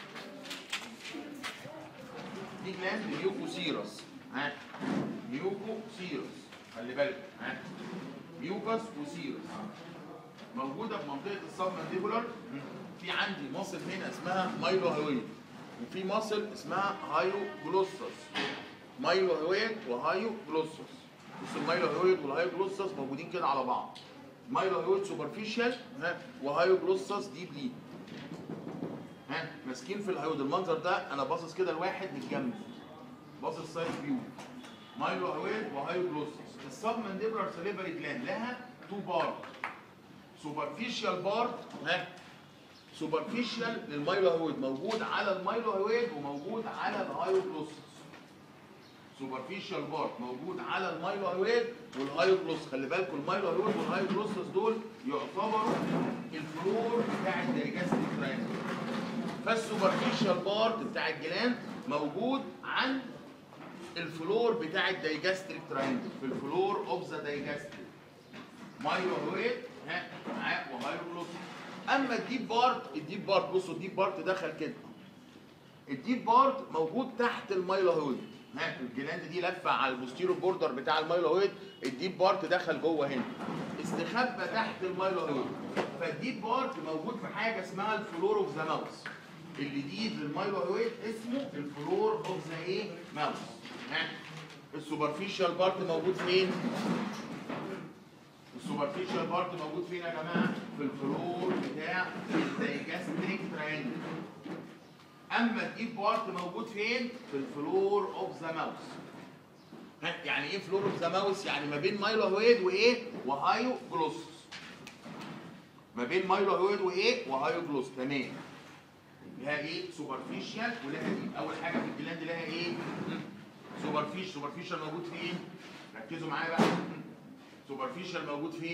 دي جلاند ميوكوسيرس ها ميوكوسيرس خلي بالك ها ميوكس وسيرس موجوده في منطقه السب مانديبولار في عندي مصل هنا اسمها مايلو هويد وفي مصل اسمها هايو جلوسس مايلو هويد وهايو جلوسس بص المايلو هويد والهايو جلوسس موجودين كده على بعض مايلو هويد سوبرفيشال ها وهايو جلوسس ديب ديب ها ماسكين في الهيود المنظر ده انا باصص كده لواحد من الجنب باصص سايد فيو مايلو هويد وهايو جلوسس السب مانديبولار سليفري جلاند لها تو بارت سوبرفيشال بارت ها سوبرفيشال للمايلو هويد موجود على المايلو هويد وموجود على الهايو جلوسس سوبرفيشال بارت موجود على المايلو هويد والهايو جلوس خلي بالكم المايلو هويد والهايو جلوسس دول يعتبروا الفلور بتاع الديجاستيك تراينجل فالسوبرفيشال بارت بتاع الجلاند موجود عند الفلور بتاع الدايجاستريك تراينجل في الفلور اوف ذا دايجاستريك مايلو هويد ها معاه ومايلو جلوس اما الديب بارت الديب بارت بصوا الديب بارت دخل كده الديب بارت موجود تحت المايلو هويد ها الجلاند دي لفه على البوستيرو بوردر بتاع المايلو هويد الديب بارت دخل جوه هنا استخبى تحت المايلو هويد فالديب بارت موجود في حاجه اسمها الفلور اوف ذا ماوس الجديد للمايلو هويد اسمه الفلور اوف ذا ايه ماوس ها السوبرفيشال بارت موجود فين السوبرفيشال بارت موجود فين يا جماعه في الفلور بتاع الدايجاستريك تراينجل اما الديب بارت موجود فين في الفلور اوف ذا ماوس ها يعني ايه فلور اوف ذا ماوس يعني ما بين مايلو هويد وايه وهايو جلوسس ما بين مايلو هويد وايه وهايو جلوس تمام لها ايه سوبرفيشال ولها ديب اول حاجه في الجلاند لها ايه سوبرفيش سوبرفيشال موجود فين ركزوا معايا بقى سوبرفيشال موجود فين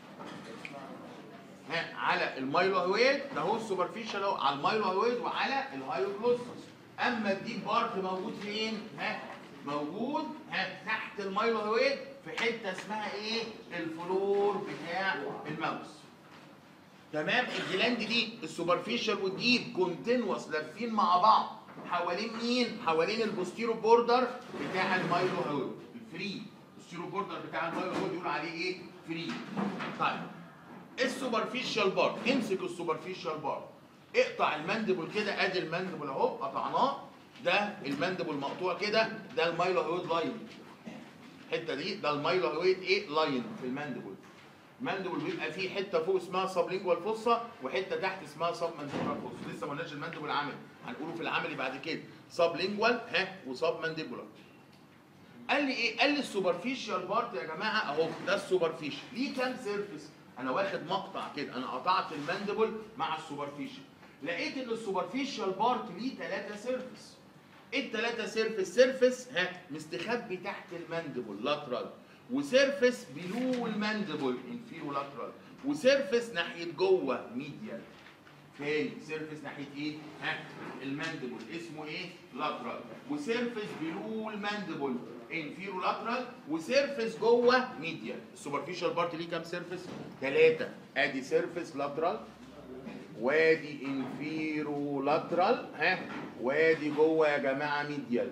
ها على المايلو هويد ده هو السوبرفيشال اهو على المايلو هويد وعلى الهايوجلوسس اما الديب بارت موجود فين ها موجود ها تحت المايلو هويد في حته اسمها ايه الفلور بتاع الماوس تمام الجلاند دي السوبرفيشال والديب كونتينوس لافين مع بعض حوالين مين حوالين البوستيرو بوردر بتاع المايلو هويد الفري البوستيرو بوردر بتاع المايلو هويد يقول عليه ايه فري طيب السوبرفيشال بارت امسك السوبرفيشال بارت اقطع المندبل كده ادي المندبل اهو قطعناه ده المندبل مقطوع كده ده المايلو هويد لاين الحته دي ده المايلو هويد ايه لاين في المندبل المندبل بيبقى فيه حته فوق اسمها سبلينجوال فوسا وحته تحت اسمها سب مانديبولار فوسا لسه ما قلناش المندبل العملي هنقوله في العملي بعد كده سبلينجوال ها وسب مانديبولار قال لي ايه قال لي السوبرفيشال بارت يا جماعه اهو ده السوبرفيشال ليه كام سيرفيس انا واخد مقطع كده انا قطعت المندبل مع السوبرفيشال لقيت ان السوبرفيشال بارت ليه ثلاثه سيرفيس الثلاثه سيرفيس سيرفيس ها مستخبي تحت المندبل لاترال وسيرفيس بلو المندبل انفيرو لاترال وسيرفيس ناحيه جوه ميديال تاني سيرفيس ناحيه ايه؟ ها المندبل اسمه ايه؟ لاترال وسيرفيس بلو المندبل انفيرو لاترال وسيرفيس جوه ميديال السوبرفيشال بارت ليه كام سيرفيس؟ ثلاثه ادي سيرفيس لاترال وادي انفيرو لاترال ها وادي جوه يا جماعه ميديال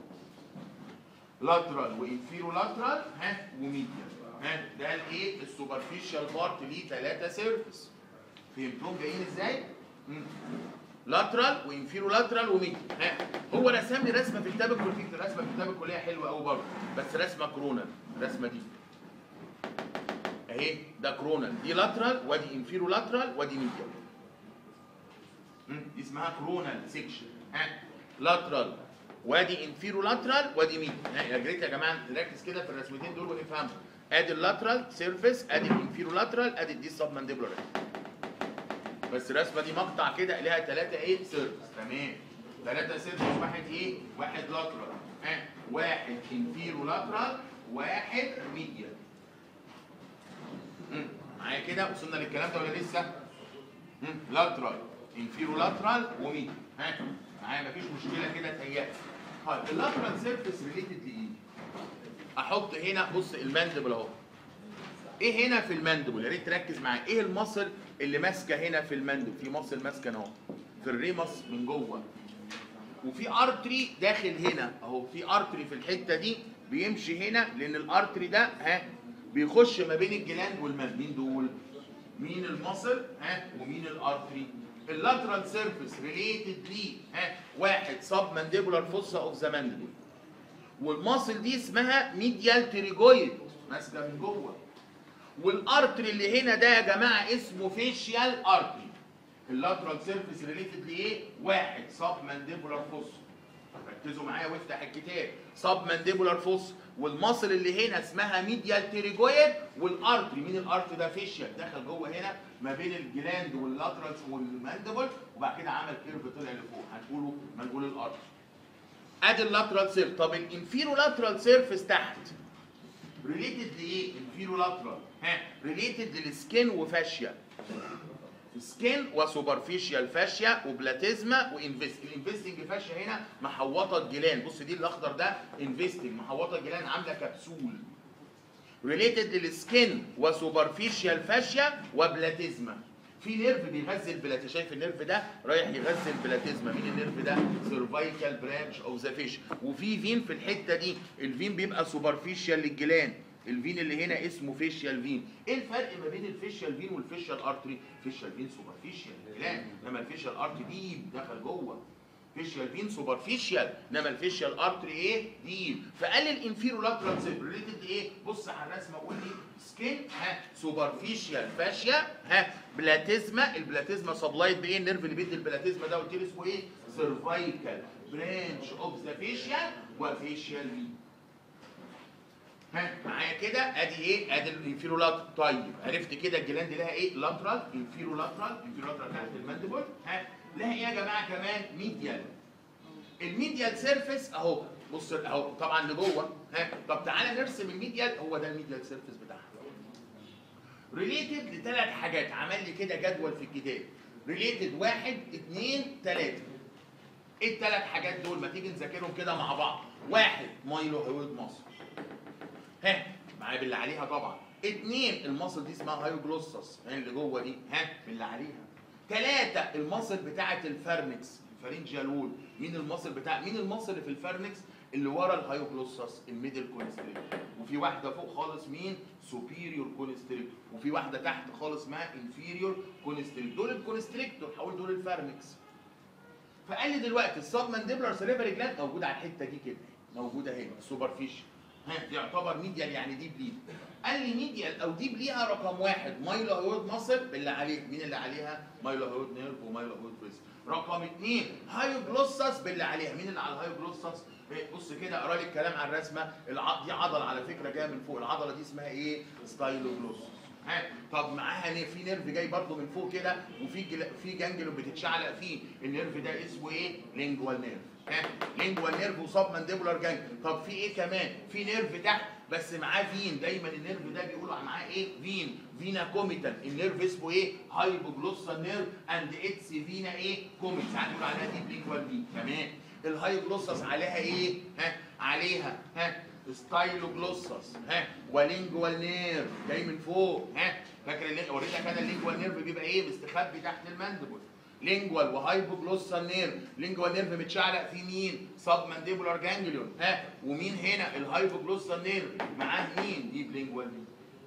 لاترال وانفيرو لاترال ها وميديال ها ده الايه السوبرفيشال بارت ليه ثلاثه سيرفيس فهمتهم جايين ازاي؟ لاترال وانفيرو لاترال وميديال ها هو رسم لي رسمه في كتاب الكليه رسمه في كتاب الكليه حلوه قوي برضه بس رسمه كرونال الرسمه دي اهي ده كرونال دي لاترال وادي انفيرو لاترال وادي ميديال دي اسمها كرونال سيكشن ها لاترال وادي انفيرو لاترال وادي ميديال ها يا ريت يا جماعه نركز كده في الرسمتين دول ونفهمهم ادي اللاترال سيرفيس ادي الانفيرو لاترال ادي دي السب مانديبولار بس الرسمه دي مقطع كده ليها ثلاثه ايه سيرفيس تمام ثلاثه سيرفيس واحد ايه واحد لاترال ها واحد انفيرو لاترال واحد ميديال مم. معايا كده وصلنا للكلام ده ولا لسه مم. لاترال انفيرو لاترال وميديال ها معايا مفيش مشكله كده تهيأت طيب اللاترال سيرفيس ريليتد لايه احط هنا بص الماندبل اهو ايه هنا في الماندبل يا ريت تركز معايا ايه المصل اللي ماسكه هنا في الماندبل في مصل ماسكه اهو في الريمس من جوه وفي ارتري داخل هنا اهو في ارتري في الحته دي بيمشي هنا لان الارتري ده ها بيخش ما بين الجلاند والمال مين دول مين المصل ها ومين الارتري اللاترال سيرفيس ريليتد ليه ها واحد سب مانديبولار فوسا اوف ذا مانديبل والماسل دي اسمها ميديال تريجويد ماسكه من جوه والارتري اللي هنا ده يا جماعه اسمه فيشيال ارتري اللاترال سيرفيس ريليتد لايه؟ واحد سب مانديبولار فوس ركزوا معايا وافتح الكتاب سب مانديبولار فوس والمصل اللي هنا اسمها ميديال تيريجويد والارتري مين الارتري ده فيشيال دخل جوه هنا ما بين الجلاند واللاترال والمانديبل وبعد كده عمل كيرف طلع لفوق هنقوله ما نقول الارتري ادي اللاترال سيرف طب الانفيرو لاترال سيرفيس تحت ريليتد لايه؟ انفيرو لاترال ها ريليتد للسكين وفاشيا سكين وسوبرفيشال فاشيا وبلاتيزما وانفست الانفستنج فاشيا هنا محوطه الجيلان بص دي الاخضر ده انفستنج محوطه الجيلان عامله كبسول ريليتد للسكين وسوبرفيشال فاشيا وبلاتيزما في نيرف بيغذي البلاتي شايف النيرف ده رايح يغذي البلاتيزما مين النيرف ده سيرفايكال برانش اوف ذا فيش وفي فين في الحته دي الفين بيبقى سوبرفيشال للجيلان الفين اللي هنا اسمه فيشيال فين ايه الفرق ما بين الفيشيال فين والفيشيال ارتري فيشيال فين سوبرفيشال للجيلان انما الفيشيال ارتري ديب دخل جوه فيشيال فين سوبرفيشال انما الفيشيال ارتري ايه ديب فقال الانفيرو لاترال سيب ريليتد ايه بص على الرسمه قول لي سكين ها سوبرفيشال فاشيا ها بلاتيزما البلاتيزما سبلايد بايه النيرف اللي بيدي البلاتيزما ده قلت لي اسمه ايه سيرفايكال برانش اوف ذا فيشيال وفيشيال فين ها معايا كده ادي ايه ادي الانفيرو لاترال طيب عرفت كده الجلاند لها ايه لاترال انفيرو لاترال انفيرو لاترال تحت المانديبل ها لها ايه يا جماعه كمان ميديال الميديال سيرفيس اهو بص اهو طبعا لجوه ها طب تعالى نرسم الميديال هو ده الميديال سيرفيس بتاعها ريليتد لثلاث حاجات عمل لي كده جدول في الكتاب ريليتد واحد اثنين ثلاثه ايه الثلاث حاجات دول ما تيجي نذاكرهم كده مع بعض واحد مايلو هويد مصر ها معايا باللي عليها طبعا اتنين المصل دي اسمها هايوجلوسس ها اللي جوه دي ها باللي عليها ثلاثة المصل بتاعة الفرنكس الفارنجيال وول مين المصل بتاع مين المصل اللي في الفرنكس اللي ورا الهايوجلوسس الميدل كونستريكتور وفي واحدة فوق خالص مين سوبيريور كونستريكتور وفي واحدة تحت خالص اسمها انفيريور كونستريكتور دول الكونستريكتور هقول دول الفرنكس فقال لي دلوقتي السب مانديبلر سيريبري جلاند موجوده على الحته دي كده موجوده هنا سوبرفيشال ها يعتبر ميديال يعني ديب ليد قال لي ميديال او ديب ليها رقم واحد مايلو هيود ماسل باللي عليه مين اللي عليها مايلو هيود نيرف ومايلو هيود بريس رقم اثنين هايوجلوسس باللي عليها مين اللي على الهايوجلوسس إيه، بص كده اقرا لي الكلام على الرسمه الع... دي عضله على فكره جايه من فوق العضله دي اسمها ايه ستايلوجلوسس ها طب معاها نير- في نيرف جاي برضه من فوق كده وفي جل... في جانجلو بتتشعلق فيه النيرف ده اسمه ايه لينجوال نيرف ها لينجوال نيرف وسب مانديبولار جانج طب في ايه كمان في نيرف تحت بس معاه فين دايما النيرف ده بيقولوا معاه ايه فين فينا كوميتال النيرف اسمه ايه هايبوجلوسال نيرف اند اتس فينا ايه كوميت ساعات بيقولوا عليها دي لينجوال فين تمام الهايبوجلوسس عليها ايه ها عليها ها ستايلوجلوسس ها ولينجوال نيرف جاي من فوق ها فاكر اللي وريتك انا اللينجوال نيرف بيبقى ايه مستخبي تحت الماندبل لينجوال وهايبوجلوسال نيرف لينجوال نيرف متشعلق في مين سب مانديبولار جانجليون ها ومين هنا الهايبوجلوسال نيرف معاه مين ديب لينجوال نيرف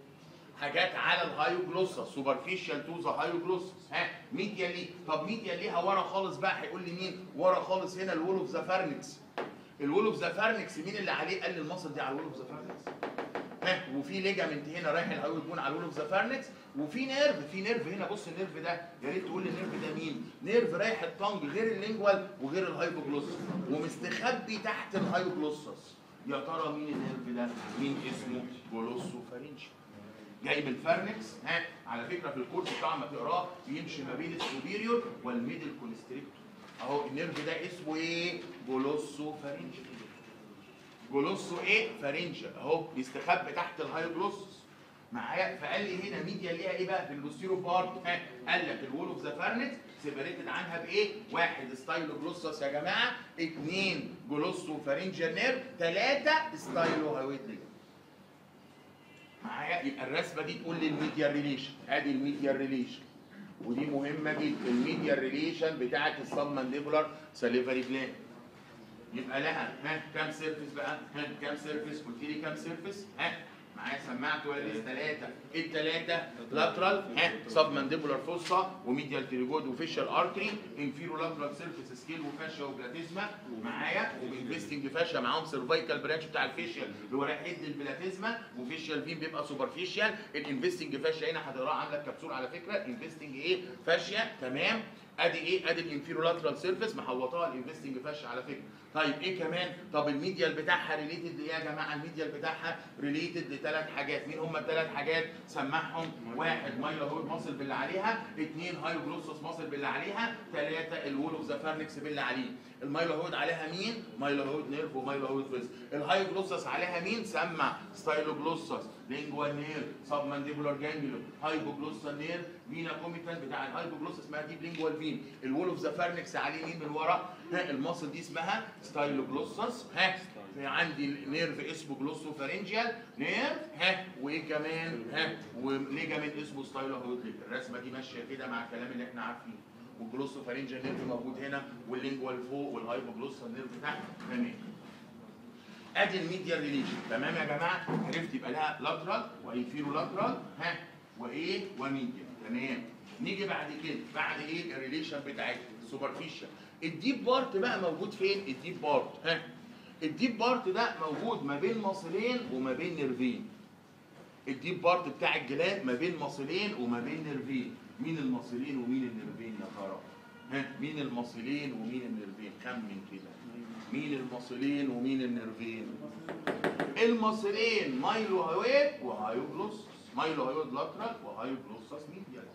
حاجات على الهايوجلوسس سوبرفيشال تو ذا هايوجلوسس ها ميديالي طب ميدياليها ورا خالص بقى هيقول لي مين ورا خالص هنا الول اوف ذا فارنكس الول اوف ذا فارنكس مين اللي عليه قال لي المصل دي على الول اوف ذا فارنكس ها وفي ليجامنت هنا رايح الهايوي بون على الول اوف ذا فارنكس وفي نيرف في نيرف هنا بص النيرف ده يا ريت تقول لي النيرف ده مين نيرف رايح الطنج غير اللينجوال وغير الهايبوجلوسس ومستخبي تحت الهايبوجلوسس يا ترى مين النيرف ده مين اسمه جلوسو فارنجي جاي من الفارنكس ها على فكره في الكورس بتاع ما تقراه بيمشي ما بين السوبيريور والميدل كونستريكتور اهو النيرف ده اسمه ايه جلوسو فارنجي جلوسو ايه فارنجي اهو بيستخبى تحت الهايوجلوسس معايا فقال لي هنا ميديا ليها ايه بقى في البوستيرو بارت ها قال لك الوول اوف ذا فارنكس سيبريتد عنها بايه؟ واحد ستايلو جلوسس يا جماعه، اثنين جلوسو فارنجيال نيرف، ثلاثه ستايلو هايويد ليجن. معايا يبقى الرسمه دي تقول لي الميديا ريليشن ادي الميديا ريليشن ودي مهمه جدا الميديا ريليشن بتاعت السب مانديبولار ساليفري جلاند يبقى لها ها كام سيرفيس بقى؟ ها كام سيرفيس؟ قلت لي كام سيرفيس؟ ها معايا سمعت ولا لسه ثلاثة؟ ايه الثلاثة؟ لاترال ها سب مانديبولار فوسا وميديال تريجود وفيشال ارتري انفيرو لاترال سيرفيس سكيل وفاشيا وبلاتيزما معايا وانفستنج فاشيا معاهم سيرفايكال برانش بتاع الفيشيال اللي هو رايح يدي البلاتيزما وفيشيال فين بيبقى سوبرفيشيال الانفستنج فاشيا هنا هتقراها عندك كبسول على فكرة انفستنج ايه؟ فاشيا تمام ادي ايه ادي الانفيرولاترال سيرفيس محوطاها الانفستنج فاش على فكره طيب ايه كمان طب الميديال بتاعها ريليتد لايه يا جماعه الميديال بتاعها ريليتد لثلاث حاجات مين هم الثلاث حاجات سمعهم واحد مايلوهود ماسل باللي عليها اثنين هايوجلوسوس ماسل باللي عليها ثلاثه الوول اوف ذا فارنكس باللي عليه المايلوهود عليها مين مايلوهود نيرف ومايلوهود فيز الهايوجلوسوس عليها مين سمع ستايلوجلوسوس لينجوال نير سب مانديبولار جانجلو هايبوجلوسال نير فينا كوميتان بتاع الهايبوجلوسس اسمها دي لينجوال فين الوول اوف ذا فارنكس عليه مين من ورا ها الماسل دي اسمها ستايلوجلوسس ها عندي نيرف اسمه جلوسو فارنجيال نيرف ها وايه كمان ها وليجامنت اسمه ستايلوهود الرسمه دي ماشيه كده مع الكلام اللي احنا عارفينه والجلوسو فارنجيال نيرف موجود هنا واللينجوال فوق والهايبوجلوسال نيرف تحت تمام ادي الميديا ريليشن تمام يا جماعه عرفت يبقى لها لاترال وانفيرو لاترال ها وايه وميديا تمام نيجي بعد كده بعد ايه الريليشن بتاعتها سوبرفيشال الديب بارت بقى موجود فين الديب بارت ها الديب بارت ده موجود ما بين مصلين وما بين نيرفين الديب بارت بتاع الجلاد ما بين مصلين وما بين نيرفين مين المصلين ومين النيرفين يا ترى ها مين المصلين ومين النيرفين خمن كده مين المصلين ومين النيرفين المصلين مايلو هويد وهايوجلوسس مايلو هويد لاترال وهايوجلوسس ميديال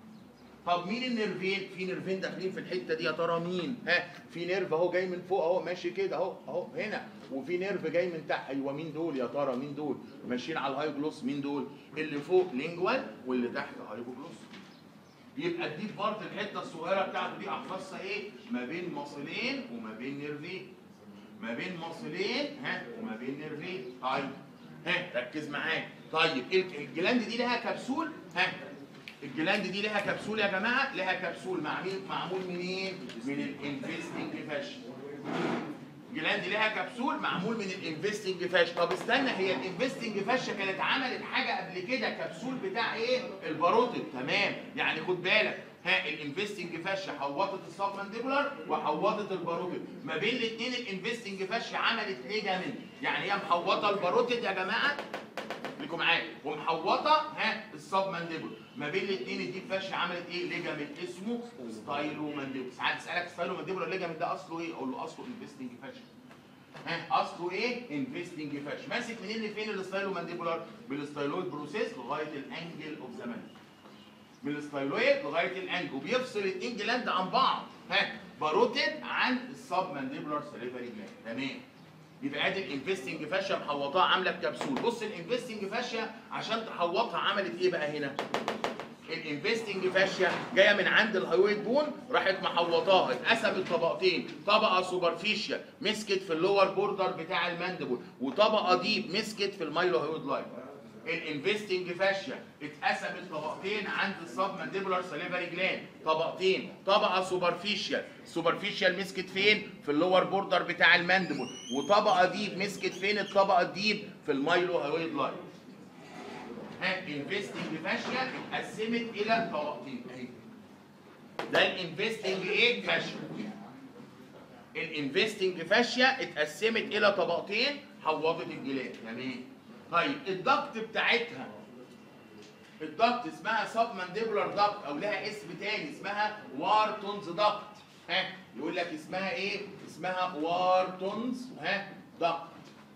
طب مين النيرفين في نيرفين داخلين في الحته دي يا ترى مين ها في نيرف اهو جاي من فوق اهو ماشي كده اهو اهو هنا وفي نيرف جاي من تحت ايوه مين دول يا ترى مين دول ماشيين على الهايوجلوس مين دول اللي فوق لينجوال واللي تحت هايوجلوس يبقى الديب بارت الحته الصغيره بتاعته دي احفظها ايه ما بين مصلين وما بين نيرفين ما بين مصلين ها وما بين نيرفين طيب ها ركز معايا طيب الجلاند دي لها كبسول ها الجلاند دي لها كبسول يا جماعه لها كبسول معمول معمول منين من الانفستنج فاشن الجلاند لها كبسول معمول من الانفستنج فاش طب استنى هي الانفستنج فاش كانت عملت حاجه قبل كده كبسول بتاع ايه الباروتيد تمام يعني خد بالك ها الانفستنج فاش حوطت السب مانديبولار وحوطت الباروتيد ما بين الاثنين الانفستنج فاش عملت ليجامنت يعني هي محوطه الباروتيد يا جماعه خليكم معايا ومحوطه ها السب مانديبولار ما بين الاثنين الديب فاش عملت ايه ليجامنت اسمه ستايلو مانديبولار ساعات تسالك ستايلو مانديبولار ليجامنت ده اصله ايه اقول له اصله انفستنج فاش ها اصله ايه انفستنج فاش ماسك منين لفين الستايلو مانديبولار بالستايلويد بروسيس لغايه الانجل اوف ذا مانديبولار من الستايلويد لغايه الانجل وبيفصل الاثنين جلاند عن بعض ها باروتيد عن السب مانديبولار سليفري جلاند تمام يبقى ادي الانفستنج فاشيا محوطاها عامله بكبسول بص الانفستنج فاشيا عشان تحوطها عملت ايه بقى هنا الانفستنج فاشيا جايه من عند الهايويد بون راحت محوطاها اتقسمت طبقتين طبقه سوبرفيشال مسكت في اللور بوردر بتاع الماندبل وطبقه ديب مسكت في المايلو هايويد لاين الانفستنج فاشيا اتقسمت طبقتين عند السب مانديبولار سليفري جلاند طبقتين طبقه سوبرفيشال سوبرفيشال مسكت فين في اللور بوردر بتاع الماندبل وطبقه ديب مسكت فين الطبقه الديب في المايلو هايويد لاين ها انفستنج فاشيا اتقسمت الى طبقتين اهي ده الانفستنج ايه فاشيا الانفستنج فاشيا اتقسمت الى طبقتين حوضت الجلاد تمام طيب الضغط بتاعتها الضغط اسمها سب مانديبولار ضغط او لها اسم تاني اسمها وارتونز ضغط ها يقول لك اسمها ايه اسمها وارتونز ها ضغط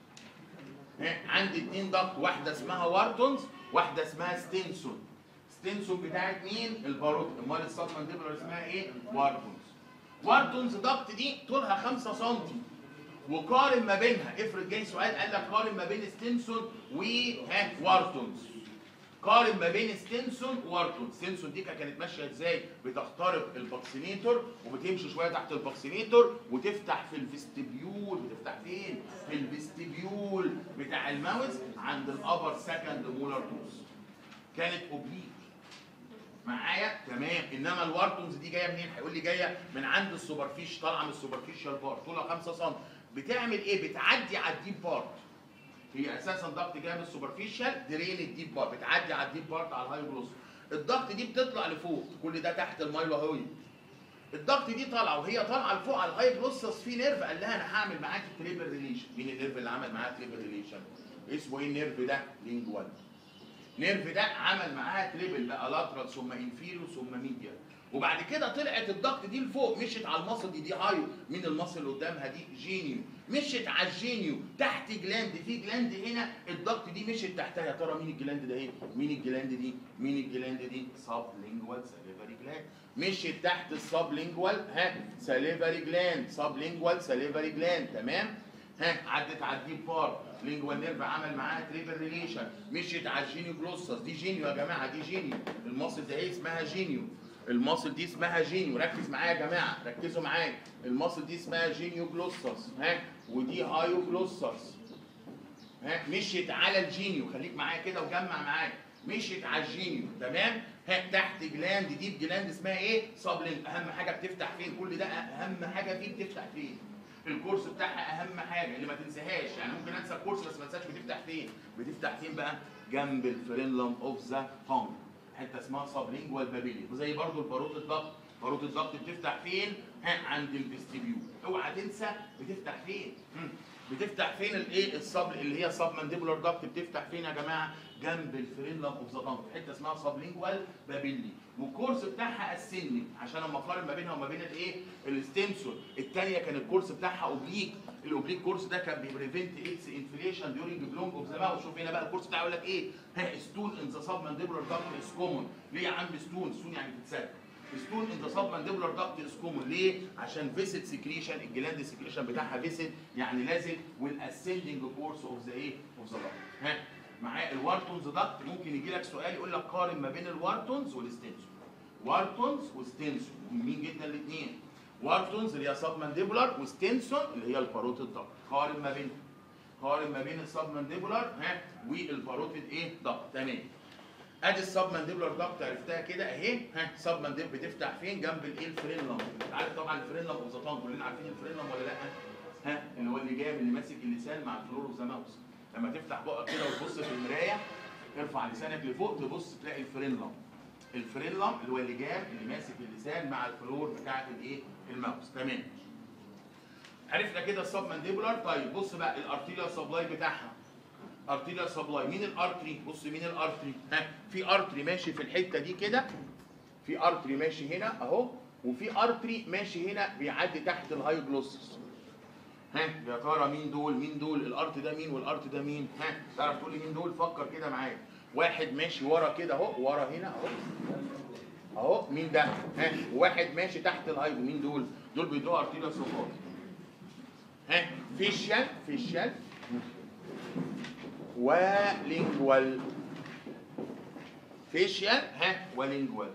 ها عندي اتنين ضغط واحده اسمها وارتونز واحده اسمها ستينسون ستينسون بتاعت مين الباروت امال السب مانديبولار اسمها ايه وارتونز وارتونز ضغط دي طولها 5 سم وقارن ما بينها افرض جاي سؤال قال لك قارن ما بين ستينسون وها وارتونز قارن ما بين ستينسون وارتون ستينسون دي كانت ماشيه ازاي بتخترق الباكسينيتور وبتمشي شويه تحت الباكسينيتور وتفتح في الفيستبيول بتفتح فين في الفيستبيول بتاع الماوس عند الابر سكند مولار توس كانت اوبليك معايا تمام انما الوارتونز دي جايه منين هيقول لي جايه من عند السوبرفيش طالعه من السوبرفيشال بارت طولها 5 سم بتعمل ايه بتعدي على الديب بارت هي اساسا ضغط جاي من السوبرفيشال درين الديب بارت بتعدي على الديب بارت على الهاي جلوس الضغط دي بتطلع لفوق كل ده تحت المايلو هوي الضغط دي طالعه وهي طالعه لفوق على الهاي جلوسس في نيرف قال لها انا هعمل معاك تريبل ريليشن مين النيرف اللي عمل معاها تريبل ريليشن اسمه ايه النيرف ده لينجوال نيرف ده عمل معاها تريبل بقى لاترال ثم انفيريو ثم ميديا وبعد كده طلعت الضغط دي لفوق مشيت على المصل دي دي هايو مين المصل اللي قدامها دي جينيو مشيت على الجينيو تحت جلاند في جلاند هنا الضغط دي مشيت تحتها يا ترى مين الجلاند ده ايه مين الجلاند دي مين الجلاند دي سب لينجوال ساليفري جلاند مشيت تحت السب لينجوال ها ساليفري جلاند سب لينجوال ساليفري جلاند تمام ها عدت على الديب بار لينجوال نيرف عمل معاها تريبل ريليشن مشيت على الجينيو جلوسس دي جينيو يا جماعه دي جينيو المصل ده ايه اسمها جينيو المصل دي اسمها جينيو ركز معايا يا جماعه ركزوا معايا المصل دي اسمها جينيو جلوسس ها ودي هايو جلوسس ها مشيت على الجينيو خليك معايا كده وجمع معايا مشيت على الجينيو تمام ها تحت جلاند دي جلاند اسمها ايه سابلين اهم حاجه بتفتح فين كل ده اهم حاجه فيه بتفتح فين الكورس بتاعها اهم حاجه اللي ما تنساهاش يعني ممكن انسى الكورس بس ما انساش بتفتح فين بتفتح فين بقى جنب الفرينلم اوف ذا تونج حته اسمها سابلينجوال بابيلي وزي برضو الباروت الضغط باروت الضغط بتفتح فين ها عند الفيستيبيول اوعى تنسى بتفتح فين مم. بتفتح فين الايه الصب اللي هي سب مانديبولار داكت بتفتح فين يا جماعه جنب الفرينلم اوف ذا تانج حته اسمها سابلينجوال بابيلي والكورس بتاعها السني عشان اما اقارن ما بينها وما بين الايه الستنسور الثانيه كان الكورس بتاعها اوبليك الاوبليك كورس ده كان بيبريفنت اكس انفليشن ديورنج بلونج اوف ذا ماوث شوف هنا بقى الكورس بتاعه يقول لك ايه ها ستون ان ذا سب مانديبولار داكت از كومون ليه يا عم ستون ستون يعني بتتسد ستون ان ذا سب مانديبولار داكت از كومون ليه عشان فيسيت سكريشن الجلاند سكريشن بتاعها فيسيت يعني لازم والاسندنج كورس اوف ذا ايه اوف ذا داكت ها معايا الوارتونز داكت ممكن يجي لك سؤال يقول لك قارن ما بين الوارتونز والستنسور وارتونز وستنسون مهمين جدا الاثنين وارتونز اللي هي سب مانديبولار وستنسون اللي هي الباروتيد داكت قارن ما بينهم قارن ما بين السب مانديبولار ها والباروتيد ايه داكت تمام ادي السب مانديبولار داكت عرفتها كده اهي ها سب مانديب بتفتح فين جنب الايه الفرينلم انت عارف طبعا الفرينلم اوف ذا تانج كلنا عارفين الفرينلم ولا لا ها اللي هو اللي جاي من اللي ماسك اللسان مع الفلور اوف ذا ماوس لما تفتح بقك كده وتبص في المرايه ارفع لسانك لفوق تبص تلاقي الفرينلم الفرينلم اللي هو اللجام اللي ماسك اللسان مع الفلور بتاعت الايه الماوس تمام عرفنا كده السب مانديبولار طيب بص بقى الارتيريال سبلاي بتاعها ارتيريال سبلاي مين الارتري بص مين الارتري ها في ارتري ماشي في الحته دي كده في ارتري ماشي هنا اهو وفي ارتري ماشي هنا بيعدي تحت الهاي جلوسس ها يا ترى مين دول مين دول الارت ده مين والارت ده مين ها تعرف تقول لي مين دول فكر كده معايا واحد ماشي ورا كده اهو ورا هنا اهو اهو مين ده ها واحد ماشي تحت الهاي مين دول دول بيدوا ارتيريال سبلاي ها فيشيال فيشيال ولينجوال فيشيال ها ولينجوال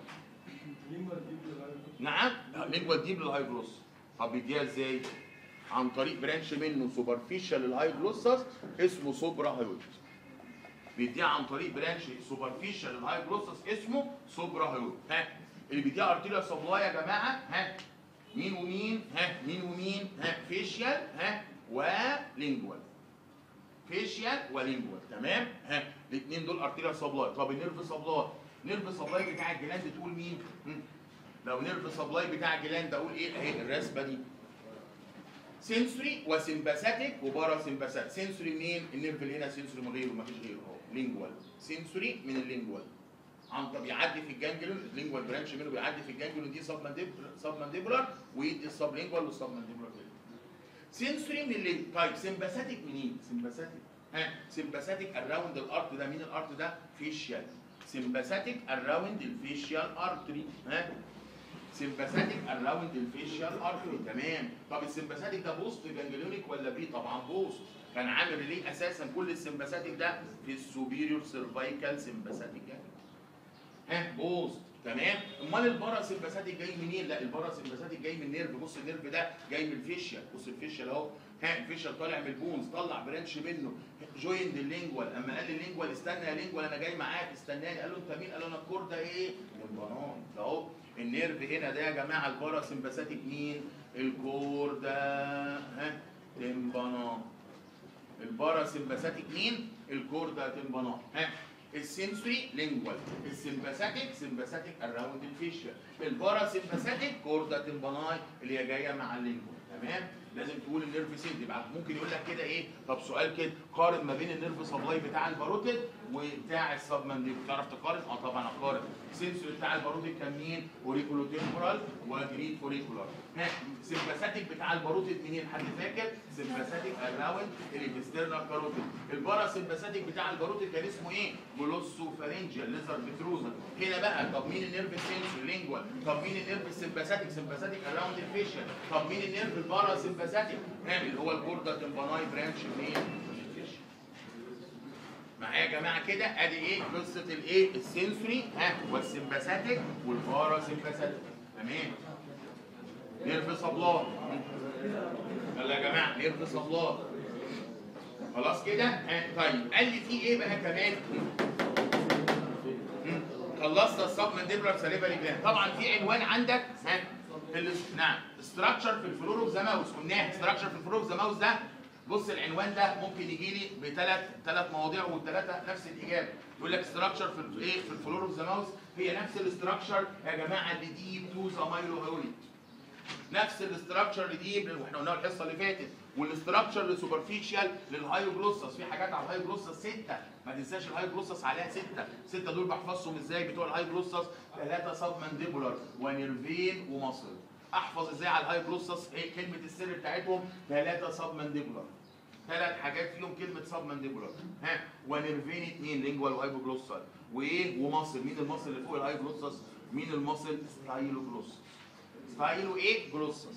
نعم لينجوال دي للهاي جلوس طب بيديها ازاي عن طريق برانش منه سوبرفيشال للهاي جلوسس اسمه سوبرا هايويد بيديها عن طريق برانش سوبرفيشال للهاي جلوسس اسمه سوبرا هايويد ها اللي بيديها ارتيريال سبلاي يا جماعه ها مين ومين ها مين ومين ها فيشيال ها ولينجوال فيشيال ولينجوال تمام ها الاثنين دول ارتيريال سبلاي طب النيرف سبلاي نيرف سبلاي بتاع الجلاند تقول مين هم؟ لو نيرف سبلاي بتاع الجلاند اقول ايه اهي الرسمه دي سنسوري وسمباثيك وبارا سمباثيك سنسوري منين النيرف اللي هنا سنسوري من غيره مفيش غيره اهو لينجوال سنسوري من اللينجوال عن طب بيعدي في الجانجلون اللينجوال برانش منه بيعدي في الجانجلون دي سب مانديبولار سب مانديبولار ويدي السب لينجوال والسب مانديبولار سنسوري من اللي طيب سمباثيك منين سمباثيك ها سمباثيك اراوند الارت ده مين الارت ده فيشيال سمباثيك اراوند الفيشيال ارتري ها سمباثيك اراوند الفيشيال ارتري تمام طب السمباثيك ده بوست جانجليونيك ولا بري طبعا بوست كان عامل ريلي اساسا كل السمباثيك ده في السوبيريور سيرفايكال سمباثيك ها بوست تمام امال الباراسمباثيك جاي منين لا الباراسمباثيك جاي من النيرف بص النيرف ده جاي من الفيشيا بص الفيشيا اهو ها الفيشيا طالع من البونز طلع برانش منه جويند اللينجوال اما قال لي اللينجوال استنى يا لينجوال انا جاي معاك استناني قال له انت مين قال له انا الكوردا ايه البنان اهو النيرف هنا ده يا جماعه الباراسمباثيك مين الكوردا ها تمبانان الباراسمباثيك مين الكوردا تمبانان ها السنسوري لينجوال السمباثيك سمباثيك اراوند الفيشيا الباراسمباثيك كوردا تمباناي اللي هي جايه مع اللينجوال تمام لازم تقول النيرف سيل يبقى ممكن يقول لك كده ايه طب سؤال كده قارن ما بين النيرف سبلاي بتاع الباروتيد وبتاع السب مانديبل تعرف تقارن اه طبعا اقارن السنسوري بتاع الباروتيد كان مين اوريكولو تمبرال وجريد فوريكولار ها سمباثيك بتاع الباروتيد منين حد فاكر سمباثيك اراوند الانتسترنال كاروتيد الباراسمباثيك بتاع الباروتيد كان اسمه ايه جلوسو فارنجيال ليزر بتروزا هنا بقى طب مين النيرف السنسوري لينجوال طب مين النيرف السمباثيك سمباثيك اراوند الفيشل طب مين النيرف الباراسمباثيك ها اللي هو الكوردا تمباناي برانش منين من الفيشل معايا يا جماعه كده ادي ايه قصه الايه السنسوري ها والسمباثيك والباراسمباثيك تمام نيرف صبلان يلا يا جماعه نيرف صبلان خلاص كده ها طيب قال لي في ايه بقى كمان مم. خلصت السب مانديبولار ساليفري جلاند طبعا في عنوان عندك ها ال- نعم استراكشر في الفلور اوف ذا ماوس قلناها استراكشر في الفلور اوف ذا ماوس ده بص العنوان ده ممكن يجي لي بثلاث ثلاث مواضيع والثلاثه نفس الاجابه يقول لك استراكشر في ال- ايه في الفلور اوف ذا ماوس هي نفس الاستراكشر يا جماعه اللي دي تو ذا مايلوهيد نفس الاستراكشر اللي دي واحنا قلناها الحصه اللي فاتت والاستراكشر اللي سوبرفيشال للهايوجلوسس في حاجات على الهايوجلوسس سته ما تنساش الهايوجلوسس عليها سته سته دول بحفظهم ازاي بتوع الهايوجلوسس ثلاثه سب مانديبولار ونيرفين ومصل احفظ ازاي على الهايوجلوسس ايه كلمه السر بتاعتهم ثلاثه سب مانديبولار ثلاث حاجات فيهم كلمه سب مانديبولار ها ونيرفين اثنين لينجوال وهايبوجلوسال وايه ومصل مين المصل اللي فوق الهايوجلوسس مين المصل ستايلوجلوسس ستايلو ايه جلوسس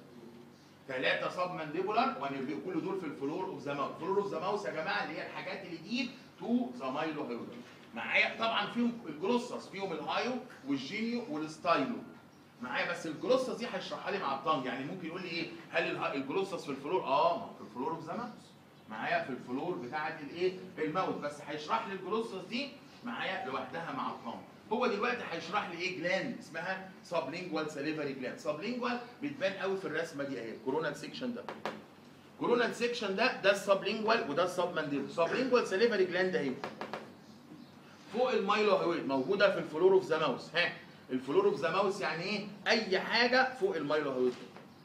ثلاثة سب مانديبولار ونرفي كل دول في الفلور اوف ذا ماوس الفلور اوف ذا ماوس يا جماعة اللي هي الحاجات اللي دي تو ذا مايلو هيود معايا طبعا فيهم الجلوسس فيهم الهايو والجينيو والستايلو معايا بس الجلوسس دي هيشرحها لي مع الطنج يعني ممكن يقول لي ايه هل الها- الجلوسس في الفلور اه ما في الفلور اوف ذا ماوس معايا في الفلور بتاعه الايه الماوس بس هيشرح لي الجلوسس دي معايا لوحدها مع الطنج هو دلوقتي هيشرح لي ايه جلاند اسمها سبلينجوال ساليفري جلاند سبلينجوال بتبان قوي في الرسمه دي اهي كورونال سيكشن ده كورونال سيكشن ده ده السبلينجوال وده السب مانديبل سبلينجوال ساليفري جلاند اهي فوق المايلو هيويد موجوده في الفلور اوف ذا ماوس ها الفلور اوف ذا ماوس يعني ايه اي حاجه فوق المايلو هيويد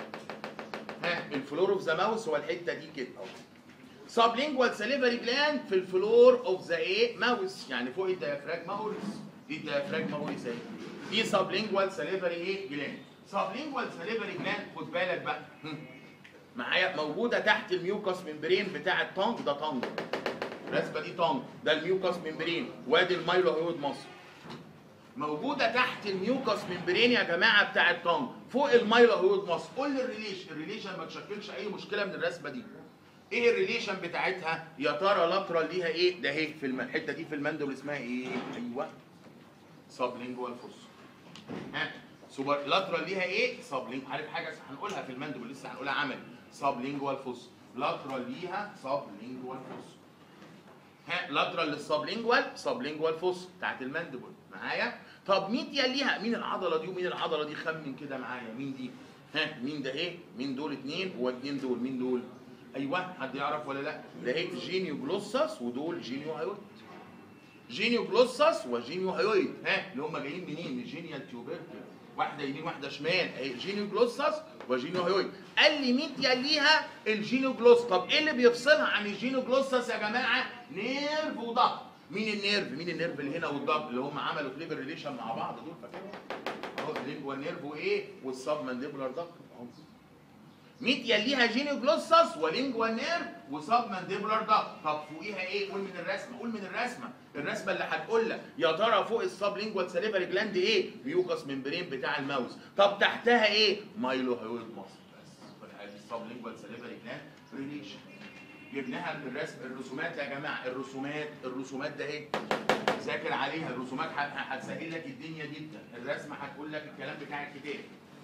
ها الفلور اوف ذا ماوس هو الحته دي كده اهو سبلينجوال ساليفري جلاند في الفلور اوف ذا ايه ماوس يعني فوق الديافراجما اوريس دي الديافراجما اوريس اهي دي سبلينجوال ساليفري ايه جلاند سبلينجوال ساليفري جلاند خد بالك بقى هم. معايا موجوده تحت الميوكس ممبرين بتاع التانج ده تانج الرسمه دي تانج ده الميوكس ممبرين وادي المايلو هيود مصر موجوده تحت الميوكس ممبرين يا جماعه بتاع التانج فوق المايلو هيود مصر قول لي الريليشن الريليشن ما تشكلش اي مشكله من الرسمه دي ايه الريليشن بتاعتها يا ترى لاترال ليها ايه ده اهي في الم- الحته دي في المندل اسمها ايه ايوه سبلينجوال فوس ها سوبر لاترال ليها ايه سبلينج عارف حاجه هنقولها في المندل لسه هنقولها عملي سبلينجوال فوس لاترال ليها سبلينجوال فوس ها لاترال للسبلينجوال سبلينجوال فوس بتاعت المندبل معايا طب ميديال ليها مين العضله دي ومين العضله دي خمن كده معايا مين دي ها مين ده ايه مين دول اتنين واتنين دول مين دول ايوه حد يعرف ولا لا ده ايه جينيو جلوسس ودول جينيو هايويد جينيو جلوسس وجينيو هايويد ها اللي هم جايين منين من جينيال تيوبركل واحده يمين واحده شمال اهي جينيو جلوسس وجينيو هايويد قال لي ميديال ليها الجينيو جلوس طب ايه اللي بيفصلها عن الجينيو جلوسس يا جماعه نيرف وضغط مين النيرف مين النيرف اللي هنا والضغط اللي هم عملوا كليبر ريليشن مع بعض دول فاكرهم اهو اللينجوا نيرف وايه والسب مانديبولار ضغط اهو ميديال ليها جينيو جلوسس ولينجوا نيرف وسب مانديبولار ضغط طب فوقيها ايه قول من الرسمه قول من الرسمه الرسمه اللي هتقول لك يا ترى فوق السب لينجوال ساليفري جلاند ايه ميوكس ممبرين بتاع الماوس طب تحتها ايه مايلو هيويد مصر بس ادي السب لينجوال ساليفري جلاند ريليشن جبناها من الرسم الرسومات يا جماعه الرسومات الرسومات ده ايه ذاكر عليها الرسومات ه- ه- هتسهل لك الدنيا جدا الرسمه هتقول لك الكلام بتاع الكتاب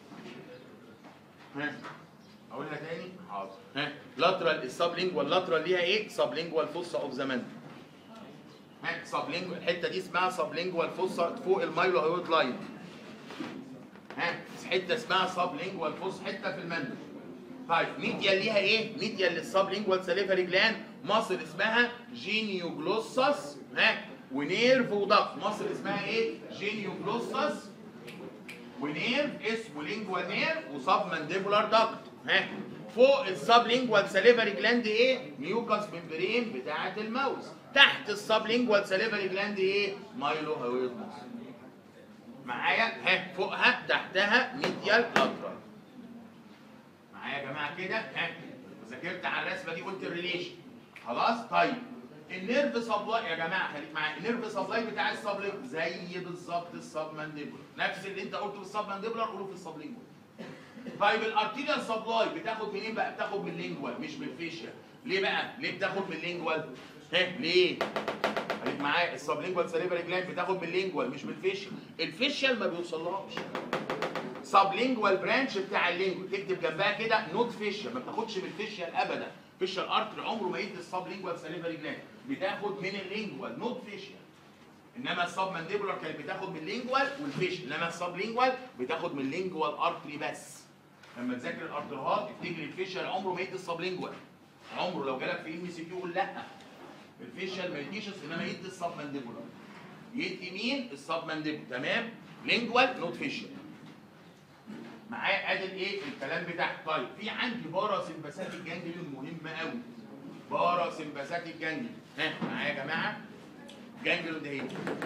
ها اقولها تاني حاضر ها لاترال السبلينجوال لاترال ليها ايه سبلينجوال فوسا اوف ذا ماندل ها سبلينجوال الحته دي اسمها سبلينجوال فوسا فوق المايلو هيود لاين ها حته اسمها سبلينجوال فوس حته في المندل طيب ميديال ليها ايه ميديال للسبلينجوال ساليفري جلاند مصر اسمها جينيوجلوسس ها ونيرف وضغط مصر اسمها ايه جينيوجلوسس ونيرف اسمه لينجوال نيرف وسب مانديبولار داكت ها فوق السب لينجوال ساليفري جلاند ايه ميوكاس ممبرين بتاعه الماوس تحت السب لينجوال ساليفري جلاند ايه مايلو هويد مصر معايا ها فوقها تحتها ميديال لاترال معايا يا جماعه كده ها ذاكرت على الرسمه دي قلت الريليشن خلاص طيب النيرف سبلاي يا جماعه خليك معايا النيرف سبلاي بتاع السبلينج زي بالظبط السب مانديبولار نفس اللي انت قلته في السب مانديبولار قوله في السبلينجوال طيب الارتيريال سبلاي بتاخد منين بقى بتاخد من اللينجوال مش من الفيشيا ليه بقى ليه بتاخد من اللينجوال ها ليه خليك معايا السبلينجوال سليفري جلاند بتاخد من اللينجوال مش من الفيشيال الفيشيال ما بيوصلهاش سبلينجوال برانش بتاع اللينجوال تكتب جنبها كده نوت فيشيال ما بتاخدش من الفيشيال ابدا فيشيال ارتري عمره ما يدي السبلينجوال سليفري جلاند بتاخد من اللينجوال نوت فيشيال انما السب مانديبولار كانت بتاخد من اللينجوال والفيشيال انما السب لينجوال بتاخد من اللينجوال ارتري بس لما تذاكر الارتريهات تفتكر الفيشيال عمره ما يدي السب لينجوال عمره لو جالك في ام سي كيو قول لا الفيشيال ما يديش انما يدي السب مانديبولار يدي مين السب مانديبولار تمام لينجوال نوت فيشيال معايا ادي الايه الكلام بتاعك طيب في عندي بارا سمباثيك جانجليون مهمه قوي بارا سمباثيك جانجليون ها معايا يا جماعه جانجليون ده ايه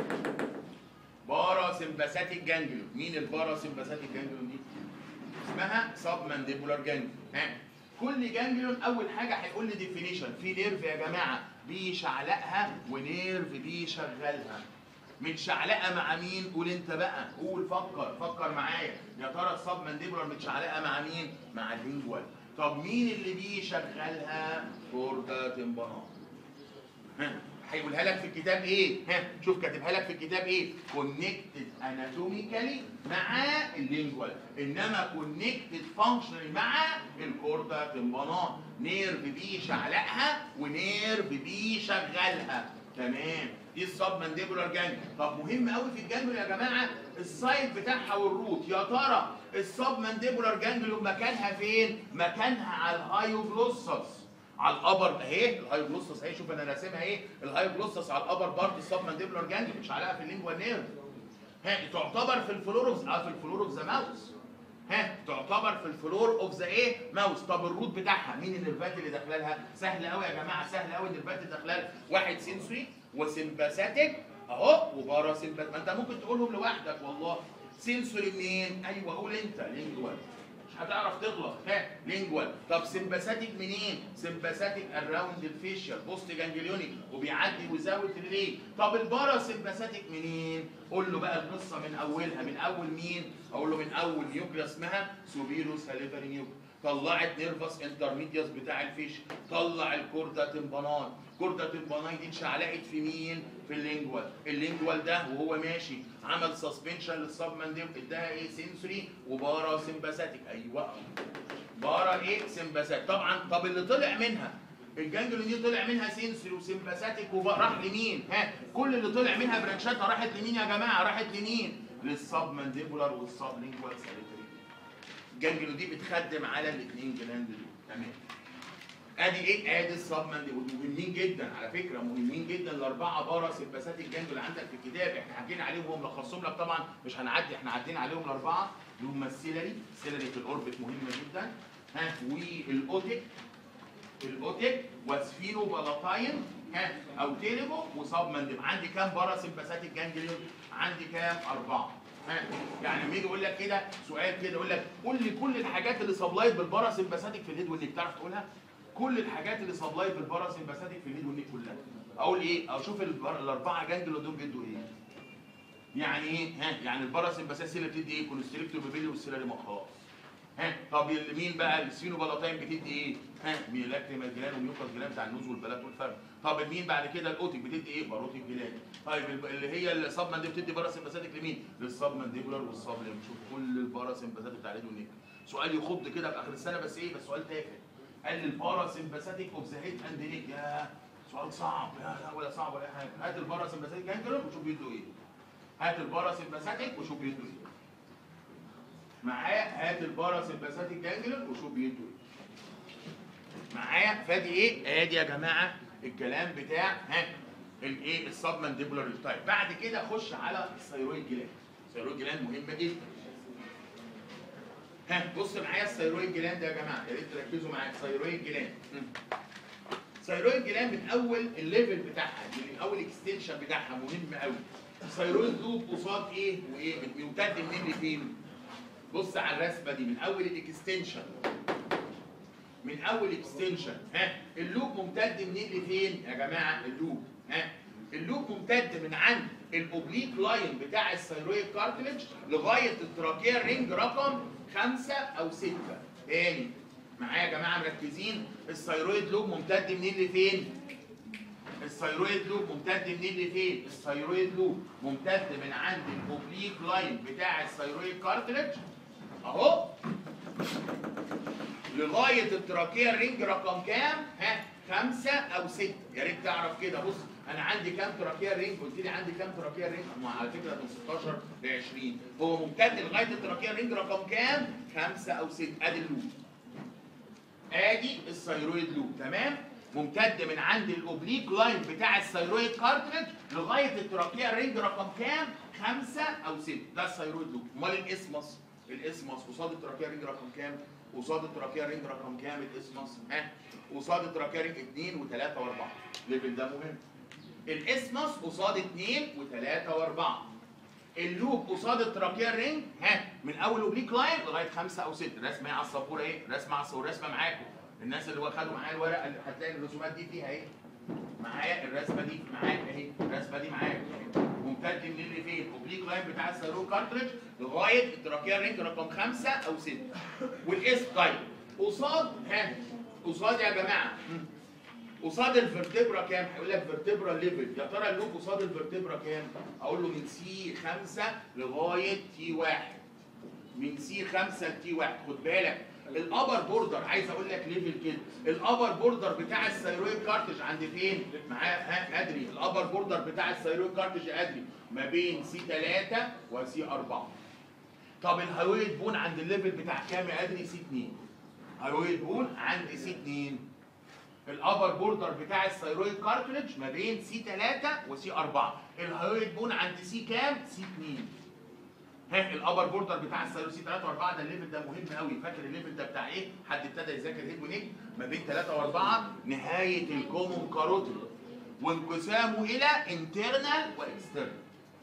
بارا سمباثيك جانجليون مين البارا سمباثيك جانجليون دي اسمها سب مانديبولار جانجليون ها كل جانجليون اول حاجه هيقول لي ديفينيشن في نيرف يا جماعه بيشعلقها ونيرف بيشغلها متشعلقه مع مين؟ قول انت بقى قول فكر فكر معايا يا ترى السب مانديبولار متشعلقه مع مين؟ مع اللينجوال طب مين اللي بيشغلها؟ كوردا تمبانات ها هيقولها لك في الكتاب ايه؟ ها شوف كاتبها لك في الكتاب ايه؟ كونكتد اناتوميكالي مع اللينجوال انما كونكتد فانكشنالي مع الكوردا تمبانات نيرف بيشعلقها ونيرف بيشغلها تمام دي السب مانديبولار جانج طب مهم قوي في الجانجل يا جماعه السايد بتاعها والروت يا ترى السب مانديبولار جانجل مكانها فين مكانها على الهايوجلوسس على الابر اهي الهايوجلوسس اهي شوف انا راسمها ايه الهايوجلوسس على الابر بارت السب مانديبولار جانجل مش عليها في اللينجوال نيرف ها تعتبر في الفلور اوف اه في الفلور اوف ذا ماوس ها تعتبر في الفلور اوف ذا ايه ماوس طب الروت بتاعها مين النيرفات اللي داخله لها سهل قوي يا جماعه سهل قوي النيرفات اللي داخله لها واحد سنسوري وسمباثيك اهو وبارا سمباثيك ما انت ممكن تقولهم لوحدك والله سنسوري منين ايوه قول انت لينجوال مش هتعرف تغلط ها لينجوال طب سمباثيك منين سمباثيك اراوند الفيشال بوست جانجليونيك وبيعدي وزاويه ريليه طب البارا سمباثيك منين قول له بقى القصه من اولها من اول مين اقول له من اول نيوكليا اسمها سوبيرو ساليفري نيوكليا طلعت نيرفس انترميدياس بتاع الفيش طلع الكوردا تمبانان كوردا تمباناي دي اتشعلقت في مين في اللينجوال اللينجوال ده وهو ماشي عمل سسبنشن للسب مانديب اداها ايه سنسوري وبارا سمباثيك ايوه بارا ايه سمباثيك طبعا طب اللي طلع منها الجانجلون دي طلع منها سنسوري وسمباثيك وراح لمين ها كل اللي طلع منها برانشاتها راحت لمين يا جماعه راحت لمين للسب مانديبولار والسب لينجوال ساليتري الجانجلو دي بتخدم على الاثنين جلاند دول تمام ادي ايه ادي السب مانديبول مهمين جدا على فكره مهمين جدا الاربعه بارا سيمباثيك الجانجل اللي عندك في الكتاب احنا حكينا عليهم وملخصهم لك طبعا مش هنعدي احنا عدينا عليهم الاربعه اللي هم السيلري السيلري في الاوربت مهمه جدا ها والاوتيك الاوتيك وسفينو بالاتاين ها او تيليبو وسب مانديبول عندي كام بارا سيمباثيك جانجليون عندي كام اربعه ها يعني لما يجي يقول لك كده سؤال كده يقول لك قول لي كل الحاجات اللي سبلايت بالبارا سيمباثيك في اليد والنك تعرف تقولها كل الحاجات اللي سبلايت بالبارا سيمباثيك في اليد والنك كلها اقول ايه اشوف البر- الاربعه جانجل دول بيدوا ايه يعني ايه ها يعني البارا سيمباثيك اللي بتدي ايه كونستريكتور بيبيلي والسيلاري خلاص ها طب مين بقى السينوبالاتين بتدي ايه ها ميلاكريمال جلان وميوكاس جلان بتاع النوز والبلات والفرد طب مين بعد كده الاوتيك بتدي ايه باروتيك جلان طيب الب- اللي هي السب دي بتدي باراسمباثيك لمين للسب مانديبولار والسبلم شوف كل الباراسمباثيك بتاع اليد والنك سؤال يخض كده في اخر السنه بس ايه بس سؤال تافه قال لي الباراسمباثيك اوف ذا هيد اند نيك يا سؤال صعب يا لا ولا صعب ولا أي حاجه هات الباراسمباثيك جانجلون وشوف بيدوا ايه هات الباراسمباثيك وشوف بيدوا ايه معايا هات الباراسمباثيك جانجلون وشوف بيدوا ايه معايا فادي ايه ادي يا جماعه الكلام بتاع ها الايه السب مانديبولار طيب بعد كده خش على الثيرويد جلاند الثيرويد جلاند مهمه جدا ها بص معايا الثيرويد جلاند يا جماعه يا ريت تركزوا معايا الثيرويد جلاند مم. الثيرويد جلاند من اول الليفل بتاعها من اول الاكستنشن بتاعها مهم قوي الثيرويد لوب قصاد ايه وايه بيمتد منين لفين بص على الرسمه دي من اول الاكستنشن من اول اكستنشن ها اللوب ممتد منين لفين يا جماعه اللوب ها اللوب ممتد من عند الاوبليك لاين بتاع الثيرويد كارتلج لغايه التراكيا رينج رقم خمسة او ستة تاني معايا يا جماعه مركزين الثيرويد لوب ممتد منين لفين الثيرويد لوب ممتد منين لفين الثيرويد لوب ممتد من عند الاوبليك لاين بتاع الثيرويد كارتلج اهو لغايه التراكيه رينج رقم كام؟ ها خمسه او سته يا ريت تعرف كده بص انا عندي كام تراكيه رينج؟ قلت لي عندي كام تراكيه رينج؟ ما على فكره من 16 ل 20 هو ممتد لغايه التراكيه رينج رقم كام؟ خمسه او سته ادي اللوب ادي الثيرويد لوب تمام؟ ممتد من عند الاوبليك لاين بتاع الثيرويد كارتريج لغايه التراكيه رينج رقم كام؟ خمسه او سته ده الثيرويد لوب امال الاسمس الاسمس قصاد التراكيه رينج رقم كام؟ قصاد التراكيه رينج رقم كام الاسمس؟ ها؟ قصاد التراكيه رينج 2 و3 و4 الليفل ده مهم الاسمس قصاد 2 و3 و4 اللوب قصاد التراكيا رينج ها من اول اوبليك لاين لغايه خمسه او سته رسمه على السبوره ايه رسمه على السبوره رسمه معاكم الناس اللي خدوا معايا الورقه اللي هتلاقي الرسومات دي فيها ايه معايا الرسمه دي معاك اهي الرسمه دي معاك ممتد منين لفين اوبليك لاين بتاع السيرو كارتريج لغايه التراكيا رينج رقم خمسه او سته والاس طيب قصاد ها قصاد يا جماعه قصاد الفرتبرا كام؟ هيقول لك فيرتبرا ليفل، يا ترى اللوب قصاد الفرتبرا كام؟ اقول له من سي 5 لغايه تي 1 من سي 5 لتي 1 خد بالك الابر بوردر عايز اقول لك ليفل كده الابر بوردر بتاع الثيرويد كارتج عند فين؟ معاه ها ادري الابر بوردر بتاع الثيرويد كارتج ادري ما بين سي 3 وسي 4 طب الهايويد بون عند الليفل بتاع كام يا ادري سي 2 هايويد بون عند سي 2 الابر بوردر بتاع الثيرويد كارتلج ما بين سي 3 وسي 4 الهايويد بون عند سي كام سي 2 ها الابر بوردر بتاع الثيرويد سي 3 و4 ده الليفل ده مهم قوي فاكر الليفل ده بتاع ايه حد ابتدى يذاكر هيد ونيك ما بين 3 و4 نهايه الكومون كاروتيد وانقسامه الى انترنال واكسترنال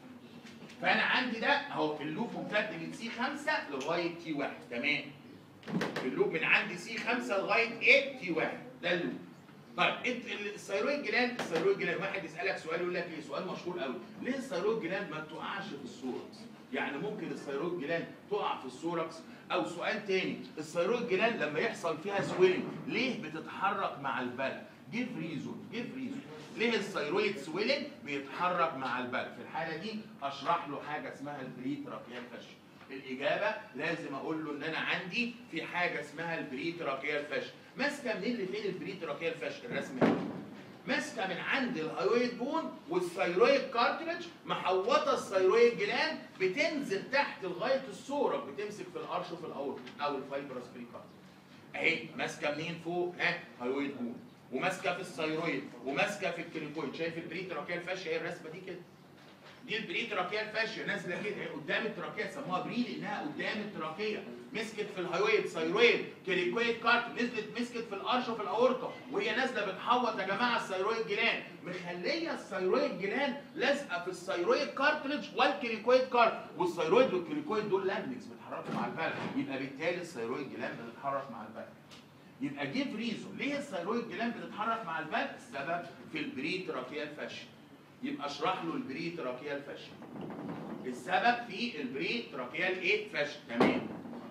فانا عندي ده اهو اللوب ممتد من سي 5 لغايه تي 1 تمام اللوب من عندي سي 5 لغايه ايه تي 1 ده اللوب طيب انت الثيرويد جلاند الثيرويد جلاند واحد يسالك سؤال يقول لك ايه سؤال مشهور قوي ليه الثيرويد جلاند ما بتقعش في السوركس يعني ممكن الثيرويد جلاند تقع في السوركس او سؤال تاني الثيرويد جلاند لما يحصل فيها سويلنج ليه بتتحرك مع البلد جيف ريزون جيف ريزون ليه الثيرويد سويلنج بيتحرك مع البلد في الحاله دي اشرح له حاجه اسمها البريتراكيال فاشل الاجابه لازم اقول له ان انا عندي في حاجه اسمها البريتراكيال فاشل ماسكه منين لفين البريتراكيال فاشل الرسمه دي ماسكه من عند الهايويد بون والثيرويد كارتريج محوطه الثيرويد جلاند بتنزل تحت لغايه الصوره بتمسك في القرش وفي الاورط او الفايبرس بريكارد اهي ماسكه منين فوق ها هايويد بون وماسكه في الثيرويد وماسكه في الكريكويد شايف البريتراكيال فاشل ايه الرسمه دي كده دي البريتراكيال فاشيا نازله كده هي قدام التراكيه سموها بري لانها قدام التراكيه مسكت في الهايويد ثيرويد كريكويد كارت نزلت مسكت في القرش وفي الاورطه وهي نازله بتحوط يا جماعه الثيرويد جلاند مخليه الثيرويد جلاند لازقه في الثيرويد كارتريج والكريكويد كارت والثيرويد والكريكويد دول لاندكس بيتحركوا مع البلد يبقى بالتالي الثيرويد جلاند بتتحرك مع البلد يبقى جيف ريزون ليه الثيرويد جلاند بتتحرك مع البلد السبب في البريتراكيال فاشيا يبقى اشرح له البري تراكيال فاشل السبب في البري تراكيال ايه فاشل تمام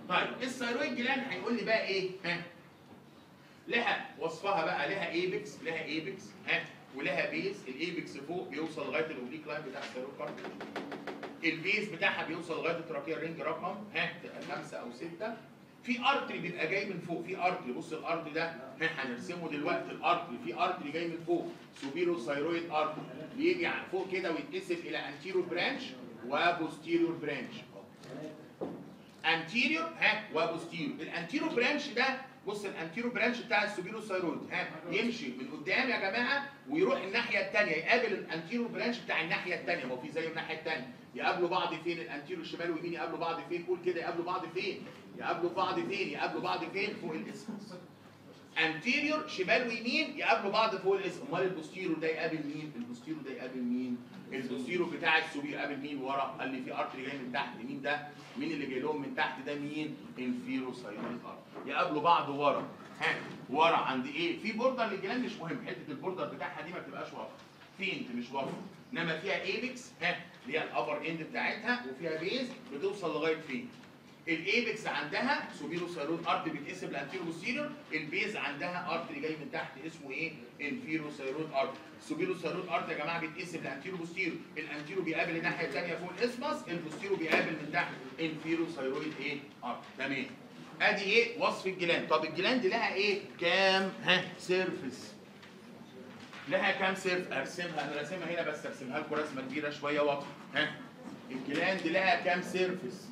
طيب الثيرويد جلاند هيقول لي بقى ايه ها لها وصفها بقى لها ايبكس لها ايبكس ها ولها بيز الايبكس فوق بيوصل لغايه الاوبليك لاين بتاع الثيرويد كارتج البيز بتاعها بيوصل لغايه التراكيه رينج رقم ها تبقى خمسه او سته في ارتري بيبقى جاي من فوق في ارتري بص الارتري ده ها هنرسمه دلوقتي الارتري في ارتري جاي من فوق سوبيرو ثيرويد ارتري بيجي عن فوق كده ويتقسم الى انتيريور برانش وبوستيريور برانش انتيريور ها وبوستيريور الانتيريور برانش ده بص الانتيريور برانش بتاع السوبيرو ثيرويد ها يمشي من قدام يا جماعه ويروح الناحيه الثانيه يقابل الانتيريور برانش بتاع الناحيه الثانيه ما هو في زيه الناحيه الثانيه يقابلوا بعض فين الانتيريور شمال ويمين يقابلوا بعض فين قول كده يقابلوا بعض فين يقابلوا بعض فين يقابلوا بعض فين فوق الاسم انتيريور شمال ويمين يقابلوا بعض فوق الاسم امال البوستيريور ده يقابل مين البوستيريور ده يقابل مين البوستيريور بتاع السوبر يقابل مين ورا قال لي في ارتري جاي من تحت مين ده مين اللي جاي لهم من تحت ده مين انفيرو ثيرويد ارتري يقابلوا بعض ورا ها ورا عند ايه في بوردر للجلاند مش مهم حته البوردر بتاعها دي ما بتبقاش واضحه فين مش واضحه انما فيها ايبكس ها اللي هي الابر اند بتاعتها وفيها بيز بتوصل لغايه فين الايبكس عندها سوبيرو ثيرويد ارت بيتقسم لانتيرو بوستيريور البيز عندها ارت جاي من تحت اسمه ايه انفيرو ثيرويد ارت السوبيرو ثيرويد ارت يا جماعه بيتقسم لانتيرو بوستيريور الانتيرو بيقابل الناحيه الثانيه فوق الاسمس البوستيرو بيقابل من تحت انفيرو ثيرويد ايه ارت تمام ادي ايه وصف الجلاند طب الجلاند لها ايه كام ها سيرفيس لها كام سيرف ارسمها انا راسمها هنا بس ارسمها لكم رسمه كبيره شويه واضحه ها الجلاند لها كام سيرفيس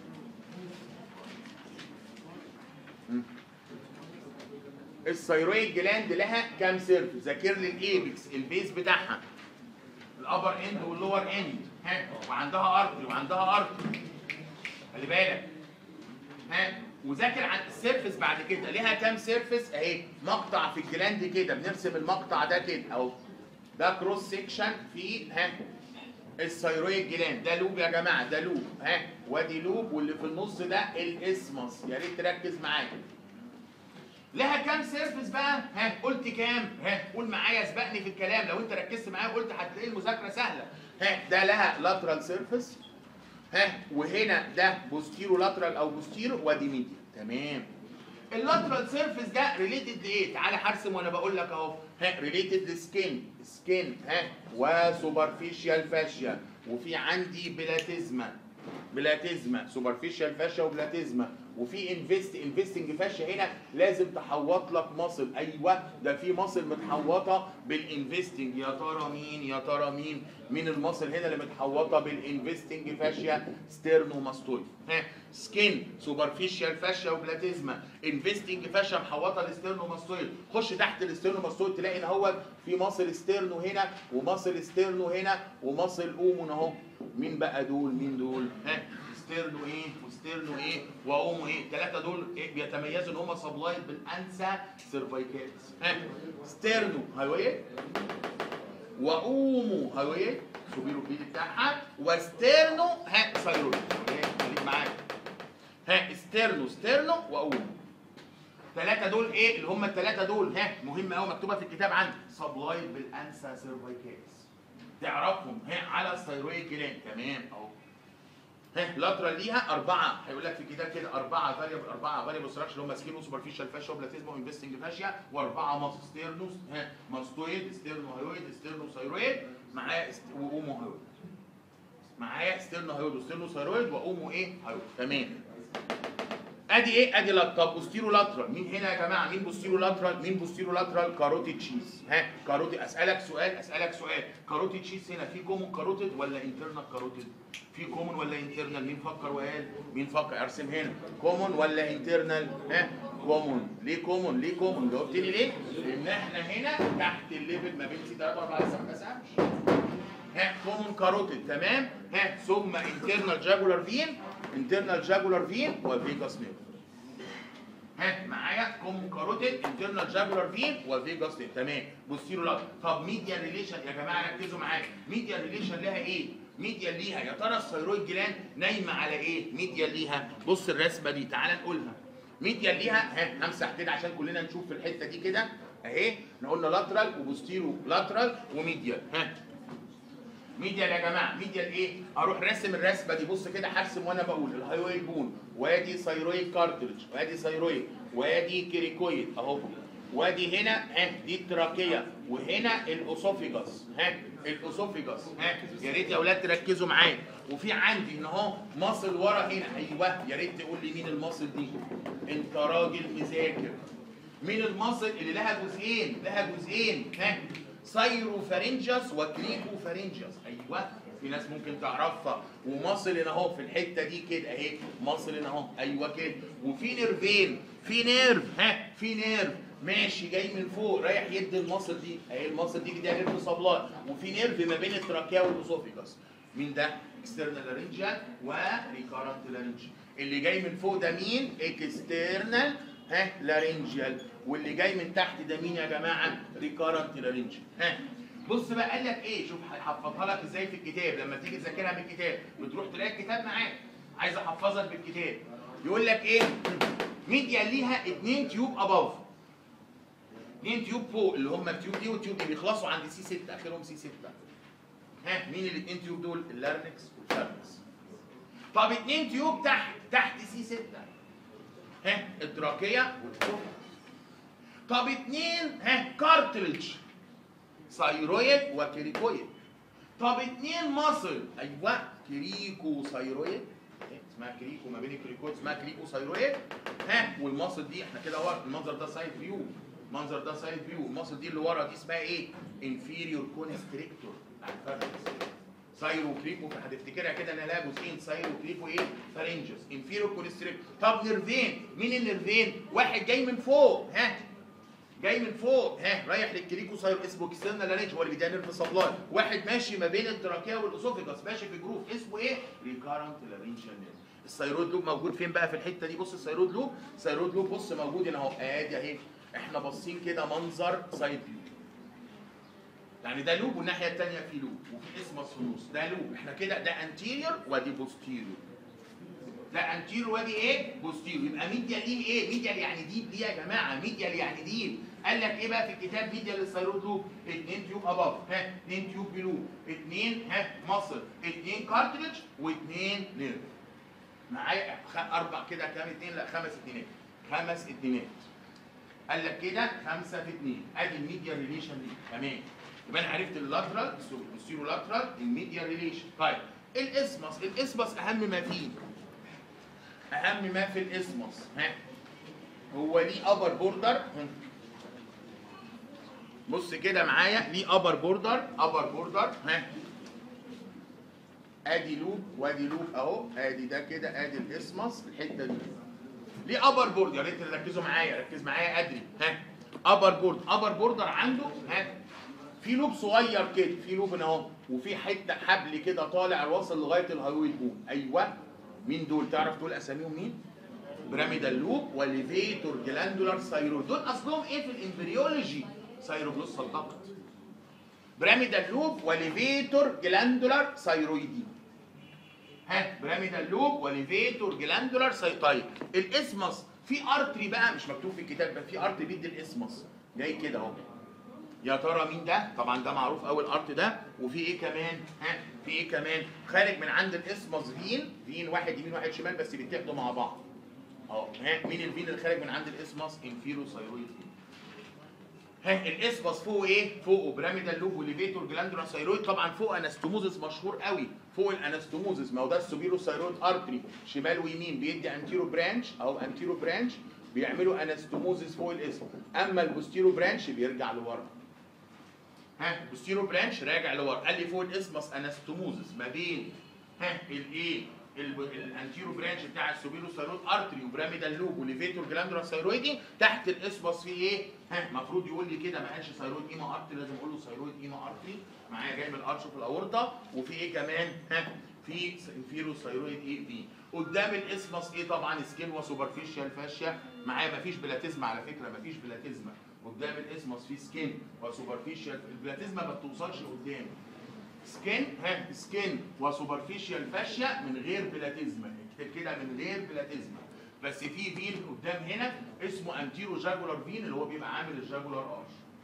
الثيرويد جلاند لها كام سيرف ذاكر لي الايبكس البيز بتاعها الابر اند واللور اند ها وعندها ارتري وعندها ارتري خلي بالك ها وذاكر عن السيرفس بعد كده ليها كام سيرفس اهي مقطع في الجلاند كده بنرسم المقطع ده كده اهو ده كروس سيكشن في ها الثيرويد جلاند ده لوب يا جماعه ده لوب ها وادي لوب واللي في النص ده الاسمس يا ريت تركز معايا لها كام سيرفس بقى؟ ها قلت كام؟ ها قول معايا سبقني في الكلام لو انت ركزت معايا وقلت هتلاقي المذاكره سهله. ها ده لها لاترال سيرفس ها وهنا ده بوستيرو لاترال او بوستيرو وادي ميديا تمام. اللاترال سيرفس ده ريليتد لايه؟ تعالى هرسم وانا بقول لك اهو ها ريليتد لسكين سكين ها وسوبرفيشال فاشيا وفي عندي بلاتيزما بلاتيزما سوبرفيشال فاشيا وبلاتيزما وفي انفست انفستنج فاشيا هنا لازم تحوط لك مصل ايوه ده في مصل متحوطه بالانفستنج يا ترى مين يا ترى مين مين المصل هنا اللي متحوطه بالانفستنج فاشيا ستيرنوماستويد ها سكين سوبرفيشال فاشيا وبلاتيزما انفستنج فاشيا محوطه الستيرنوماستويد خش تحت الستيرنوماستويد تلاقي ان هو في مصل ستيرنو هنا ومصل ستيرنو هنا ومصل اومون اهو مين بقى دول مين دول ها ستيرنو ايه وستيرنو ايه واومو ايه الثلاثه دول إيه بيتميزوا ان هم سبلايد بالانسا سيرفايكالز ها ستيرنو هايويه واومو هايويه سوبيرو بيدي بتاعها وستيرنو ها ثايرويد خليك معايا ها ستيرنو ستيرنو واومو الثلاثه دول ايه اللي هم الثلاثه دول ها مهمه قوي مكتوبه في الكتاب عندي سبلايد بالانسا سيرفايكالز تعرفهم ها على الثيرويد جلاند تمام اهو ها لاترال ليها اربعه هيقول لك في الكتاب كده اربعه فاريبل اربعه فاريبل ستراكشر اللي هم سكينو سوبرفيشال فاشيا وبلاتيزما وانفستنج فاشيا واربعه ماس ستيرنوس ها ماستويد ستيرنو هايويد ستيرنو ثايرويد معايا است... واومو هايويد معايا ستيرنو هايويد وستيرنو ثايرويد واومو ايه هايويد تمام ادي ايه ادي لات طب بوستيرو لاترال مين هنا يا جماعه مين بوستيرو لاترال مين بوستيرو لاترال كاروتيد تشيز ها كاروتيد اسالك سؤال اسالك سؤال كاروتيد تشيز هنا في كومون كاروتيد ولا انترنال كاروتيد في كومون ولا انترنال مين فكر وقال مين فكر ارسم هنا كومون ولا انترنال ها كومون ليه كومون ليه كومون جاوبتني ليه لان احنا هنا تحت الليفل ما بين سي 3 و 4 لسه ما اتقسمش ها كومون كاروتيد تمام ها ثم انترنال جاجولار فين انترنال جاجولار فين وفيجاس نيرف ها معايا كومون كاروتيد انترنال جاجولار فين وفيجاس نيرف تمام بوستيرو لاترال طب ميديا ريليشن يا جماعه ركزوا معايا ميديا ريليشن لها ايه ميديا ليها يا ترى الثيرويد جلاند نايمه على ايه ميديا ليها بص الرسمه دي تعال نقولها ميديا ليها ها همسح كده عشان كلنا نشوف في الحته دي كده اهي احنا قلنا لاترال وبوستيرو لاترال وميديا ها ميديال يا جماعه ميديال ايه اروح راسم الرسمه دي بص كده هرسم وانا بقول الهايويد بون وادي ثايرويد كارتريج وادي ثايرويد وادي كريكويد اهو وادي هنا ها دي التراكيه وهنا الاسوفيجاس ها الاسوفيجاس ها يا ريت يا اولاد تركزوا معايا وفي عندي ان اهو مصل ورا هنا ايوه يا ريت تقول لي مين المصل دي انت راجل مذاكر مين المصل اللي لها جزئين لها جزئين ها سايروفارنجس وكريكوفارنجس ايوه في ناس ممكن تعرفها ومصل هنا اهو في الحته دي كده اهي مصل هنا اهو ايوه كده وفي نيرفين في نيرف ها في نيرف ماشي جاي من فوق رايح يدي المصل دي اهي المصل دي كده نيرف سبلاي وفي نيرف ما بين التراكيا والاسوفيجاس مين ده؟ اكسترنال لارنجيال وريكارنت لارنجيال اللي جاي من فوق ده مين؟ اكسترنال ها لارنجيال واللي جاي من تحت ده مين يا جماعه؟ ريكارنت لارنجيال ها بص بقى قال لك ايه شوف هحفظها لك ازاي في الكتاب لما تيجي تذاكرها من الكتاب بتروح تلاقي الكتاب معاك عايز احفظك بالكتاب يقول لك ايه ميديا ليها اتنين تيوب اباف اتنين تيوب فوق اللي هم التيوب دي والتيوب دي بيخلصوا عند سي 6 اخرهم سي 6 ها مين الاثنين تيوب دول اللارنكس والفارنكس طب اتنين تيوب تحت تحت سي 6 ها التراكيه والفوكس طب اتنين ها كارتريج ثايرويد وكريكويد طب اتنين مصل ايوه كريكو ثايرويد اسمها كريكو ما بين الكريكويد اسمها كريكو ثايرويد ها والمصل دي احنا كده ورا المنظر ده سايد فيو المنظر ده سايد فيو المصل دي اللي ورا دي اسمها ايه؟ انفيريور كونستريكتور سايرو كريكو هتفتكرها كده ان لها جزئين سايرو كريكو ايه؟ فارنجس انفيريور كونستريكتور طب نيرفين مين النيرفين؟ واحد جاي من فوق ها جاي من فوق ها رايح للكريكو سايرو اسمه كسرنا لارنج هو اللي بيديها نيرف سبلاي واحد ماشي ما بين التراكيه والاسوفيجاس ماشي في جروف اسمه ايه؟ ريكارنت لارنجيال نيرف الثيرويد لوب موجود فين بقى في الحته دي بص الثيرويد لوب الثيرويد لوب بص موجود هنا اهو ادي اهي احنا باصين كده منظر سايد فيو يعني ده لوب والناحيه الثانيه في لوب وفي اسمس في النص ده لوب احنا كده ده انتيريور وادي بوستيريور ده انتيريور وادي ايه بوستيريور يبقى ميديال ليه ايه ميديال يعني ديب ليه يا جماعه ميديال يعني ديب قال لك ايه بقى في الكتاب ميديال للثيرويد لوب اثنين تيوب اباف ها اثنين تيوب بلو اثنين ها مصل اثنين كارتريج واثنين نيرف معايا خ- اربع كده كام اثنين لا خمس اثنينات خمس اثنينات قال لك كده خمسه في اثنين ادي الميديال ريليشن دي تمام يبقى انا عرفت اللاترال السيرو لاترال الميديال ريليشن طيب الاسمس الاسمس اهم ما فيه اهم ما في الاسمس ها هو ليه ابر بوردر بص كده معايا ليه ابر بوردر ابر بوردر ها ادي لوب وادي لوب اهو ادي ده كده ادي الاسمس الحته دي ليه ابر بورد يا ريت تركزوا معايا ركز معايا ادري ها ابر بورد ابر بوردر عنده ها في لوب صغير كده في لوب هنا اهو وفي حته حبل كده طالع واصل لغايه الهايويد بون ايوه مين دول تعرف دول اساميهم مين بيراميدال لوب وليفيتور جلاندولار ثايرويد دول اصلهم ايه في الامبريولوجي ثايروبلوس الضغط بيراميدال لوب وليفيتور جلاندولار ثايرويدي ها بيراميدال لوب وليفيتور جلاندولار سايتايد الاسمس في ارتري بقى مش مكتوب في الكتاب بقى في ارتري بيدي الاسمس جاي كده اهو يا ترى مين ده؟ طبعا ده معروف قوي الارت ده وفي ايه كمان؟ ها في ايه كمان؟ خارج من عند الاسمس فين فين واحد يمين واحد شمال بس بيتحدوا مع بعض. اه ها مين الفين اللي خارج من عند الاسمس؟ انفيرو ثايرويد فين. ها الاسبس فوق ايه؟ فوقه بيراميدال لوب وليفيتور جلاندولا ثايرويد طبعا فوق انستوموزس مشهور قوي فوق الانستوموزس ما هو ده السوبيرو ثايرويد ارتري شمال ويمين بيدي انتيرو برانش او انتيرو برانش بيعملوا انستوموزس فوق الاسم اما البوستيرو برانش بيرجع لورا ها البوستيرو برانش راجع لورا قال لي فوق الاسمس انستوموزس ما بين ها الايه ال- الانتيرو برانش بتاع السوبيرو ثايرويد ارتري وبراميدال لوب وليفيتور جلاندولا ثايرويدي تحت الاسبس في ايه؟ ها المفروض يقول لي كده ما قالش ثايرويد ايما ارتري لازم اقول له ثايرويد ايما ارتري معايا جاي من الارش في الاورطه وفي ايه كمان؟ ها في انفيرو ثايرويد ايه دي قدام الاسمس ايه طبعا سكين وسوبرفيشال فاشيا معايا مفيش بلاتيزما على فكره مفيش بلاتيزما قدام الاسمس في سكين وسوبرفيشال البلاتيزما ما بتوصلش قدام سكين ها سكين وسوبرفيشال فاشيا من غير بلاتيزما اكتب كده من غير بلاتيزما بس في فين قدام هنا اسمه انتيرو جاجولار فين اللي هو بيبقى عامل الجاجولار ارش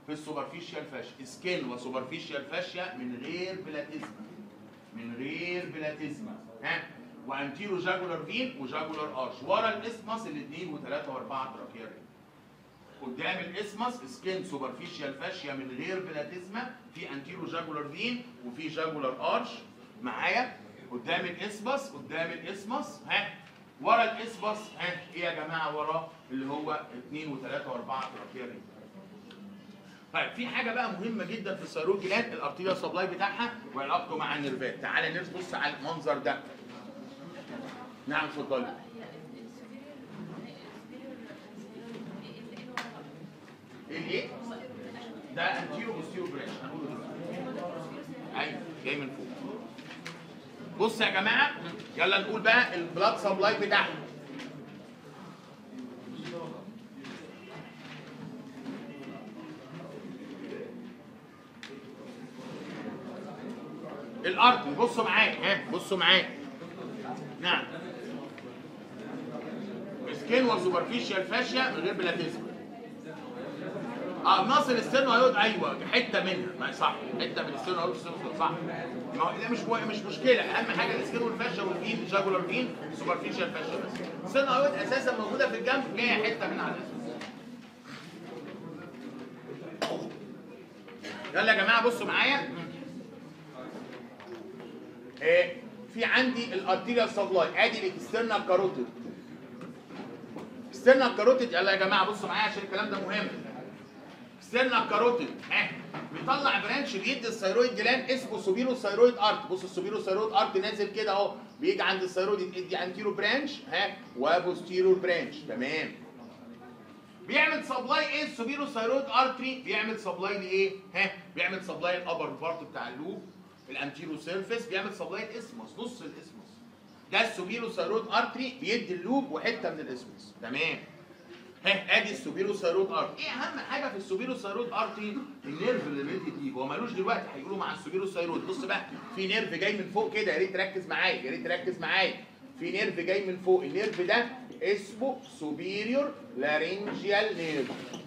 في السوبرفيشال فاشيا سكين وسوبرفيشال فاشيا من غير بلاتيزما من غير بلاتيزما ها وانتيرو جاجولار فين وجاجولار ارش ورا الاسمس الاثنين وثلاثه واربعه تراكير قدام الاسمس سكين سوبرفيشال فاشيا من غير بلاتيزما في انتيرو جاجولار فين وفي جاجولار ارش معايا قدام الاسبس قدام الاسمس ها ورا الاسبس ها ايه يا جماعه وراه اللي هو 2 و3 و4 تراكير طيب في حاجه بقى مهمه جدا في الثيرويد جلاند الارتيريا سبلاي بتاعها وعلاقته مع النيرفات تعالى نبص على المنظر ده نعم اتفضلي الايه ده انتيرو بوستيرو برانش هنقوله دلوقتي ايوه جاي من فوق بص يا جماعه يلا نقول بقى البلاد سبلاي بتاعها الارض بصوا معايا ها بصوا معايا نعم سكين وسوبرفيشال فاشيا من غير بلاتيزم اه ناصر الستيرنو هيقعد ايوه حته منها ما صح حته من الستيرنو هيقعد صح ما هو ده مش مش مشكله اهم حاجه السكين والفاشيا والفين جاجولار فين سوبرفيشال فاشيا بس الستيرنو هيقعد اساسا موجوده في الجنب جايه حته منها على الاسم يلا يا جماعه بصوا معايا إيه في عندي الارتيريال سبلاي ادي الاكسترنال كاروتيد اكسترنال كاروتيد يلا يا جماعه بصوا معايا عشان الكلام ده مهم اكسترنال كاروتيد اه بيطلع برانش بيدي الثيرويد جلاند اسمه سوبيرو ثيرويد ارت بص السوبيرو ثيرويد ارت نازل كده اهو بيجي عند الثيرويد يدي انتيرو برانش ها وبوستيرو برانش تمام بيعمل سبلاي ايه السوبيرو ثيرويد ارتري بيعمل سبلاي لايه ها بيعمل سبلاي الابر بارت بتاع اللوب الانتيرو سيرفيس بيعمل سبلاي الاسمس نص الاسمس ده السوبيرو ثيرويد ارتري بيدي اللوب وحته من الاسمس تمام ها ادي السوبيرو ثيرويد ارتري ايه اهم حاجه في السوبيرو ثيرويد ارتري النيرف اللي بيدي هو مالوش دلوقتي هيقولوا مع السوبيرو ثيرويد بص بقى في نيرف جاي من فوق كده يا ريت تركز معايا يا ريت تركز معايا في نيرف جاي من فوق النيرف ده اسمه سوبيريور لارينجيال نيرف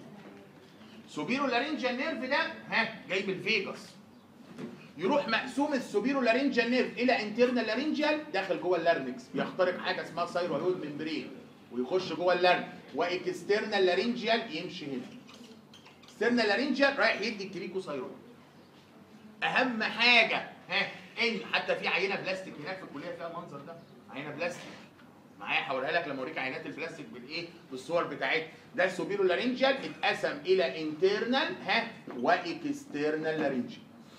سوبيرو لارينجيال نيرف ده ها جاي من فيجاس يروح مقسوم السوبيرو لارينجيال نيرف الى انترنال لارينجيال داخل جوه اللارنكس بيخترق حاجه اسمها سايروهيد ممبرين ويخش جوه اللارنكس واكسترنال لارينجيال يمشي هنا اكسترنال لارينجيال رايح يدي الكريكو سايرويد اهم حاجه ها ان حتى في عينه بلاستيك هناك في الكليه فيها المنظر ده عينه بلاستيك معايا هوريها لك لما اوريك عينات البلاستيك بالايه بالصور بتاعتها ده السوبيرو لارينجيال اتقسم الى انترنال ها واكسترنال لارينجيال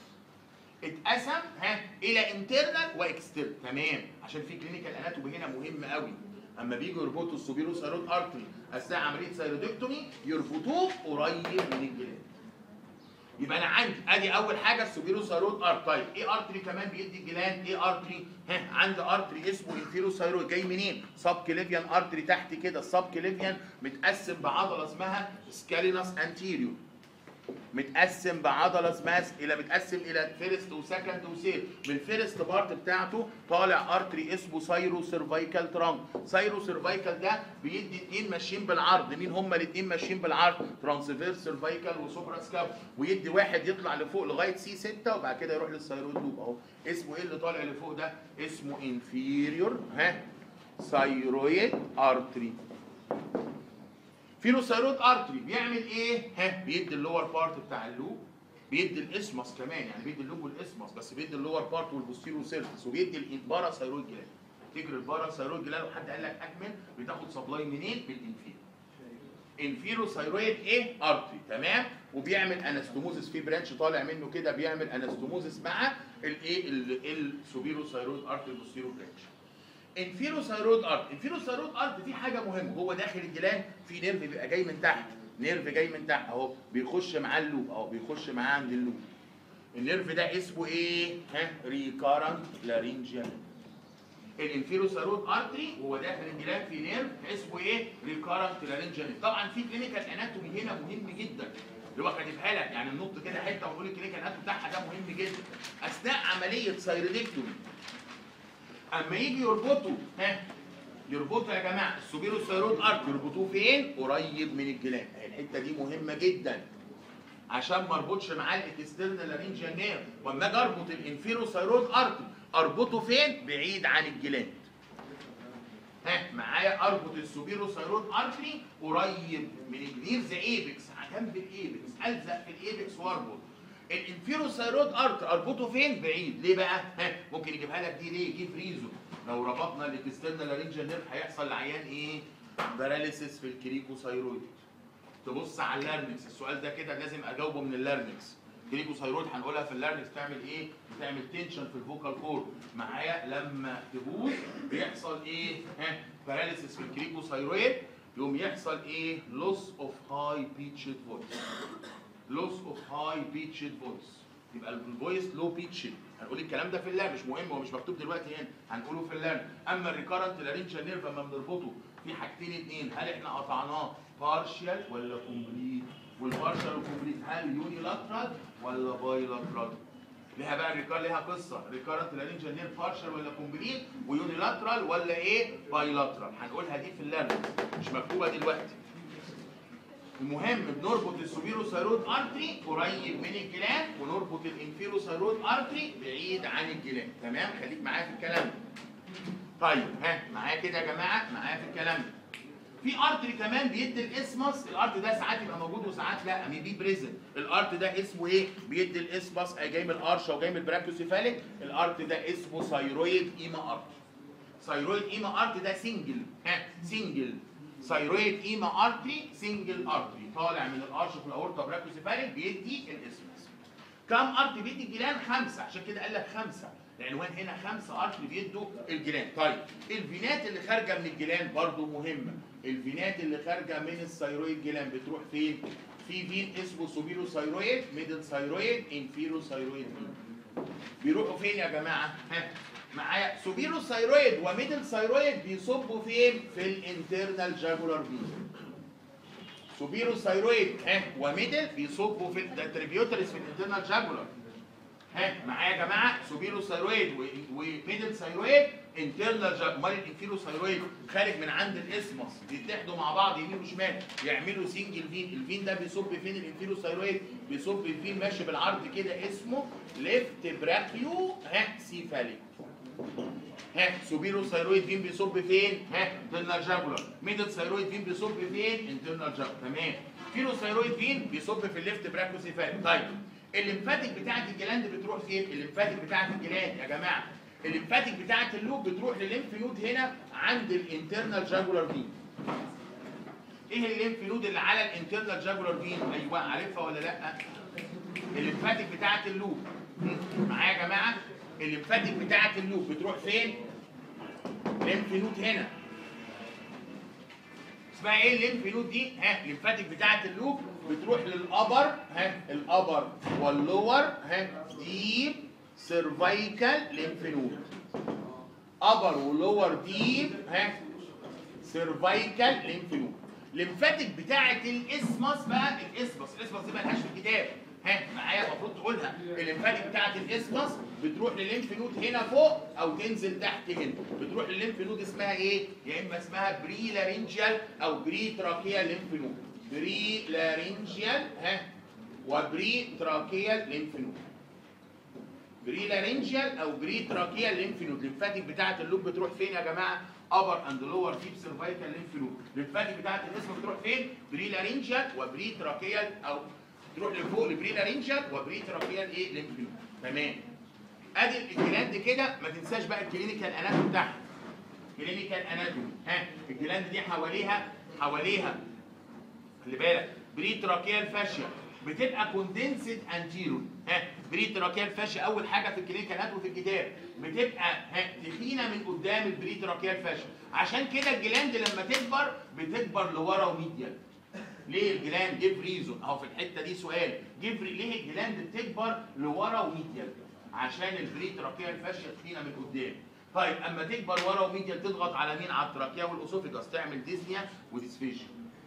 اتقسم ها الى انترنال واكسترنال تمام عشان في كلينيكال اناتومي هنا مهم قوي اما بيجوا يربطوا السوبيرو ثيرويد ارتري اثناء عمليه ثيرودكتومي يربطوه قريب من الجلد يبقى انا عندي ادي اول حاجه السوبيرو ثيرويد ارت طيب ايه ارتري كمان بيدي الجلاند ايه ارتري ها عندي ارتري اسمه انفيرو ثيرويد جاي منين سب كليفيان ارتري تحت كده السب كليفيان متقسم بعضله اسمها سكالينس انتيريور متقسم بعضله اسمها الى متقسم الى فيرست وسكند وسير من الفيرست بارت بتاعته طالع ارتري اسمه سايرو سيرفايكال ترانك سايرو سيرفايكال ده بيدي اتنين ماشيين بالعرض مين هما الاتنين ماشيين بالعرض ترانسفيرس سيرفايكال وسوبرا سكاب ويدي واحد يطلع لفوق لغايه سي 6 وبعد كده يروح للثيرويد لوب اهو اسمه ايه اللي طالع لفوق ده اسمه انفيريور ها ثايرويد ارتري فيلوثيرويد ارتري بيعمل ايه؟ ها بيدي اللور بارت بتاع اللوب بيدي الاسمس كمان يعني بيدي اللوب والاسمس بس بيدي اللور بارت والبوستيرو سيرفيس وبيدي البارا ثيرويد جلاند تجري البارا ثيرويد جلاند لو حد قال لك اكمل بتاخد سبلاي منين؟ بالانفيرو انفيرو ثيرويد ايه؟ ارتري تمام وبيعمل انستوموزس في برانش طالع منه كده بيعمل انستوموزس مع الايه السوبيرو ثيرويد ارتري البوستيرو برانش انفيرو ثيرويد ارت انفيرو ثيرويد ارت دي حاجه مهمه هو داخل الجلاند في نيرف بيبقى جاي من تحت نيرف جاي من تحت اهو بيخش معاه اللوب اهو بيخش معاه عند اللوب النيرف ده اسمه ايه ها ريكارنت لارينجيال الانفيرو ثيرويد ارتري وهو داخل الجلاند في نيرف اسمه ايه ريكارنت لارينجيال طبعا في كلينيكال اناتومي هنا مهم جدا اللي هو كاتبها لك يعني النط كده حته ونقول الكلينيكال اناتومي بتاعها ده مهم جدا اثناء عمليه ثيرودكتومي اما يجي يربطوا ها يربطوا يا جماعه السوبيرو ثيرويد ارت يربطوه فين؟ قريب من الجلاند الحته دي مهمه جدا عشان ما اربطش معاه الاكسترنال لارنجيال نيرف واما اجي اربط الانفيروثايرويد ارتري اربطه فين بعيد عن الجلاند ها معايا اربط السوبيروثايرويد ارتري قريب من النيرز ايبكس جنب الايبكس الزق في الايبكس واربط الانفيروثايرويد ارتري اربطه فين بعيد ليه بقى ها ممكن يجيبها لك دي ليه جيب ريزون لو ربطنا الاكسترنال لارنجيال نيرف هيحصل لعيان ايه باراليسيس في الكريكوثايرويد تبص على اللارنكس السؤال ده كده لازم اجاوبه من اللارنكس كريكوثايرويد هنقولها في اللارنكس بتعمل ايه بتعمل تنشن في الفوكال كورد معايا لما تبوظ بيحصل ايه ها باراليسيس في الكريكوثايرويد يقوم يحصل ايه لوس اوف هاي بيتشد فويس لوس اوف هاي بيتشد فويس يبقى الفويس لو بيتشد هنقول الكلام ده في اللاب مش مهم هو مش مكتوب دلوقتي هنا هنقوله في اللاب اما الريكارنت لارنجال نيرف لما بنربطه في حاجتين اتنين هل احنا قطعناه بارشال ولا كومبليت والبارشال والكومبليت هل يوني لاترال ولا باي لاترال ليها بقى الريكار ليها قصه ريكارنت لارنجال نيرف بارشال ولا كومبليت ويوني لاترال ولا ايه باي لاترال هنقولها دي في اللاب مش مكتوبه دلوقتي المهم بنربط السوبيروثايرويد ارتري قريب من الجلاند ونربط الانفيروثايرويد ارتري بعيد عن الجلاند تمام خليك معايا في الكلام ده طيب ها معايا كده يا جماعه معايا في الكلام ده في ارتري كمان بيدي الاسمس الارت ده ساعات يبقى موجود وساعات لا بي بريزن الارت ده اسمه ايه بيدي الاسمس جاي من الارشا وجاي من البراكوسيفاليك الارت ده اسمه ثايرويد ايما ارت ثايرويد ايما ارت ده سنجل ها سنجل ثايرويد ايما ارتري سنجل ارتري طالع من الارش في الاورتا براكوسيفاليك بيدي الاسمس كم ارتري بيدي الجيران خمسه عشان كده قال لك خمسه العنوان هنا خمسه ارتري بيدوا الجيران طيب الفينات اللي خارجه من الجيران برضو مهمه الفينات اللي خارجه من الثايرويد جيلان بتروح فين في فين اسمه سوبيرو ثايرويد ميدل ثايرويد انفيرو ثايرويد فين بيروحوا فين يا جماعه ها معايا سوبيرو ثايرويد وميدل ثايرويد بيصبوا فين في الانترنال جاجولار فين سوبيرو ثايرويد ها وميدل بيصبوا في ده تريبيوتريس في الانترنال جاجولار ها معايا يا جماعه سوبيرو ثايرويد و- وميدل ثايرويد انترنال جاج امال الانفيرو ثايرويد خارج من عند الاسمس بيتحدوا مع بعض يمين وشمال يعملوا سنجل فين الفين ده بيصب فين الانفيرو ثايرويد بيصب فين ماشي بالعرض كده اسمه ليفت براكيو ها سيفاليك ها سوبيرو ثايرويد فين بيصب فين ها انترنال جاجولار ميدل ثايرويد فين بيصب فين انترنال جاجولار تمام فيرو ثايرويد فين بيصب في الليفت براكوسيفاليك طيب الليمفاتيك بتاعت الجلاند بتروح فين الليمفاتيك بتاعت الجلاند يا جماعه الليمفاتيك بتاعت اللوب بتروح للليمف نود هنا عند الانترنال جاجولار فين ايه الليمف نود اللي على الانترنال جاجولار فين ايوه عارفها ولا لا الليمفاتيك بتاعت اللوب معايا يا جماعه الليمفاتيك بتاعت اللوب بتروح فين ليمف نود هنا اسمها ايه الليمف نود دي ها الليمفاتيك بتاعت اللوب بتروح للابر ها الابر واللور ها ديب سيرفايكال ليمف نود ابر ولور ديب ها سيرفايكال ليمف نود الليمفاتيك بتاعت الاسمس بقى الاسمس الاسمس دي مالهاش في الكتاب ها معايا المفروض تقولها الليمفاتيك بتاعت الاسمس بتروح للليمف نود هنا فوق او تنزل تحت هنا بتروح للليمف نود اسمها ايه يا اما اسمها بري لارنجيال او بري تراكيال ليمف نود بري لارنجيال ها وبري تراكيال ليمف نود بري لارنجيال او بري تراكيال ليمف نود الليمفاتيك بتاعت اللوب بتروح فين يا جماعه ابر اند لور ديب سيرفايكال ليمف نود الليمفاتيك بتاعت الجسم بتروح فين بري لارنجيال وبري تراكيال او تروح لفوق لبري لارنجيال وبري تراكيال ايه ليمف نود تمام ادي الجلاند كده ما تنساش بقى الكلينيكال اناتوم بتاعها كلينيكال اناتوم ها الجلاند دي حواليها حواليها خلي بالك بري تراكيال فاشيا بتبقى كوندنسد انتيرور ها بري تراكيال فاشيا اول حاجه في الكلينيكال اناتوم في الكتاب بتبقى ها تخينه من قدام البري تراكيال فاشيا عشان كده الجلاند لما تكبر بتكبر لورا وميديال ليه الجلاند جيف ريزون اهو في الحته دي سؤال جيف ليه الجلاند بتكبر لورا وميديال عشان البري تراكيال فاشيا تخينه من قدام طيب اما تكبر ورا وميديال تضغط على مين على التراكيا والاسوفيجاس تعمل ديزنيا وديسفيجيا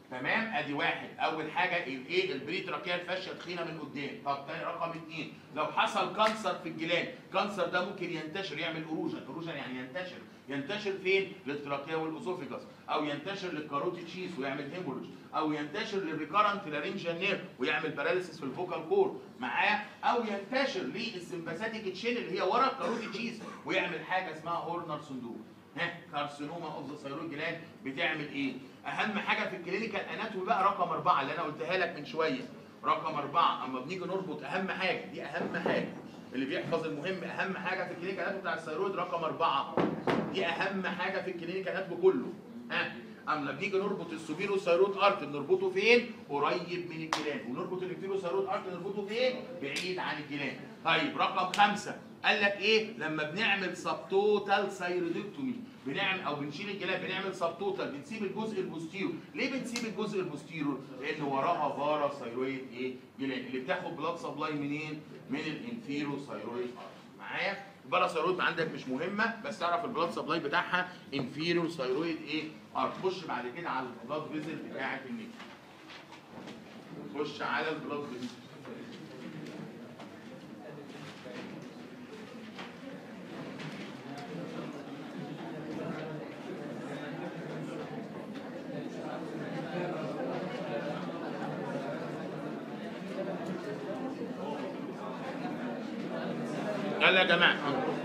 تمام ادي واحد اول حاجه الايه البريتراكيال فاشيه تخينه من قدام طب تاني رقم اثنين لو حصل كانسر في الجلاد كانسر ده ممكن ينتشر يعمل اروجن اروجن يعني ينتشر ينتشر فين للتراكيه والاسوفيجاس او ينتشر للكاروتيد شيس ويعمل هيموريج او ينتشر للريكارنت لارنجيال نير ويعمل باراليسيس في الفوكال كور معاه او ينتشر للسمباثيك تشين اللي هي ورا الكاروتيد شيس ويعمل حاجه اسمها هورنر سندروم ها كارسينوما اوف ذا ثايرويد جلاند بتعمل ايه؟ اهم حاجه في الكلينيكال اناتومي بقى رقم اربعه اللي انا قلتها لك من شويه رقم اربعه اما بنيجي نربط اهم حاجه دي اهم حاجه اللي بيحفظ المهم اهم حاجه في الكلينيكال اناتومي بتاع الثايرويد رقم اربعه دي اهم حاجه في الكلينيكال اناتومي كله ها اما بنيجي نربط السوبيرو ثايرويد ارت بنربطه فين؟ قريب من الجلاند ونربط الانفيرو ثايرويد ارت نربطه فين؟ بعيد عن الجلاند طيب رقم خمسه قال لك ايه؟ لما بنعمل سبتوتال ثايرويدكتومي بنعمل او بنشيل الجلاب بنعمل سبتوتال بنسيب الجزء البوستيرو ليه بنسيب الجزء البوستيرو؟ لان وراها فارا ثايرويد ايه؟ جلاند اللي بتاخد بلاد سبلاي منين؟ من الانفيرو ثايرويد ارت معايا؟ البارا ثايرويد عندك مش مهمه بس تعرف البلاد سبلاي بتاعها انفيرو ثايرويد ايه؟ ارت خش بعد كده على البلاد فيزل بتاعت النيك خش على البلاد فيزل يلا يا جماعه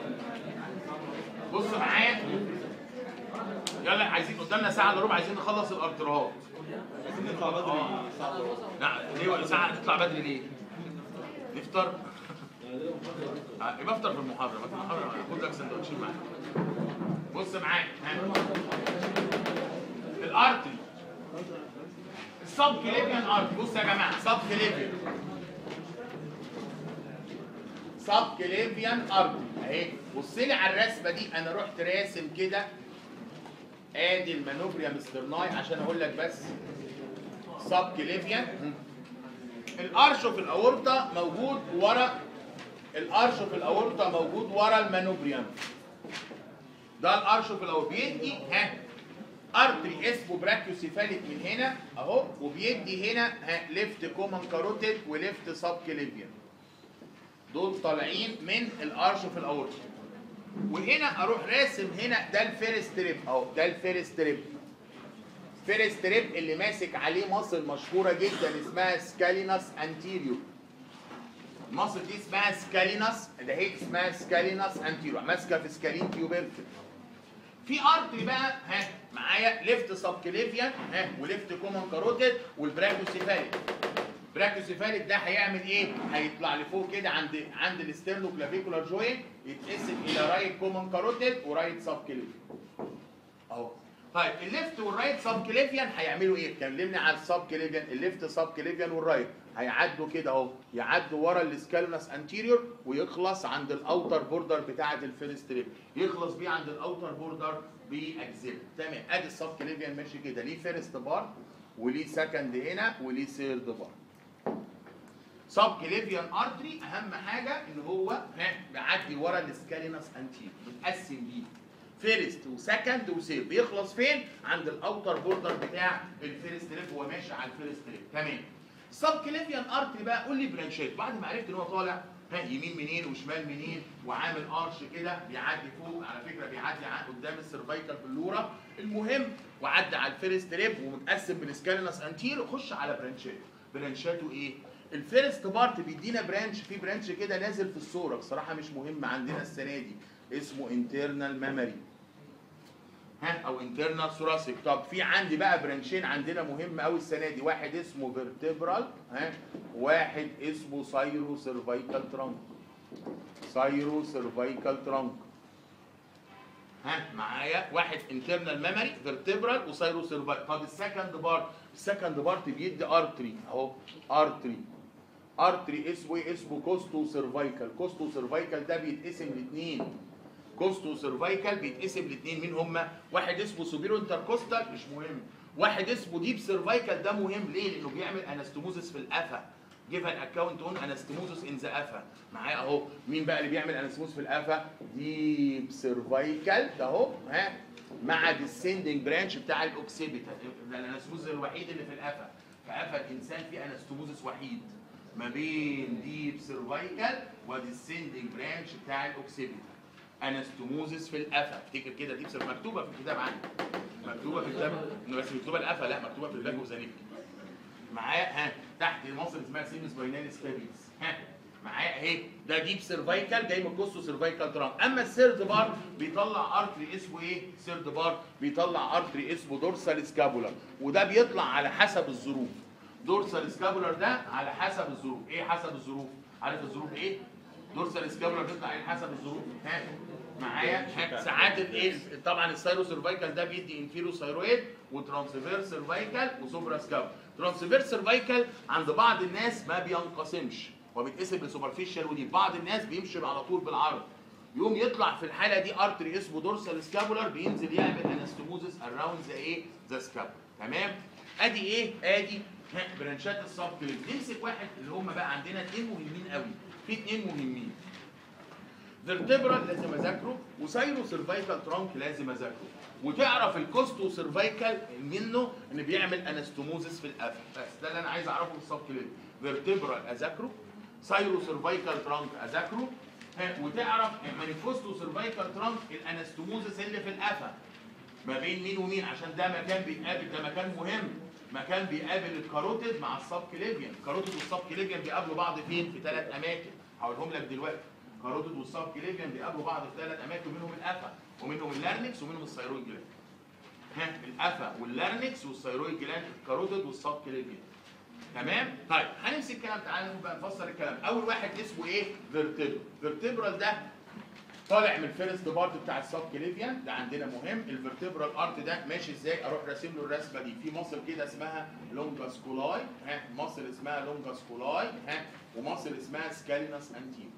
بصوا معايا يلا عايزين قدامنا ساعه الا ربع عايزين نخلص الارترهات عايزين نطلع بدري ساعة وربع. لا ليه ساعه تطلع بدري ليه؟ نفطر يعني ده محاضرة. آه، يبقى افطر في المحاضره ما في المحاضره خد لك سندوتشين معاك بص معايا ها. الارتري السب كليفيان ارتري بص يا جماعه سب كليفيان سب كليفيان ارتري اهي بص لي على الرسمه دي انا رحت راسم كده ادي المانوبريا مسترناي عشان اقول لك بس سب كليفيان الارش في الاورطه موجود ورا الارش في الاورطه موجود ورا المانوبريم ده الارش في الاورطه بيدي ها ارتري اسمه براكيوسيفاليك من هنا اهو وبيدي هنا ها ليفت كومن كاروتيد وليفت سب كليفيان دول طالعين من الارش في الاورطه وهنا اروح راسم هنا ده الفيرست ريب اهو ده الفيرست ريب فيرست ريب اللي ماسك عليه مصل مشهوره جدا اسمها سكالينس انتيريور المصل دي اسمها سكالينس ده هي اسمها سكالينس انتيريور ماسكه في سكالين تيوبركل في ارتري بقى ها معايا ليفت سبكليفيان ها وليفت كومن كاروتيد والبراكوسيفاليك براكوسيفاليك ده هيعمل ايه؟ هيطلع لفوق كده عند عند الاسترنو كلافيكولار جوينت يتقسم الى رايت كومن كاروتيد ورايت سبكليفيان اهو طيب الليفت والرايت سب كليفيان هيعملوا ايه؟ كلمني على السب كليفيان الليفت سب كليفيان والرايت هيعدوا كده اهو يعدوا ورا السكالنس انتيريور ويخلص عند الاوتر بوردر بتاعه الفيرست ريب يخلص بيه عند الاوتر بوردر باجزاء تمام ادي السب كليفيان ماشي كده ليه فيرست بار وليه سكند هنا وليه سيرد بار سب كليفيان ارتري اهم حاجه ان هو ها بيعدي ورا السكالينس انتيريور متقسم بيه فيرست وسكند وسير بيخلص فين؟ عند الاوتر بوردر بتاع الفيرست ريب هو ماشي على الفيرست ريب تمام السب كليفيان ارتري بقى قول لي برانشات بعد ما عرفت ان هو طالع ها يمين منين وشمال منين وعامل ارش كده بيعدي فوق على فكره بيعدي ع- قدام السيرفايكال بلوره المهم وعدى على الفيرست ريب ومتقسم بالسكالينس انتير خش على برانشات برانشاته ايه؟ الفيرست بارت بيدينا برانش في برانش كده نازل في الصوره بصراحه مش مهم عندنا السنه دي اسمه انترنال ميموري ها او انترنال ثوراسيك طب في عندي بقى برانشين عندنا مهم قوي السنه دي واحد اسمه فيرتبرال ها واحد اسمه سايرو سيرفايكال ترانك سايرو سيرفايكال ترانك ها معايا واحد انترنال ميموري فيرتبرال وسايرو سيرفايكال طب السكند بارت السكند بارت بيدي ارتري اهو ارتري ارتري اسمه ايه اسمه كوستو سيرفايكال كوستو سيرفايكال ده بيتقسم لاثنين كوستو سيرفايكال بيتقسم لاثنين مين هما واحد اسمه سوبيرو انتركوستال مش مهم واحد اسمه ديب سيرفايكال ده مهم ليه لانه بيعمل انستوموزس في القفا جيف ان اكونت اون انستموزس ان ذا افا معايا اهو مين بقى اللي بيعمل انستموز في الافا ديب سيرفايكال ده اهو ها مع ديسندنج برانش بتاع الاوكسيبيتال ده الانستموز الوحيد اللي في الافا فافا الانسان فيه انستموزس وحيد ما بين ديب سيرفايكال وديسندنج برانش بتاع الاوكسيبيتال انستموزس في الافا افتكر كده دي بسر مكتوبه في الكتاب عندي مكتوبه في الكتاب بس مكتوبه الافا لا مكتوبه في الباك وزنيك معايا ها تحت مصر اسمها سيمس باينال ستابيلز ها معايا اهي ده ديب سيرفايكال جاي من كوستو سيرفايكال ترانك اما السيرد بار بيطلع ارتري اسمه ايه سيرد بار بيطلع ارتري اسمه دورسال سكابولار وده بيطلع على حسب الظروف دورسال سكابولار ده على حسب الظروف ايه حسب الظروف عارف الظروف ايه دورسال سكابولار بيطلع ايه حسب الظروف ها معايا ها، ساعات الايه طبعا السايرو سيرفايكال ده بيدي انفيرو ثايرويد وترانسفيرس سيرفايكال وسوبرا سكاب ترانسفيرس سيرفايكال عند بعض الناس ما بينقسمش وبيتقسم لسوبرفيشال ودي بعض الناس بيمشي على طول بالعرض يوم يطلع في الحاله دي ارتري اسمه دورسال سكابولار بينزل يعمل انستموزس اراوند ذا ايه ذا سكابولار تمام ادي ايه ادي ها، برانشات السب كليب نمسك واحد اللي هم بقى عندنا اثنين مهمين قوي في اثنين مهمين فيرتبرال لازم اذاكره وسايرو سيرفايكال ترانك لازم اذاكره وتعرف الكوستو سيرفايكال منه ان بيعمل انستوموزس في القفا بس ده اللي انا عايز اعرفه في السب كليب فيرتبرال اذاكره سايرو سيرفايكال ترانك اذاكره ها، وتعرف من الكوستو سيرفايكال ترانك الانستوموزس اللي في القفا ما بين مين ومين عشان ده مكان بيتقابل ده مكان مهم مكان بيقابل الكاروتيد مع السب كليبيان الكاروتيد والسب كليبيان بيقابلوا بعض فين في ثلاث اماكن هقولهم لك دلوقتي كاروتيد والسب كليبيان بيقابلوا بعض في ثلاث اماكن منهم الافا ومنهم اللارنكس ومنهم الثيرويد جلاند ها الافا واللارنكس والثيرويد جلاند الكاروتيد والسب كليبيان تمام طيب هنمسك الكلام تعالى نبقى نفسر الكلام اول واحد اسمه ايه فيرتبرال فيرتبرال ده طالع من الفيرست بارت بتاع السب كليفيان ده عندنا مهم الفرتبرال ارت ده ماشي ازاي اروح راسم له الرسمه دي في مصل كده اسمها لونجاس كولاي ها مصل اسمها لونجاس كولاي ها ومصل اسمها سكالينس انتيم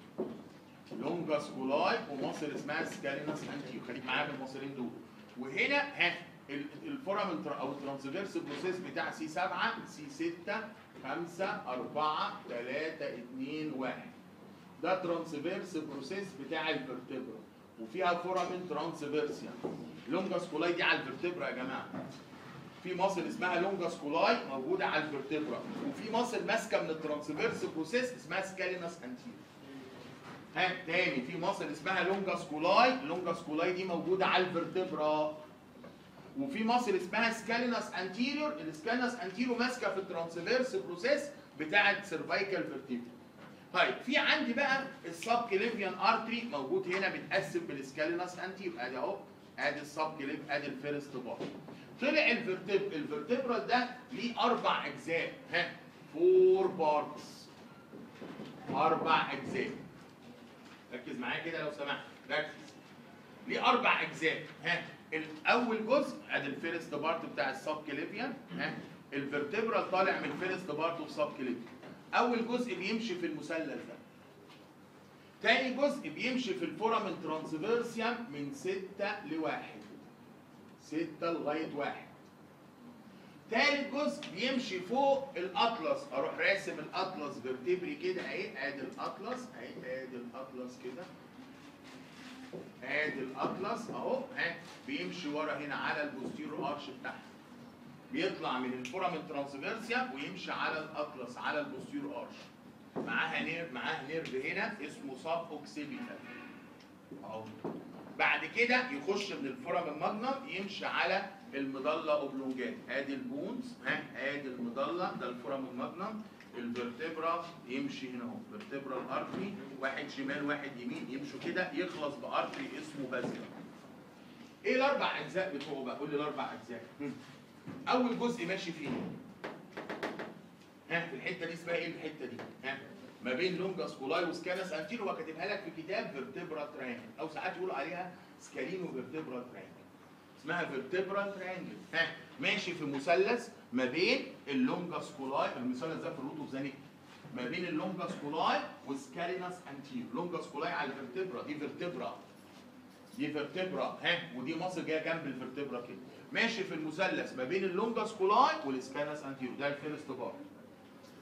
لونجاس كولاي ومصل اسمها سكالينس انتيم خليك معايا في المصلين دول وهنا ها ال- الفورامن تر- او الترانسفيرس بروسيس بتاع سي 7 سي 6 5 4 3 2 1 ده ترانسفيرس بروسيس بتاع الفرتبرا وفيها فورامين ترانسفيرسيا لونجاس كولاي دي على الفرتبرا يا جماعه في مصل اسمها لونجاس كولاي موجوده على الفرتبرا وفي مصل ماسكه من الترانسفيرس بروسيس اسمها سكالينس انتير ها تاني في مصل اسمها لونجاس كولاي لونجاس كولاي دي موجوده على الفرتبرا وفي مصل اسمها سكالينس انتيريور السكالينس انتيريور ماسكه في الترانسفيرس بروسيس بتاع السيرفايكال فيرتيبرا طيب في عندي بقى السب كليفيان ارتري موجود هنا متقسم بالسكالينس انتيريور ادي اهو ادي السب كليف ادي الفيرست بار طلع الفرتب الفرتبرال ده ليه اربع اجزاء ها فور بارتس اربع اجزاء ركز معايا كده لو سمحت ركز ليه اربع اجزاء ها الاول جزء ادي الفيرست بارت بتاع السب كليفيان ها الفرتبرال طالع من الفيرست بارت اوف سب كليفيان اول جزء بيمشي في المثلث ده تاني جزء بيمشي في الفورامن ترانسفيرسيوم من ستة لواحد ستة لغاية واحد تالت جزء بيمشي فوق الأطلس أروح راسم الأطلس فيرتبري كده أهي آدي الأطلس أهي آدي الأطلس كده آدي الأطلس أهو ها بيمشي ورا هنا على البوستيرو أرش بتاعها بيطلع من الفورامن ترانسفيرسيا ويمشي على الاطلس على البوستيرو ارش معاها نير معاها نيرف هنا اسمه ساب اوكسيبيتال اهو بعد كده يخش من الفورامن ماجنم يمشي على المضله اوبلونجات ادي البونز ها ادي المضله ده الفورامن ماجنم الفرتبرا يمشي هنا اهو فيرتبرال ارتري واحد شمال واحد يمين يمشوا كده يخلص بارتري اسمه بازلر ايه الاربع اجزاء بتوعه بقى قول لي الاربع اجزاء اول جزء ماشي فيه ها في الحته دي اسمها ايه الحته دي ها ما بين لونجاس كولاي وسكانس انتيرو هو كاتبها لك في كتاب فيرتبرال تريانجل او ساعات يقولوا عليها سكالينو فيرتبرال تريانجل اسمها فيرتبرال تريانجل ها ماشي في مثلث ما بين اللونجاس كولاي المثلث ده في الروت اوف ذا نيك ما بين اللونجاس كولاي وسكالينس انتيرو لونجاس كولاي على الفيرتبرا دي فيرتبرا دي فيرتبرا ها ودي مصر جايه جنب الفيرتبرا كده ماشي في المثلث ما بين اللونجاس كولاي والسكانس انتيرو ده الفيرست بار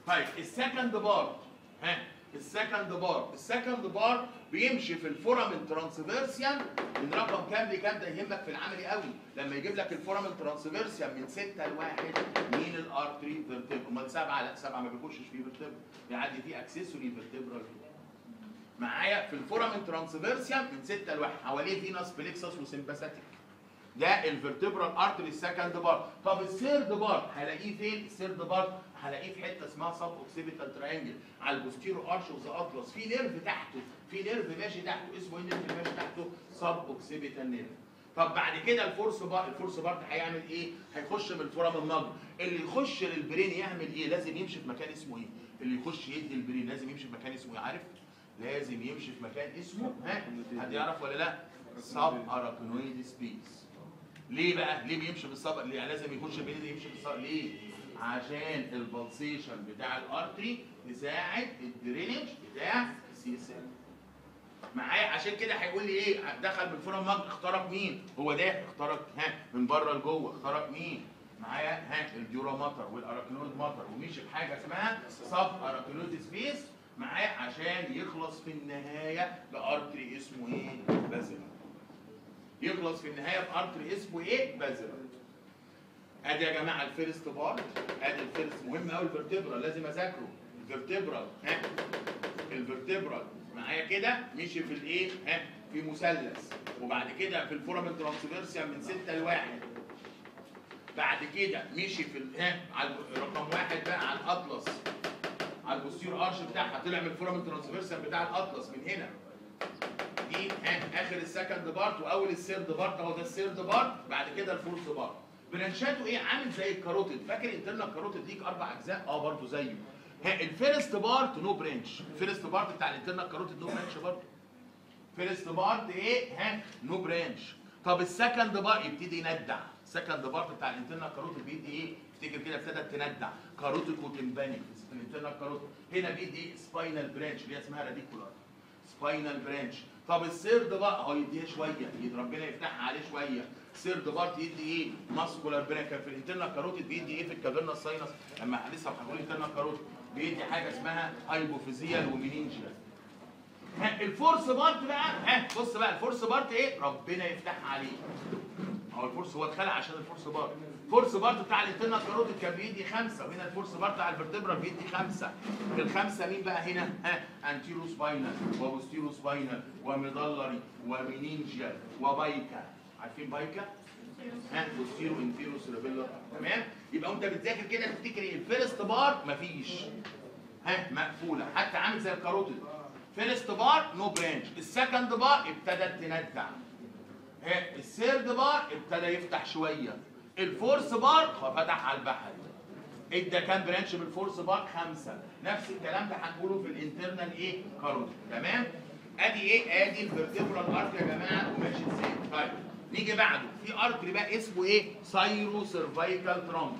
طيب السكند بار ها السكند بار السكند بار بيمشي في الفورامين ترانسفيرسيان من رقم كام لكام ده يهمك في العملي قوي لما يجيب لك الفورامين ترانسفيرسيان من 6 لواحد مين الارتري فيرتبرا امال سبعه لا سبعه ما بيخشش فيه فيرتبرا بيعدي فيه اكسسوري فيرتبرا معايا في الفورامين ترانسفيرسيان من 6 لواحد حواليه فينس بليكسس وسمباثيك ده الفرتبرال ارتري السكند بار طب الثيرد بار هلاقيه فين الثيرد بار هلاقيه في حته اسمها سب اوكسيبيتال تراينجل على البوستيرو ارش اوف ذا اطلس في نيرف تحته في نيرف ماشي تحته اسمه ايه النيرف ماشي تحته سب اوكسيبيتال نيرف طب بعد كده الفورس بار الفورس بار هيعمل ايه هيخش من الفورام النجم اللي يخش للبرين يعمل ايه لازم يمشي في مكان اسمه ايه اللي يخش يدي البرين لازم يمشي في مكان اسمه ايه عارف لازم يمشي في مكان اسمه ها حد يعرف ولا لا سب اراكنويد سبيس ليه بقى؟ ليه بيمشي بالصبر؟ ليه لازم يخش بين يمشي بالصبر؟ ليه؟ عشان البلسيشن بتاع الارتري يساعد الدرينج بتاع السي اس معايا عشان كده هيقول لي ايه؟ دخل من فورم مج اخترق مين؟ هو ده اخترق ها من بره لجوه اخترق مين؟ معايا ها الديورا ماتر والاراكنود ماتر ومشي بحاجه اسمها سب اراكنود سبيس معايا عشان يخلص في النهايه بارتري اسمه ايه؟ بازل يخلص في النهايه بارتري اسمه ايه؟ بازل ادي يا جماعه الفيرست بارت ادي الفيرست مهم قوي الفرتبرا لازم اذاكره الفرتبرا ها الفرتبرا معايا كده مشي في الايه؟ ها في مثلث وبعد كده في الفورامين ترانسفيرسيا من 6 لواحد بعد كده مشي في ال- ها على رقم واحد بقى على الاطلس على البوستير ارش بتاعها طلع من الفورامين ترانسفيرسيا بتاع الاطلس من هنا دي ها اخر السكند بارت واول السيرد بارت اهو ده السيرد بارت بعد كده الفورث بارت برانشاته ايه عامل زي الكاروتيد فاكر انترنال كاروتيد ليك اربع اجزاء اه برضه زيه ها الفيرست بارت نو برانش الفيرست بارت بتاع الانترنال كاروتيد نو برانش برضه فيرست بارت ايه ها نو برانش طب السكند بارت يبتدي يندع السكند بارت بتاع الانترنال كاروتيد بيدي ايه افتكر كده ابتدت تندع كاروتيد وتمباني في الانترنال كاروتيد هنا بيدي سباينال برانش اللي هي اسمها راديكولار سباينال برانش طب السيرد بقى اهو يديها شويه يد ربنا يفتحها عليه شويه سيرد بارت يدي ايه ماسكولار برانش كان في الانترنال كاروتيد بيدي ايه في الكافيرنا ساينس لما لسه هنقول انترنال كاروتيد بيدي حاجه اسمها هايبوفيزيال ومينينجيال ها الفورس بارت بقى ها بص بقى الفورس بارت ايه ربنا يفتحها عليه هو الفورس هو اتخلق عشان الفورس بارت الفورس بارت بتاع الانترنال كاروتيد كان بيدي خمسه وهنا الفورس بارت بتاع الفرتبرا بيدي خمسه الخمسه مين بقى هنا ها انتيرو سباينال وبوستيرو سباينال وميدلري ومينينجيال وبايكا عارفين بايكا ها بوستيرو انفيرو سيربيلر تمام يبقى وانت بتذاكر كده تفتكر ايه الفيرست بار مفيش ها مقفوله حتى عامل زي الكاروتيد فيرست بار نو برانش السكند بار ابتدت تندع ها السيرد بار ابتدى يفتح شويه الفورس بار فتح على البحر ادى كام برانش من الفورس بار خمسه نفس الكلام ده هنقوله في الانترنال ايه كاروتيد تمام ادي ايه ادي الفرتبرال ارت يا جماعه وماشي ازاي طيب نيجي بعده في ارتري بقى اسمه ايه سايرو سيرفايكال ترانك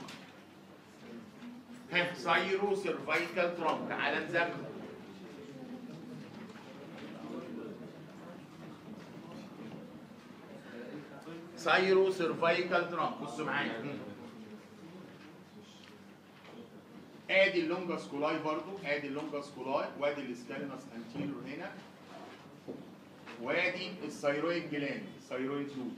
ها سايرو سيرفايكال ترانك تعالى نذاكره سايرو سيرفايكال ترانك بصوا معايا ادي اللونجاس كولاي برضو ادي اللونجاس كولاي وادي الاسكالينس انتيريور هنا وادي الثيرويد جلاند الثيرويد لوب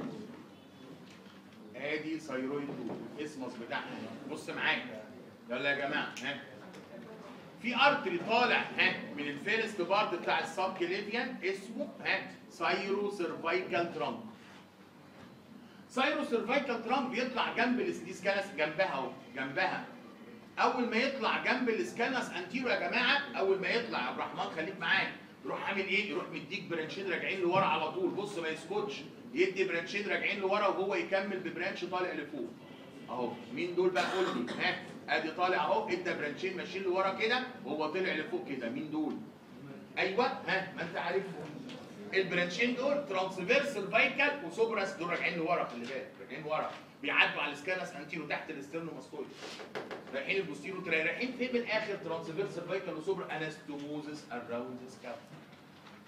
ادي ثيرويد لوب الاسمس بتاعها بص معايا يلا يا جماعه ها في ارتري طالع ها من الفيرست بارت بتاع السب كليفيان اسمه ها سايرو سيرفايكال ترانك سايرو سيرفايكال ترامب بيطلع جنب الاسكانس جنبها اهو جنبها اول ما يطلع جنب الاسكانس انتيرو يا جماعه اول ما يطلع يا عبد الرحمن خليك معايا يروح عامل ايه يروح مديك برانشين راجعين لورا على طول بص ما يسكتش يدي برانشين راجعين لورا وهو يكمل ببرانش طالع لفوق اهو مين دول بقى قول لي ها ادي طالع اهو ادى برانشين ماشيين لورا كده وهو طلع لفوق كده مين دول ايوه ها ما انت عارفهم البرانشين دول ترانسفيرس الفايكال وسوبراس دول راجعين لورا خلي بالك راجعين لورا بيعدوا على السكانس انتيرو تحت الاسترنوماستويد رايحين البوستيرو ترا- رايحين فين من الاخر ترانسفيرس الفايكال وسوبرا انستوموزس اراوند سكاب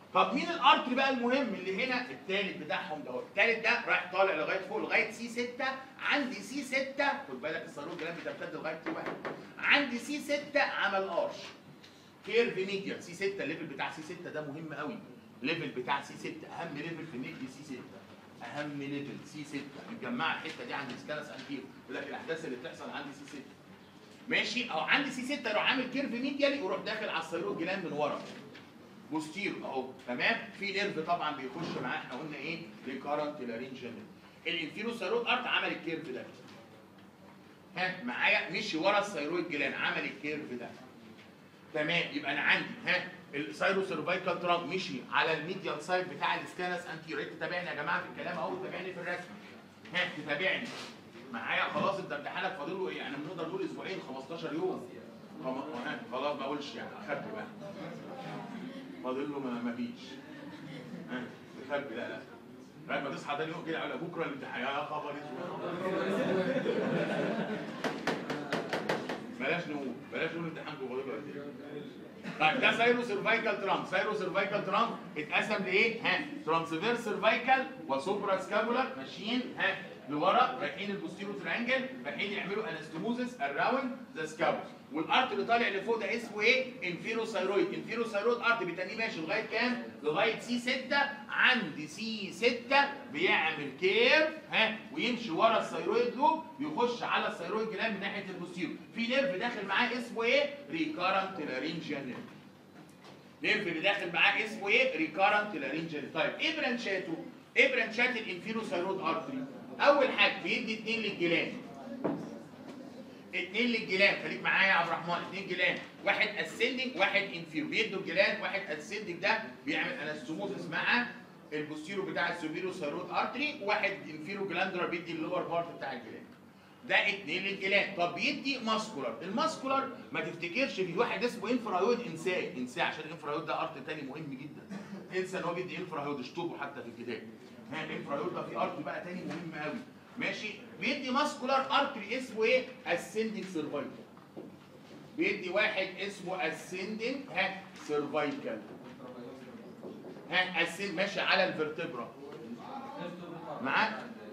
طب مين الارتري بقى المهم اللي هنا الثالث بتاعهم ده الثالث ده رايح طالع لغايه فوق لغايه سي 6 عندي سي 6 خد بالك الصاروخ الجلام بتمتد لغايه سي 1 عندي سي 6 عمل ارش كيرف ميديا سي 6 الليفل بتاع سي 6 ده مهم قوي الليفل بتاع سي 6 اهم ليفل في النيك سي 6 اهم ليفل سي 6 متجمعه الحته دي عند سكانس انتير يقول لك الاحداث اللي بتحصل عندي سي 6 ماشي او عندي سي 6 يروح عامل كيرف ميديالي ويروح داخل على الصاروخ جلاند من ورا بوستير اهو تمام في نيرف طبعا بيخش معاه احنا قلنا ايه ريكارنت لارينجال الانفيرو ثايرويد ارت عمل الكيرف ده ها معايا مشي ورا الثايرويد جلاند عمل الكيرف ده تمام يبقى انا عندي ها السايرو سيرفايكال ترانك مشي على الميديال سايد بتاع السكانس انتيريور تتابعني يا جماعه في الكلام اهو تتابعني في الرسم ها تتابعني معايا خلاص انت امتحانك فاضل له ايه يعني بنقدر نقول اسبوعين 15 يوم خم... ها، خلاص ما اقولش يعني اخبي بقى فاضل له ما ما فيش ها تخبي لا لا لما تصحى تاني يوم كده على بكره الامتحان يا خبر اسود بلاش نقول بلاش نقول امتحانكم فاضل له قد ايه طيب ده سايرو سيرفايكال ترانك سايرو سيرفايكال ترانك اتقسم لايه ها ترانسفيرس سيرفايكال وسوبرا سكابولار ماشيين ها لورا رايحين البوستيرو ترانجل رايحين يعملوا انستموزس اراوند ذا سكابوس والارت اللي طالع لفوق ده اسمه ايه انفيرو ثايرويد انفيرو ثايرويد ارت بتاني ماشي لغايه كام لغايه سي 6 عند سي 6 بيعمل كيرف ها ويمشي ورا الثايرويد لوب يخش على الثايرويد جلاند من ناحيه البوستيرو في نيرف داخل معاه اسمه ايه ريكارنت لارينجيال نيرف نيرف اللي داخل معاه اسمه ايه ريكارنت لارينجيال طيب ايه برانشاته ايه برانشات الانفيرو ثايرويد ارتري اول حاجه بيدي اتنين للجلاند اتنين للجلان خليك معايا يا عبد الرحمن اتنين جلان واحد اسندنج واحد انفيرو بيدوا الجلان واحد اسندنج ده بيعمل انستوموزس مع البوستيرو بتاع السوبيرو ثايرويد ارتري واحد انفيرو جلاندرا بيدي اللور بارت بتاع الجلان ده اتنين للجلان طب بيدي ماسكولار الماسكولار ما تفتكرش في واحد اسمه انفرايود انساه انساه عشان الانفرايود ده ارت تاني مهم جدا انسى ان هو بيدي انفرايود اشطبه حتى في الكتاب ها الانفرايود ده في ارت بقى تاني مهم قوي ماشي بيدي ماسكولار ارتري اسمه ايه اسندنج سيرفايكال بيدي واحد اسمه اسندنج ها سيرفايكال ها اسند ماشي على الفرتبرا معاك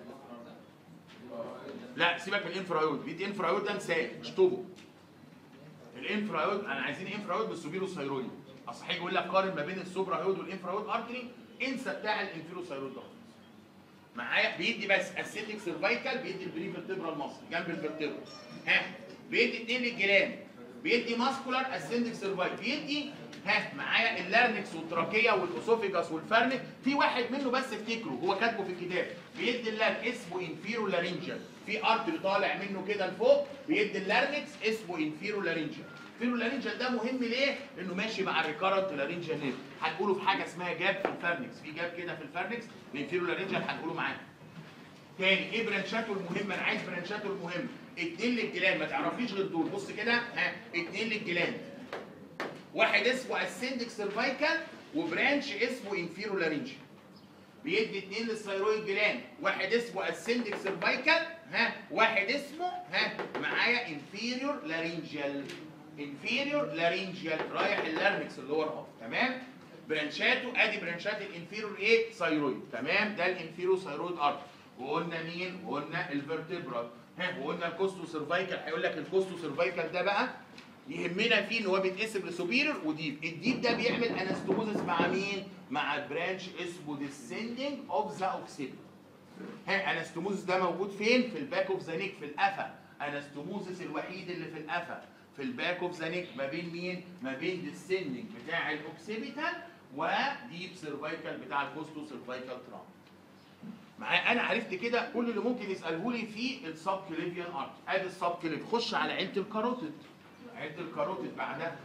لا سيبك من الانفرايود بيدي انفرايود ده انساه اشطبه الانفرايود انا عايزين انفرايود بالسوبيرو ثايرويد اصل هيجي يقول لك قارن ما بين السوبرايود والانفرايود ارتري انسى بتاع الانفيرو ثايرويد ده معايا بيدي بس اسيتيك سيرفايكال بيدي البري فيرتبرا المصري جنب الفيرتبرا ها بيدي اتنين للجيران بيدي ماسكولار اسندك سيرفايكال بيدي ها معايا اللارنكس والتراكيه والاسوفيجاس والفرنك في واحد منه بس افتكره هو كاتبه في الكتاب بيدي اللارنكس اسمه انفيرو لارينجال في ارتري طالع منه كده لفوق بيدي اللارنكس اسمه انفيرو لارينجال انفيرو لارينجال ده مهم ليه؟ لانه ماشي مع الريكارنت لارينجال نيرف هنقوله في حاجه اسمها جاب في الفرنكس في جاب كده في الفرنكس الانفيرو لارينجال هنقوله معاه تاني ايه برانشاته المهمه انا عايز برانشاته المهمه اتنين للجلان ما تعرفيش غير دول بص كده ها اتنين للجلان واحد اسمه اسندك سيرفايكال وبرانش اسمه انفيرو لارينجال بيدي اتنين للثيرويد جلان واحد اسمه اسندك سيرفايكال ها واحد اسمه ها معايا انفيريور لارينجال انفيريور لارينجال رايح اللارنكس اللور هاف تمام برانشاته ادي برانشات الانفيريور ايه ثايرويد تمام ده الانفيريور ثايرويد ارت وقلنا مين وقلنا الفرتبرال ها وقلنا الكوستو سيرفايكال هيقول لك الكوستو سيرفايكال ده بقى يهمنا فيه ان هو بيتقسم لسوبيريور وديب الديب ده بيعمل انستوموزس مع مين مع برانش اسمه ديسندنج اوف ذا اوكسيبيتال ها انستوموزس ده موجود فين في الباك اوف ذا نيك في القفا انستوموزس الوحيد اللي في القفا في الباك اوف ذا نيك ما بين مين ما بين ديسندنج بتاع الاوكسيبيتال وديب سيرفايكال بتاع الكوستو سيرفايكال ترام معايا انا عرفت كده كل اللي ممكن يساله لي في السب كليفيان ارت ادي السب كليف خش على عيله الكاروتيد عيله الكاروتيد بعدها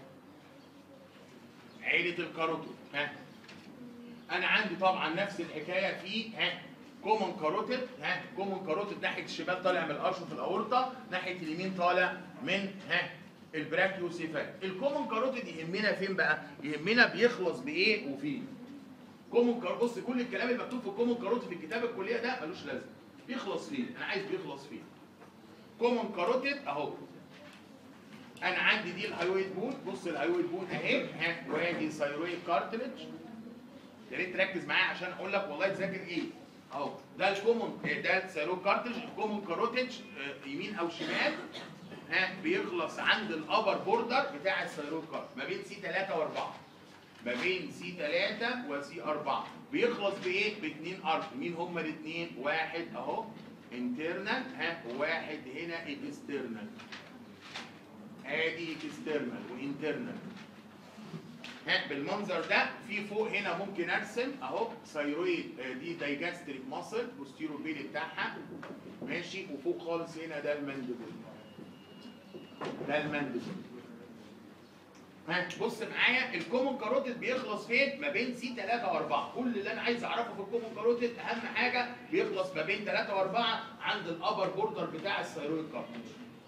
عيله الكاروتيد ها انا عندي طبعا نفس الحكايه في ها كومن كاروتيد ها كومن كاروتيد ناحيه الشمال طالع من القرش في الاورطه ناحيه اليمين طالع من ها البراكيوسيفال الكومن كاروتيد يهمنا فين بقى يهمنا بيخلص بايه وفين كومن كار بص كل الكلام اللي مكتوب في الكومن كاروتيد في الكتاب الكليه ده ملوش لازمه بيخلص فين انا عايز بيخلص فين كومن كاروتيد اهو انا عندي دي الهايويد بون بص الهايويد بون اهي ها وادي ثايرويد كارتلج يا ريت تركز معايا عشان اقول لك والله تذاكر ايه اهو ده الكومون ده السيروك كارتج الكومون كاروتج آه، يمين او شمال ها بيخلص عند الابر بوردر بتاع السيروك كارتج ما بين سي 3 و4 ما بين سي 3 وسي 4 بيخلص بايه؟ باثنين ارك مين هما الاثنين؟ واحد اهو انترنال ها وواحد هنا اكسترنال ادي اكسترنال وانترنال ها بالمنظر ده في فوق هنا ممكن ارسم اهو ثايرويد آه، دي دايجاستريك ماسل بوستيرو بيلي بتاعها ماشي وفوق خالص هنا ده المانديبل ده المانديبل ها بص معايا الكومون كاروتيد بيخلص فين؟ ما بين سي 3 و4 كل اللي انا عايز اعرفه في الكومون كاروتيد اهم حاجه بيخلص ما بين 3 و4 عند الابر بوردر بتاع الثايرويد كارتج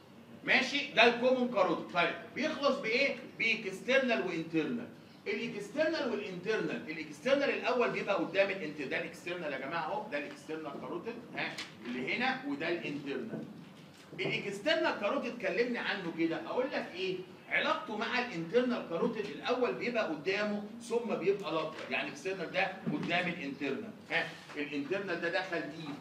ماشي ده الكومون كاروتيد طيب بيخلص بايه؟ باكسترنال وانترنال الاكسترنال والانترنال الاكسترنال الاول بيبقى قدام الانترنال ده الاكسترنال يا جماعه اهو ده الاكسترنال كاروتيد ها اللي هنا وده الانترنال الاكسترنال كاروتيد كلمني عنه كده اقول لك ايه علاقته مع الانترنال كاروتيد الاول بيبقى قدامه ثم بيبقى لاترال يعني الاكسترنال ده قدام الانترنال ها الانترنال ده دخل ديب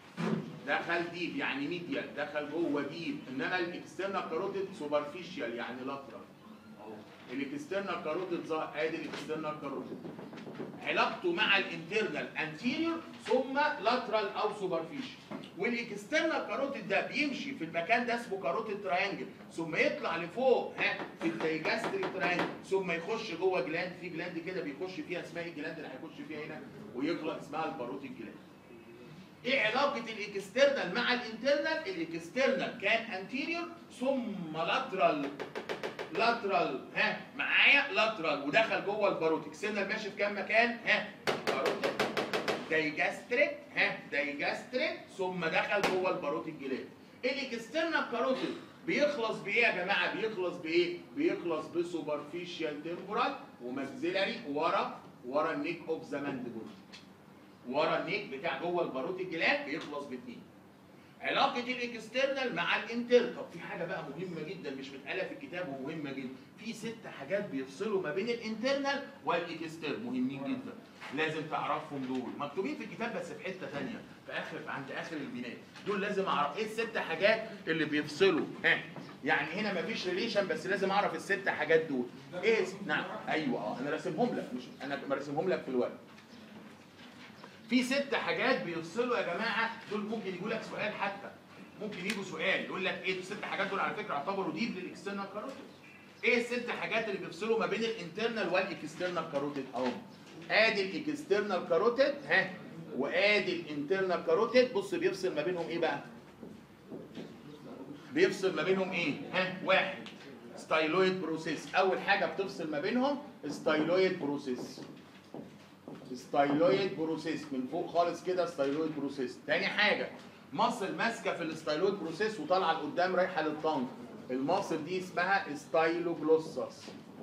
دخل ديب يعني ميديال دخل جوه ديب انما الاكسترنال كاروتيد سوبرفيشال يعني لاترال اهو الاكسترنال كاروتيد ظهر ادي الاكسترنال كاروتيد علاقته مع الانترنال انتيريور ثم لاترال او سوبرفيشال والاكسترنال كاروتيد ده بيمشي في المكان ده اسمه كاروتيد تراينجل ثم يطلع لفوق ها في الدايجاستريك تراينجل ثم يخش جوه جلاند في جلاند كده بيخش فيها اسمها ايه الجلاند اللي هيخش فيها هنا ويخلق اسمها الباروتيد جلاند ايه علاقة الاكسترنال مع الانترنال؟ الاكسترنال كان انتيريور ثم لاترال لاترال ها معايا لاترال ودخل جوه الباروتيك اكسترنال ماشي في كام مكان؟ ها باروتيك دايجاستريك ها دايجاستريك ثم دخل جوه الباروتيك جلاند الاكسترنال كاروتيد بيخلص بايه يا جماعه؟ بيخلص بايه؟ بيخلص بسوبرفيشال تمبورال وماكسيلاري ورا ورا النيك اوف ذا مانديبل ورا النيك بتاع جوه الباروت الجلاد بيخلص باثنين علاقة الاكسترنال مع الانتر طب في حاجة بقى مهمة جدا مش متقالة في الكتاب ومهمة جدا في ست حاجات بيفصلوا ما بين الانترنال والاكستر مهمين جدا لازم تعرفهم دول مكتوبين في الكتاب بس في حتة ثانية في اخر عند اخر البناء دول لازم اعرف ايه الست حاجات اللي بيفصلوا ها يعني هنا مفيش ريليشن بس لازم اعرف الست حاجات دول ايه نعم ايوه اه انا راسمهم لك مش انا مرسمهم لك في الورق في ست حاجات بيفصلوا يا جماعه دول ممكن يجوا لك سؤال حتى ممكن يجوا سؤال يقول لك ايه الست حاجات دول على فكره يعتبروا ديب للاكسترنال كاروتيد ايه الست حاجات اللي بيفصلوا ما بين الانترنال والاكسترنال كاروتيد اهو ادي الاكسترنال كاروتيد ها وادي الانترنال كاروتيد بص بيفصل ما بينهم ايه بقى بيفصل ما بينهم ايه ها واحد ستايلويد بروسيس اول حاجه بتفصل ما بينهم ستايلويد بروسيس ستايلويد بروسيس من فوق خالص كده ستايلويد بروسيس تاني حاجه مصل ماسكه في الستايلويد بروسيس وطالعه لقدام رايحه للطنج المصل دي اسمها ستايلوجلوسس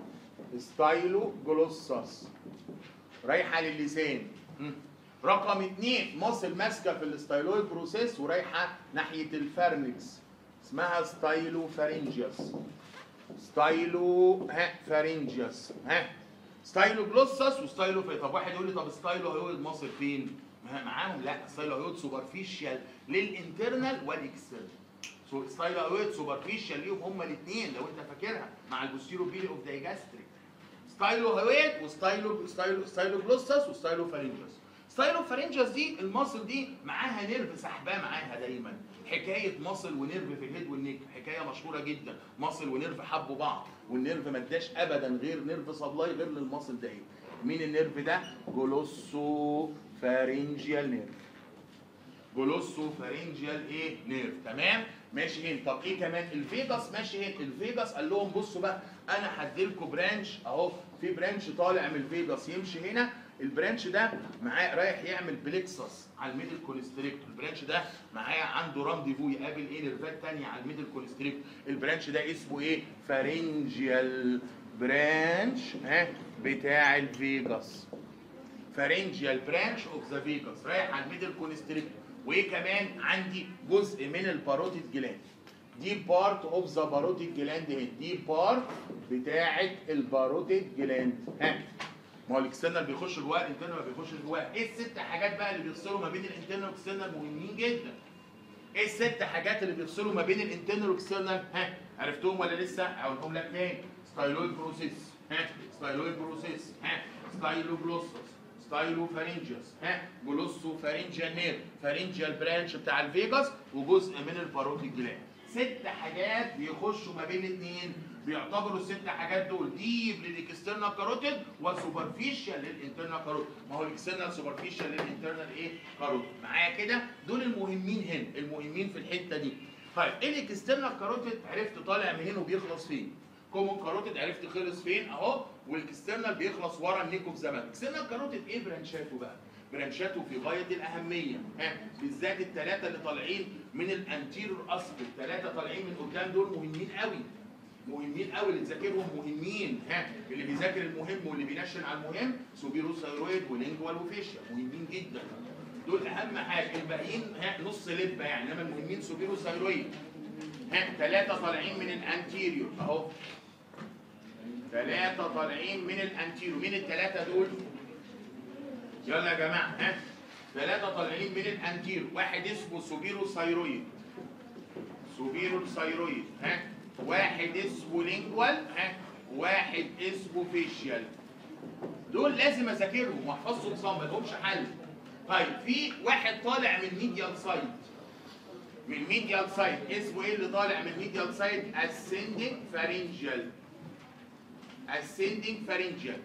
ستايلوجلوسس رايحه للسان مم. رقم اتنين مصل ماسكه في الستايلويد بروسيس ورايحه ناحيه الفارنكس اسمها ستايلو فارنجيوس ستايلو ها فارنجيوس ها ستايلو جلوسس وستايلو في طب واحد يقول لي طب ستايلو هيود مصر فين؟ ما- معاهم لا ستايلو هيود سوبرفيشال للانترنال والاكسترنال سو ستايلو هيود سوبرفيشال ليهم هما الاثنين لو انت فاكرها مع البوستيرو بيلي اوف دايجاستريك ستايلو هيود وستايلو ستايلو ستايلو جلوسس وستايلو فارنجس ستايلو فارنجس دي المصل دي معاها نيرف سحباه معاها دايما حكايه مصل ونيرف في الهيد والنيك حكايه مشهوره جدا مصل ونيرف حبوا بعض والنيرف ما اداش ابدا غير نيرف سبلاي غير للمصل ده ايه مين النيرف ده جلوسو فارنجيال نيرف جلوسو فارنجيال ايه نيرف تمام ماشي هنا طب ايه كمان الفيجاس ماشي هنا الفيجاس قال لهم بصوا بقى انا هديلكوا برانش اهو في برانش طالع من الفيجاس يمشي هنا البرانش ده معاه رايح يعمل بليكسس على الميدل كونستريكتور البرانش ده معاه عنده رانديفو يقابل ايه نيرفات تانية على الميدل كونستريكتور البرانش ده اسمه ايه فارنجيال برانش ها بتاع الفيجاس فارنجيال برانش اوف ذا فيجاس رايح على الميدل كونستريكتور وايه كمان عندي جزء من الباروتيد جلاند دي بارت اوف ذا باروتيد جلاند هنا دي بارت بتاعه الباروتيد جلاند ها ما هو الاكسترنال بيخش جواه الانترنال ما بيخش جواه ايه الست حاجات بقى اللي بيفصلوا ما بين الانترنال والاكسترنال مهمين جدا ايه الست حاجات اللي بيفصلوا ما بين الانترنال والاكسترنال ها عرفتهم ولا لسه اقولهم لك تاني ستايلويد بروسيس ها ستايلويد بروسيس ها ستايلوجلوسس ستايلو فارنجيوس ها جلوسو فارنجيال نير فارنجيال برانش بتاع الفيجاس وجزء من الباروتيد جلاند ست حاجات بيخشوا ما بين الاثنين بيعتبروا الست حاجات دول ديب للاكسترنال كاروتيد وسوبرفيشال للانترنال كاروتيد ما هو الاكسترنال سوبرفيشال للانترنال ايه كاروتيد معايا كده دول المهمين هنا المهمين في الحته دي طيب ايه الاكسترنال كاروتيد عرفت طالع منين وبيخلص فين كومون كاروتيد عرفت خلص فين اهو والاكسترنال بيخلص ورا النيكو في زمان الاكسترنال كاروتيد ايه برانشاته بقى برانشاته في غايه الاهميه ها بالذات الثلاثه اللي طالعين من الانتيرور اصل الثلاثه طالعين من قدام دول مهمين قوي مهمين قوي اللي تذاكرهم مهمين ها اللي بيذاكر المهم واللي بينشن على المهم سوبيرو ثايرويد ولينجوال وفيشيا مهمين جدا دول اهم حاجه الباقيين ها نص لبه يعني انما المهمين سوبيرو ثايرويد ها ثلاثه طالعين من الانتيريور اهو ثلاثه طالعين من الانتيريور مين الثلاثه دول يلا يا جماعه ها ثلاثه طالعين من الانتيريور واحد اسمه سوبيرو ثايرويد سوبيرو ثايرويد ها واحد اسمه لينجوال ها واحد اسمه فيشيال دول لازم اذاكرهم واحفظهم صم ما لهمش حل طيب في واحد طالع من ميديال سايد من ميديال سايد اسمه ايه اللي طالع من ميديال سايد ascending pharyngeal ascending pharyngeal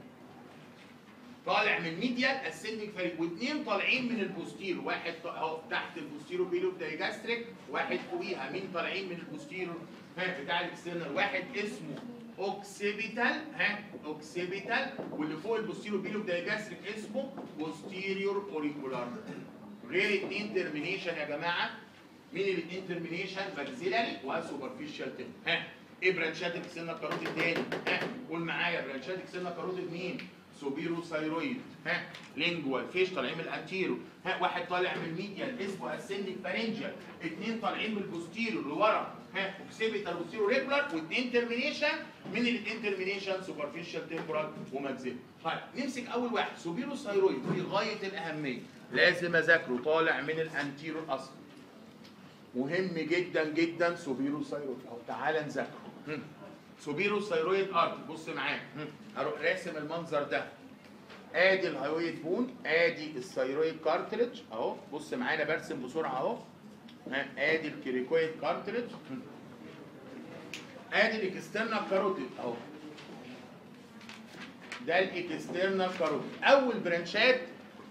طالع من ميديال ascending pharyngeal واثنين طالعين من البوستيرو واحد ط- اهو تحت البوستيرو بيلو دايجاستريك واحد فوقيها مين طالعين من البوستيرو ها بتاع الاكسترنال واحد اسمه اوكسيبيتال ها اوكسيبيتال واللي فوق البوستيرو بيلو دايجاستريك اسمه بوستيريور اوريكولار غير اتنين ترمينيشن يا جماعه مين الاثنين ترمينيشن ماكسيلاري وسوبرفيشال تيم ها ايه برانشات اكسنا كاروتيد تاني ها قول معايا برانشات اكسنا كاروتيد مين سوبيرو ثايرويد ها لينجوال فيش طالعين من الانتيرو ها واحد طالع من الميديال اسمه اسندك فارنجيال اثنين طالعين من البوستيرو لورا ها اوكسيبيتال بوستيرو ريجولار واثنين ترمينيشن من الاثنين ترمينيشن سوبرفيشال تمبرال وماكسيل طيب نمسك اول واحد سوبيرو ثايرويد في غايه الاهميه لازم اذاكره طالع من الانتيرو اصلا مهم جدا جدا سوبيرو ثايرويد اهو تعالى نذاكره هم. سوبيرو ثايرويد ارت بص معايا هم. هروح راسم المنظر ده ادي الهايويد بون ادي الثايرويد كارتريج اهو بص معانا برسم بسرعه اهو ها، ادي الكريكويد كارتريج هم. ادي الاكسترنال كاروتيد اهو ده الاكسترنال كاروتيد اول برانشات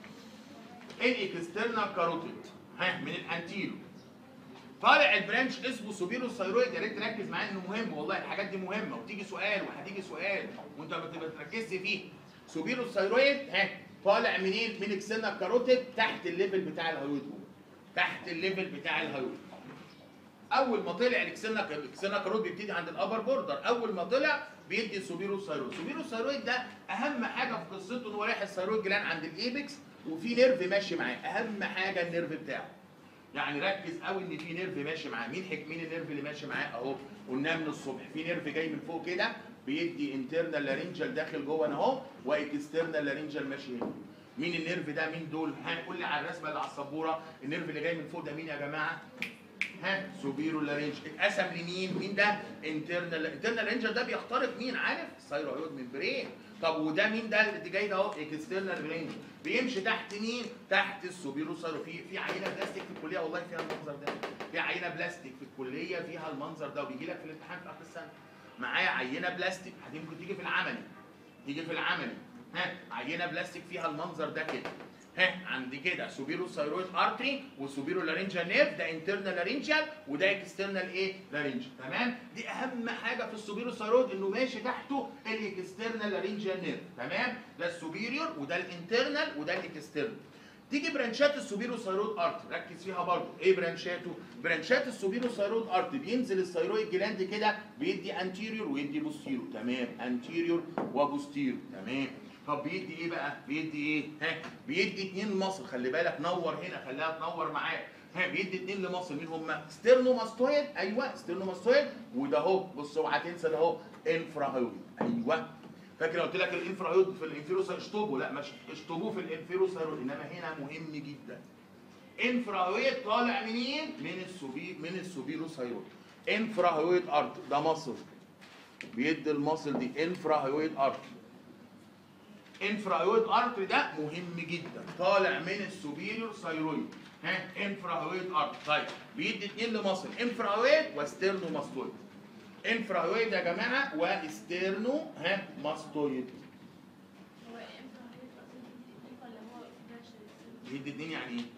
الاكسترنال كاروتيد ها من الانتيرو طالع البرانش اسمه سوبيرو ثايرويد يا ريت تركز معايا انه مهم والله الحاجات دي مهمه وتيجي سؤال وهتيجي سؤال وانت ما بتبقى تركزش فيه سوبيرو ثايرويد ها طالع منين من اكسترنال كاروتيد تحت الليفل بتاع الهايويد بون. تحت الليفل بتاع الهايويد اول ما طلع الاكسترنال الاكسترنال كاروتيد بيبتدي عند الابر بوردر اول ما طلع بيدي السوبيرو ثايرويد السوبيرو ثايرويد ده اهم حاجه في قصته ان هو رايح الثايرويد جلان عند الايبكس وفي نيرف ماشي معاه اهم حاجه النيرف بتاعه يعني ركز قوي ان في نيرف ماشي معاه مين حك مين النيرف اللي ماشي معاه اهو قلناه من الصبح في نيرف جاي من فوق كده بيدي انترنال لارنجال داخل جوه انا اهو واكسترنال لارنجال ماشي هنا مين النيرف ده مين دول ها قول لي على الرسمه اللي على السبوره النيرف اللي جاي من فوق ده مين يا جماعه ها سوبيرو لارنج اتقسم لمين مين ده انترنال انترنال لارنجال ده بيخترق مين عارف الثايرويد ممبرين طب وده مين ده اللي جاي ده اهو اكسترنال رينج بيمشي تحت مين تحت السوبيرو ثايرو في في عينه بلاستيك في الكليه والله فيها المنظر ده في عينه بلاستيك في الكليه فيها المنظر ده وبيجي لك في الامتحان في اخر السنه معايا عينه بلاستيك هتمكن تيجي في العملي تيجي في العملي ها عينه بلاستيك فيها المنظر ده كده ها عندي كده سوبيرو ثايرويد ارتري وسوبيرو لارنجال نيرف ده انترنال لارنجال وده اكسترنال ايه لارنجال تمام دي اهم حاجه في السوبيرو ثايرويد انه ماشي تحته الاكسترنال لارنجال نيرف تمام ده السوبيريور وده الانترنال وده الاكسترنال تيجي برانشات السوبيرو ثايرويد ارت ركز فيها برضه ايه برانشاته برانشات السوبيرو ثايرويد ارت بينزل الثايرويد جلاند كده بيدي انتيريور ويدي بوستيريور تمام انتيريور وبوستيريور تمام طب بيدي ايه بقى بيدي ايه ها بيدي اتنين مصل خلي بالك نور هنا خليها تنور معاك ها بيدي اتنين لمصل مين هم ستيرنوماستويد ايوه ستيرنوماستويد وده اهو بص اوعى تنسى ده اهو انفراهويد ايوه فاكر قلت لك الانفراهيود في الانفيروس اشطبه لا مش اشطبوه في الانفيروسايرويد انما هنا مهم جدا انفراهيود طالع منين من السوبي من السوبيروسايرويد انفراهيود ارت ده مصل بيدي المصل دي انفراهيود ارت انفراهيود ارت ده مهم جدا طالع من السوبيريور ثايرويد ها انفراهيود ارت طيب بيدي اتنين لمصل انفراهيود واسترنو ماستويد انفراهيود يا جماعه واسترنو ها ماستويد هو امتى هيبقى في ولا هو ده بيدي اتنين يعني ايه؟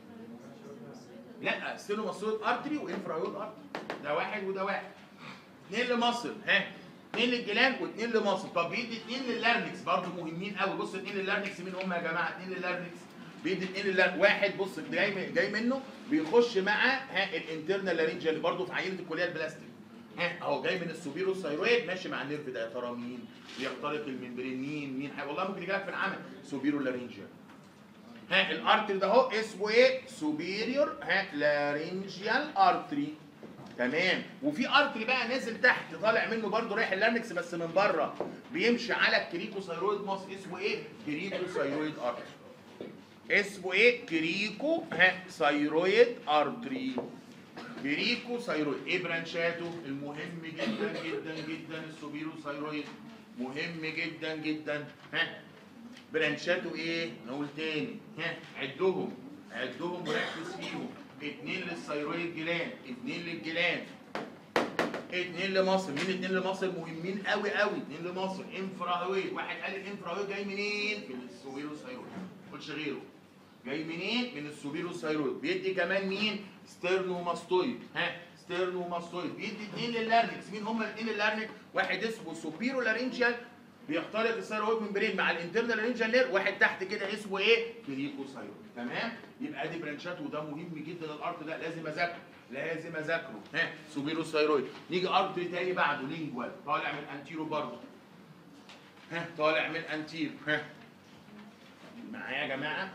لا ستينو ماستويد ارتري وانفراهيود ارتري ده واحد وده واحد اتنين لمصل ها اتنين للجلان واتنين لمصل طب بيدي اتنين للارنكس برضه مهمين قوي بص اتنين للارنكس مين هم يا جماعه اتنين للارنكس بيدي اتنين للارنكس واحد بص جاي جاي منه بيخش مع ها الانترنال لارنجال برضه في عينه الكليه البلاستيك ها اهو جاي من السوبيرو ثايرويد ماشي مع النيرف ده يا ترى مين بيخترق الممبرين مين مين والله ممكن يجي لك في العمل سوبيرو لارنجال ها الارتري ده اهو اسمه ايه سوبيريور ها لارنجيال ارتري تمام وفي ارتري بقى نازل تحت طالع منه برضه رايح اللارنكس بس من بره بيمشي على الكريكوثايرويد ماس اسمه ايه كريكوثايرويد ارتري اسمه ايه كريكو ها ثايرويد ارتري كريكو ثايرويد ايه برانشاته المهم جدا جدا جدا السوبيرو ثايرويد مهم جدا جدا ها برانشاته ايه؟ نقول تاني ها عدهم عدهم وركز فيهم اتنين للثيرويد جلاند اتنين للجلاند اتنين لمصر مين اتنين لمصر مهمين قوي قوي اتنين لمصر انفراهويد واحد قال الانفراهويد جاي منين؟ من السوبيرو ثايرويد ما قلتش غيره جاي منين؟ من السوبيرو ثايرويد بيدي كمان مين؟ ستيرنوماستويد ها ستيرنوماستويد بيدي اتنين للارنكس مين هم الاتنين للارنكس؟ واحد اسمه سوبيرو لارنجيال بيخترق الثايرويد ممبرين مع الانترنال لارنجيال نير واحد تحت كده اسمه ايه؟ كريكوثايرويد تمام؟ يبقى دي برانشات وده مهم جدا الارت ده لازم اذاكره لازم اذاكره ها سوبيرو ثايرويد نيجي ارت تاني بعده لينجوال طالع من انتيرو برضه ها طالع من انتيرو ها معايا يا جماعه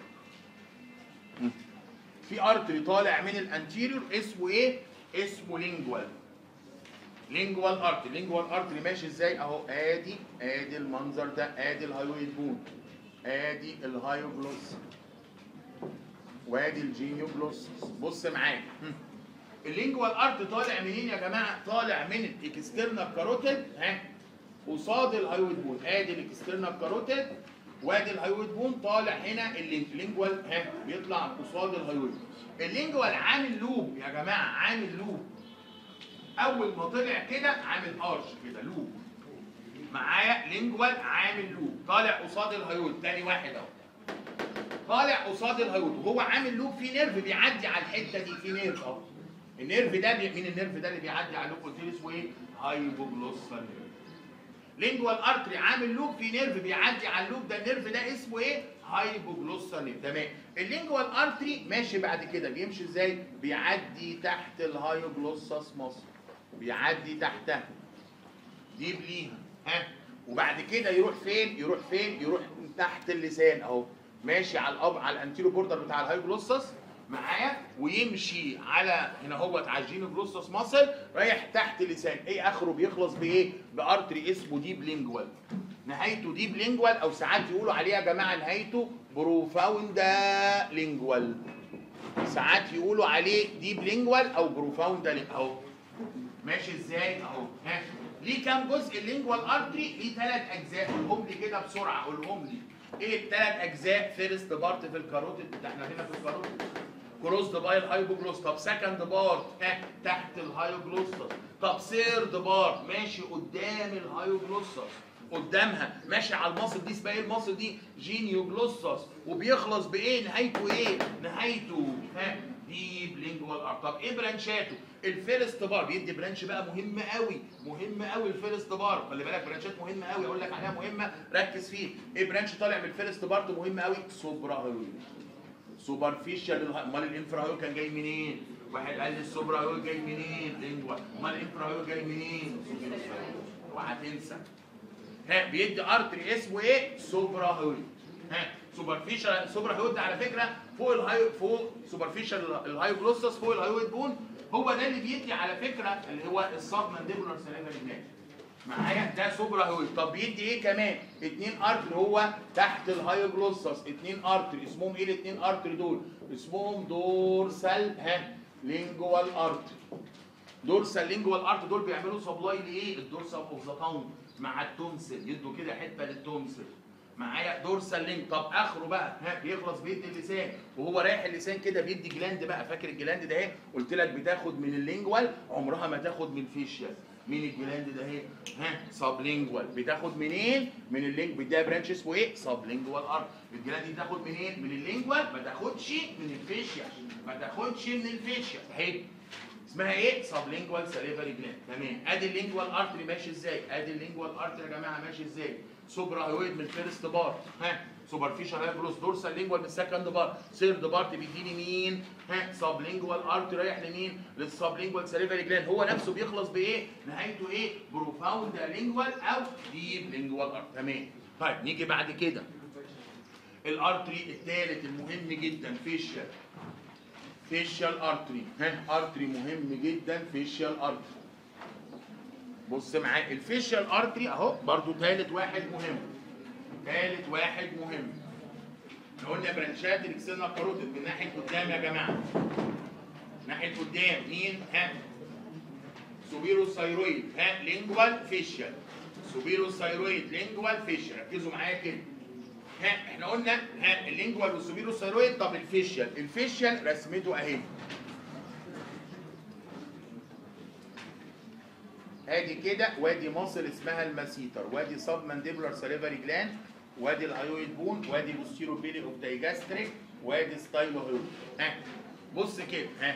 في ارتري طالع من الانتيريور اسمه ايه؟ اسمه لينجوال لينجوال ارتري لينجوال ارتري ماشي ازاي اهو ادي ادي المنظر ده ادي الهايويد بون ادي الهايوجلوس وادي الجينيوجلوس بص معايا هم. اللينجوال ارت طالع منين يا جماعه طالع من الاكسترنال كاروتيد ها قصاد الهايويد بون ادي الاكسترنال كاروتيد وادي الهايويد بون طالع هنا اللينجوال ها بيطلع قصاد الهايويد اللينجوال عامل لوب يا جماعه عامل لوب اول ما طلع كده عامل ارش كده لوب معايا لينجوال عامل لوب طالع قصاد الهيود تاني واحد اهو طالع قصاد الهيود وهو عامل لوب في نيرف بيعدي على الحته دي في نيرف اهو النيرف ده بي... مين النيرف ده اللي بيعدي على اللوب قلت لي اسمه ايه هايبوجلوسال نيرف لينجوال ارتري عامل لوب في نيرف بيعدي على اللوب ده النيرف ده اسمه ايه هايبوجلوسال نيرف تمام اللينجوال ارتري ماشي بعد كده بيمشي ازاي بيعدي تحت الهايوجلوسس مصر بيعدي تحتها دي ليها ها وبعد كده يروح فين يروح فين يروح تحت اللسان اهو ماشي على الأب على الانتيرو بوردر بتاع الهايجلوسس معايا ويمشي على هنا هو على الجينوجلوسس ماسل رايح تحت اللسان ايه اخره بيخلص بايه بارتري اسمه ديب لينجوال نهايته ديب لينجوال او ساعات يقولوا عليه يا جماعه نهايته بروفاوندا لينجوال ساعات يقولوا عليه ديب لينجوال او بروفاوندا لينجوال اهو ماشي ازاي اهو ها ليه كام جزء اللينجوال ارتري ليه ثلاث اجزاء قولهم لي كده بسرعه قولهم لي ايه الثلاث اجزاء فيرست بارت في الكاروتيد احنا هنا في الكاروتيد كروسد باي الهايبوجلوس طب سكند بارت ها تحت الهايوجلوسس طب سيرد بارت ماشي قدام الهايوجلوسس قدامها ماشي على المصل دي اسمها ايه المصل دي جينيوجلوسس وبيخلص بايه نهايته ايه نهايته ها ديب لينجوال ارت طب ايه برانشاته الفيرست بار بيدي برانش بقى مهم قوي مهم قوي الفيرست بار خلي بالك برانشات مهمه قوي اقول لك عليها مهمه ركز فيه ايه برانش طالع من الفيرست بارت مهم قوي سوبرا هيرويد سوبرفيشال امال الانفرا هيرويد كان جاي منين واحد قال لي السوبرا هيرويد جاي منين لينجوال امال الانفرا هيرويد جاي منين وهتنسى ها بيدي ارتري اسمه ايه سوبرا هيرويد ها سوبرفيشال سوبرا هيرويد ده على فكره فوق الهاي فوق سوبرفيشال الهايوجلوسس فوق الهايويد بون هو ده اللي بيدي على فكره اللي هو السب مانديبولار سيريبرال جلاند معايا ده سوبرا هيويد طب بيدي ايه كمان اتنين ارتري هو تحت الهايوجلوسس اتنين ارتري اسمهم ايه الاتنين ارتري دول اسمهم دورسال ها لينجوال ارتري دورسال لينجوال ارت دول بيعملوا سبلاي لايه الدورسال اوف ذا تانج مع التونسل يدوا كده حته للتونسل معايا دورسال لينج طب اخره بقى ها بيخلص بيدي اللسان وهو رايح اللسان كده بيدي جلاند بقى فاكر الجلاند ده اهي قلت لك بتاخد من اللينجوال عمرها ما تاخد من الفيشيال مين الجلاند ده اهي ها سب لينجوال بتاخد منين من اللينج بيديها برانش اسمه ايه سب لينجوال ارت الجلاند دي تاخد منين من اللينجوال ما تاخدش من الفيشيال ما تاخدش من الفيشيال اهي اسمها ايه؟ سبلينجوال ساليفري جلاند تمام ادي اللينجوال ارتري ماشي ازاي؟ ادي اللينجوال ارتري يا جماعه ماشي ازاي؟ سوبرا هيويد من الفيرست بارت ها سوبرفيشال هايبروس دورسال لينجوال من السكند بارت سيرد بارت بيديني مين؟ ها سبلينجوال ارتري رايح لمين؟ للسبلينجوال ساليفري جلاند هو نفسه بيخلص بايه؟ نهايته ايه؟ بروفاوند لينجوال او ديب لينجوال ارتري تمام طيب نيجي بعد كده الارتري الثالث المهم جدا فيشال فيشال ارتري ها ارتري مهم جدا فيشال ارتري بص معايا الفيشال ارتري اهو برضو ثالث واحد مهم ثالث واحد مهم احنا قلنا برانشات الاكسنال كاروتيد من ناحيه قدام يا جماعه ناحيه قدام مين ها سوبيرو ثايرويد ها لينجوال فيشال سوبيرو ثايرويد لينجوال فيشال ركزوا معايا كده ها احنا قلنا ها اللينجوال والسوبيرو ثايرويد طب الفيشيال الفيشيال رسمته اهي ادي كده وادي مصل اسمها الماسيتر وادي سب مانديبولار ساليفري جلاند وادي الهايويد بون وادي بوستيرو بيلي اوف دايجاستريك وادي ستايلو هيود ها بص كده ها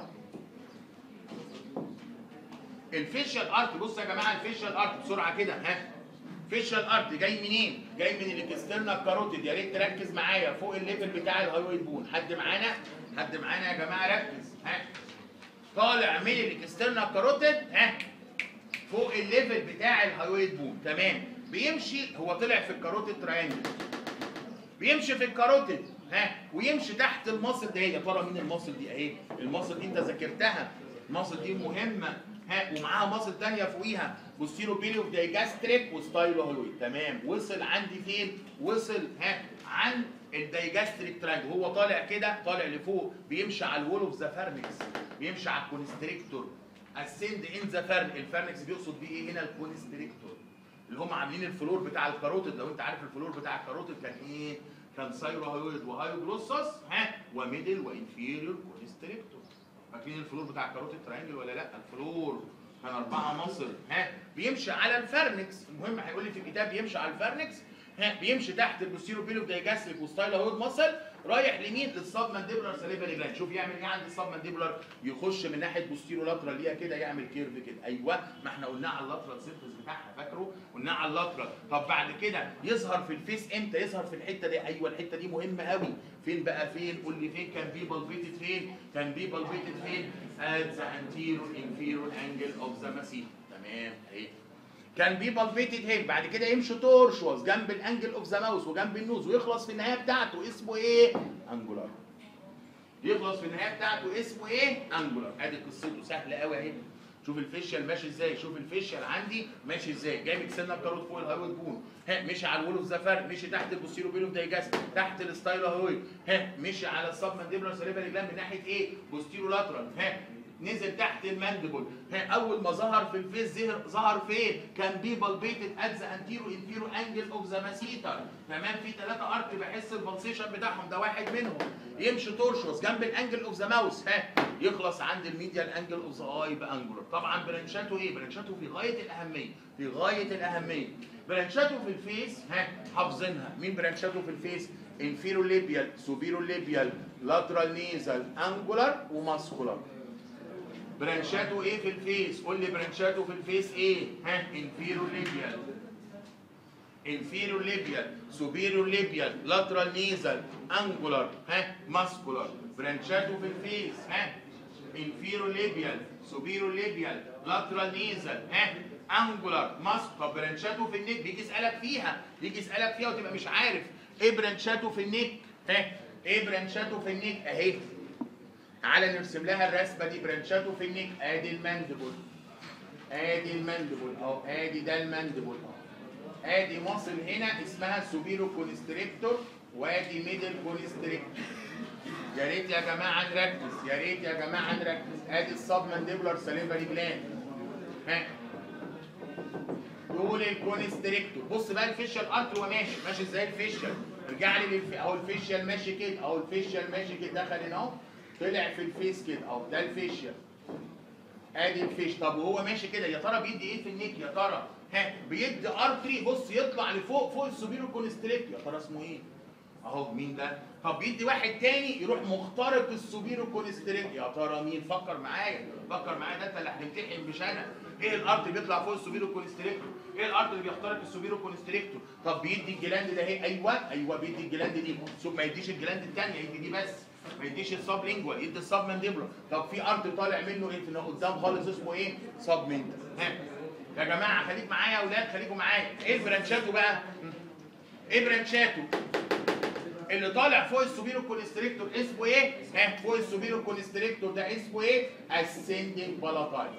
الفيشيال ارت بص يا جماعه الفيشيال ارت بسرعه كده ها فيشال ارت جاي منين؟ جاي من الاكسترنال كاروتيد يا ريت تركز معايا فوق الليفل بتاع الهايويد بون حد معانا؟ حد معانا يا جماعه ركز ها طالع من الاكسترنال كاروتيد ها فوق الليفل بتاع الهايويد بون تمام بيمشي هو طلع في الكاروتيد تراينجل بيمشي في الكاروتيد ها ويمشي تحت المصل ده يا ترى مين المصل دي اهي المصل دي انت ذاكرتها المصل دي مهمه ها ومعاها مصل تانية فوقيها بوستيرو بيليو دايجاستريك وستايلو هويد تمام وصل عندي فين وصل ها عن الدايجاستريك ترانج هو طالع كده طالع لفوق بيمشي على الوول اوف ذا فارنكس بيمشي على الكونستريكتور اسند ان ذا فارن الفارنكس بيقصد بيه ايه هنا الكونستريكتور اللي هم عاملين الفلور بتاع الكاروتيد لو انت عارف الفلور بتاع الكاروتيد كان ايه كان سايرو هايويد وهايوجلوسس ها وميدل وانفيريور كونستريكتور فاكرين الفلور بتاع الكاروتيد تراينجل ولا لا الفلور كان أربعة مصل ها بيمشي على الفرنكس المهم هيقول لي في الكتاب يمشي على الفرنكس ها بيمشي تحت البوستيرو بيلو دايجاستريك وستايل هود مصل رايح لمين للسب مانديبولار ساليفري جلاند شوف يعمل ايه عند السب مانديبولار يخش من ناحيه بوستيرو لاترال ليها كده يعمل كيرف كده ايوه ما احنا قلناه على اللاترال سيرفيس بتاعها فاكره قلناه على اللاترال طب بعد كده يظهر في الفيس امتى يظهر في الحته دي ايوه الحته دي مهمه قوي فين بقى فين قول لي فين كان بي بالبيتد فين كان بي بالبيتد فين at the anterior inferior angle of the masseter تمام اهي كان بي بالبيتد هيد بعد كده يمشي تورشوز جنب الانجل اوف ذا ماوس وجنب النوز ويخلص في النهايه بتاعته اسمه ايه؟ انجولار يخلص في النهايه بتاعته اسمه ايه؟ انجولار ادي قصته سهله قوي اهي شوف الفيشيال ماشي ازاي شوف الفيشيال عندي ماشي ازاي جاي مكسرنا بكاروت فوق الهايويد بون ها مشي على الول اوف ذا فار مشي تحت البوستيرو بيلو دايجاس تحت الستايلو هايويد ها مشي على السب مانديبولار سليفري جلاند من ناحيه ايه بوستيرو لاترال ها نزل تحت المانديبل ها اول ما ظهر في الفيس ظهر ظهر فين كان بي بالبيتد ات ذا انتيرو انفيرو انجل اوف ذا ماسيتر تمام في ثلاثه ارك بحس البلسيشن بتاعهم ده واحد منهم يمشي تورشوس جنب الانجل اوف ذا ماوس ها يخلص عند الميديال انجل اوف ذا اي بانجولار طبعا برانشاته ايه برانشاته في غايه الاهميه في غايه الاهميه برانشاته في الفيس ها حافظينها مين برانشاته في الفيس انفيرو ليبيال سوبيرو ليبيال لاترال نيزل انجولار وماسكولار برانشاته ايه في الفيس قول لي برانشاته في الفيس ايه ها انفيرو ليبيال انفيرو ليبيال سوبيرو ليبيال لاترال نيزل انجولار ها ماسكولار برانشاته في الفيس ها انفيرو ليبيال سوبيرو ليبيال لاترال نيزل ها انجولار ماسك طب برانشاته في النك بيجي يسالك فيها يجي يسالك فيها وتبقى مش عارف ايه برانشاته في النك ها ايه برانشاته في النك اهي تعالى نرسم لها الرسمه دي برانشاته في النك ادي الماندبل ادي المندبل اهو ادي ده المندبل اهو ادي مصل هنا اسمها سوبيرو كونستريكتور وادي ميدل كونستريكتور يا ريت يا جماعه نركز يا ريت يا جماعه نركز ادي السب مانديبولار ساليفري جلاند ها دول الكونستريكتور بص بقى الفيشال ارتر هو ماشي ماشي ازاي الفيشال ارجع لي للف... اهو الفيشال ماشي كده اهو الفيشال ماشي كده دخل هنا اهو طلع في الفيس كده اهو ده الفيشال ادي الفيش طب وهو ماشي كده يا ترى بيدي ايه في النيك يا ترى ها بيدي ارتري بص يطلع لفوق فوق السوبيرو كونستريكتور يا ترى اسمه ايه اهو مين ده طب بيدي واحد تاني يروح مخترق السوبيرو كونستريكتور يا ترى مين فكر معايا فكر معايا ده انت اللي هتمتحن مش انا ايه الارت اللي بيطلع فوق السوبيرو كونستريكتور ايه الارت اللي بيخترق السوبيرو كونستريكتور طب بيدي الجلاند ده اهي ايوه ايوه بيدي الجلاند دي ثم ما يديش الجلاند الثانيه يدي دي بس ما يديش السب لينجوال يدي السب مانديبولار طب في ارت طالع منه ايه في قدام خالص اسمه ايه سب مينتال ها يا جماعه خليك معايا يا اولاد خليكم معايا ايه برانشاته بقى ايه برانشاته اللي طالع فوق السوبيرو كونستريكتور اسمه ايه ها فوق السوبيرو كونستريكتور ده اسمه ايه اسcending بالاتاين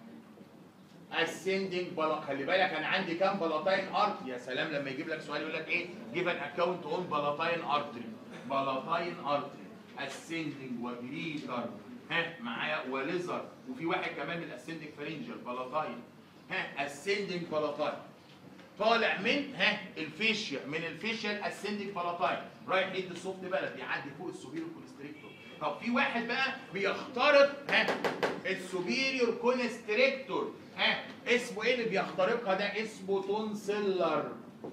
اسcending بلا خلي بالك انا عندي كام بلاتاين ارت يا سلام لما يجيب لك سؤال يقول لك ايه جيب ان اكونت اون بلاتاين ارتري بلاتاين ارتري اسcending وجريتر ها معايا وليزر وفي واحد كمان من الاسcending فرنجل بلاتاين ها اسcending بلاتاين طالع من ها الفيشيا من الفيشيا الاسcending بلاتاين رايح يدي السوفت بلد بيعدي فوق السوبيرو كونستريكتور طب في واحد بقى بيخترق ها السوبيريور كونستريكتور ها اسمه ايه اللي بيخترقها ده اسمه تونسيلر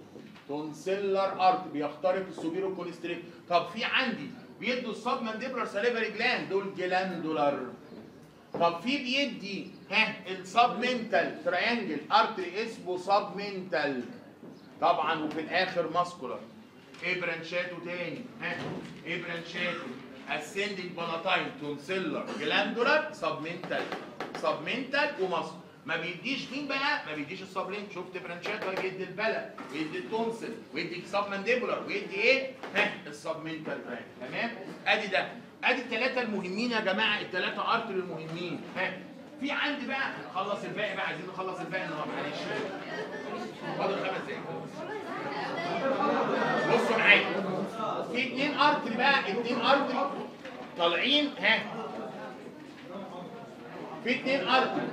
تونسيلر ارت بيخترق السوبيرو كونستريكتور طب في عندي بيدوا السب مانديبولار ساليفري جلاند دول جلاندولار طب في بيدي ها السب منتال تريانجل ارتري اسمه سب منتال طبعا وفي الاخر ماسكولار ايه برانشاته تاني ها ايه برانشاته ascending بلاتاين تونسيلر جلاندولار سبمنتال سبمنتال وماسكولار ما بيديش مين بقى؟ ما بيديش السبلين شفت برانشات هو بيدي البلد ويدي التونسل ويدي السب مانديبولار ويدي ايه؟ ها السبمنتال برانش تمام؟ ادي ده ادي الثلاثه المهمين يا جماعه الثلاثه ارتر المهمين ها في عندي بقى هنخلص الباقي بقى عايزين نخلص الباقي النهارده معلش فاضل خمس دقايق بصوا معايا في اتنين ارتري بقى اتنين ارتري طالعين ها في اتنين ارتري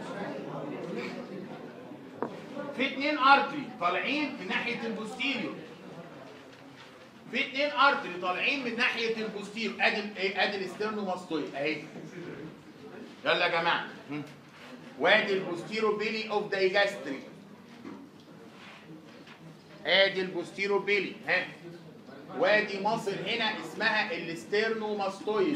في اتنين ارتري طالعين من ناحيه البوستيريور في اتنين ارتري طالعين من ناحيه البوستيريور ادي ايه ادي الاسترنوماستويد اهي يلا يا جماعه هم. وادي البوستيرو بيلي اوف دايجاستري ادي البوستيرو بيلي ها وادي مصل هنا اسمها الاسترنوماستويد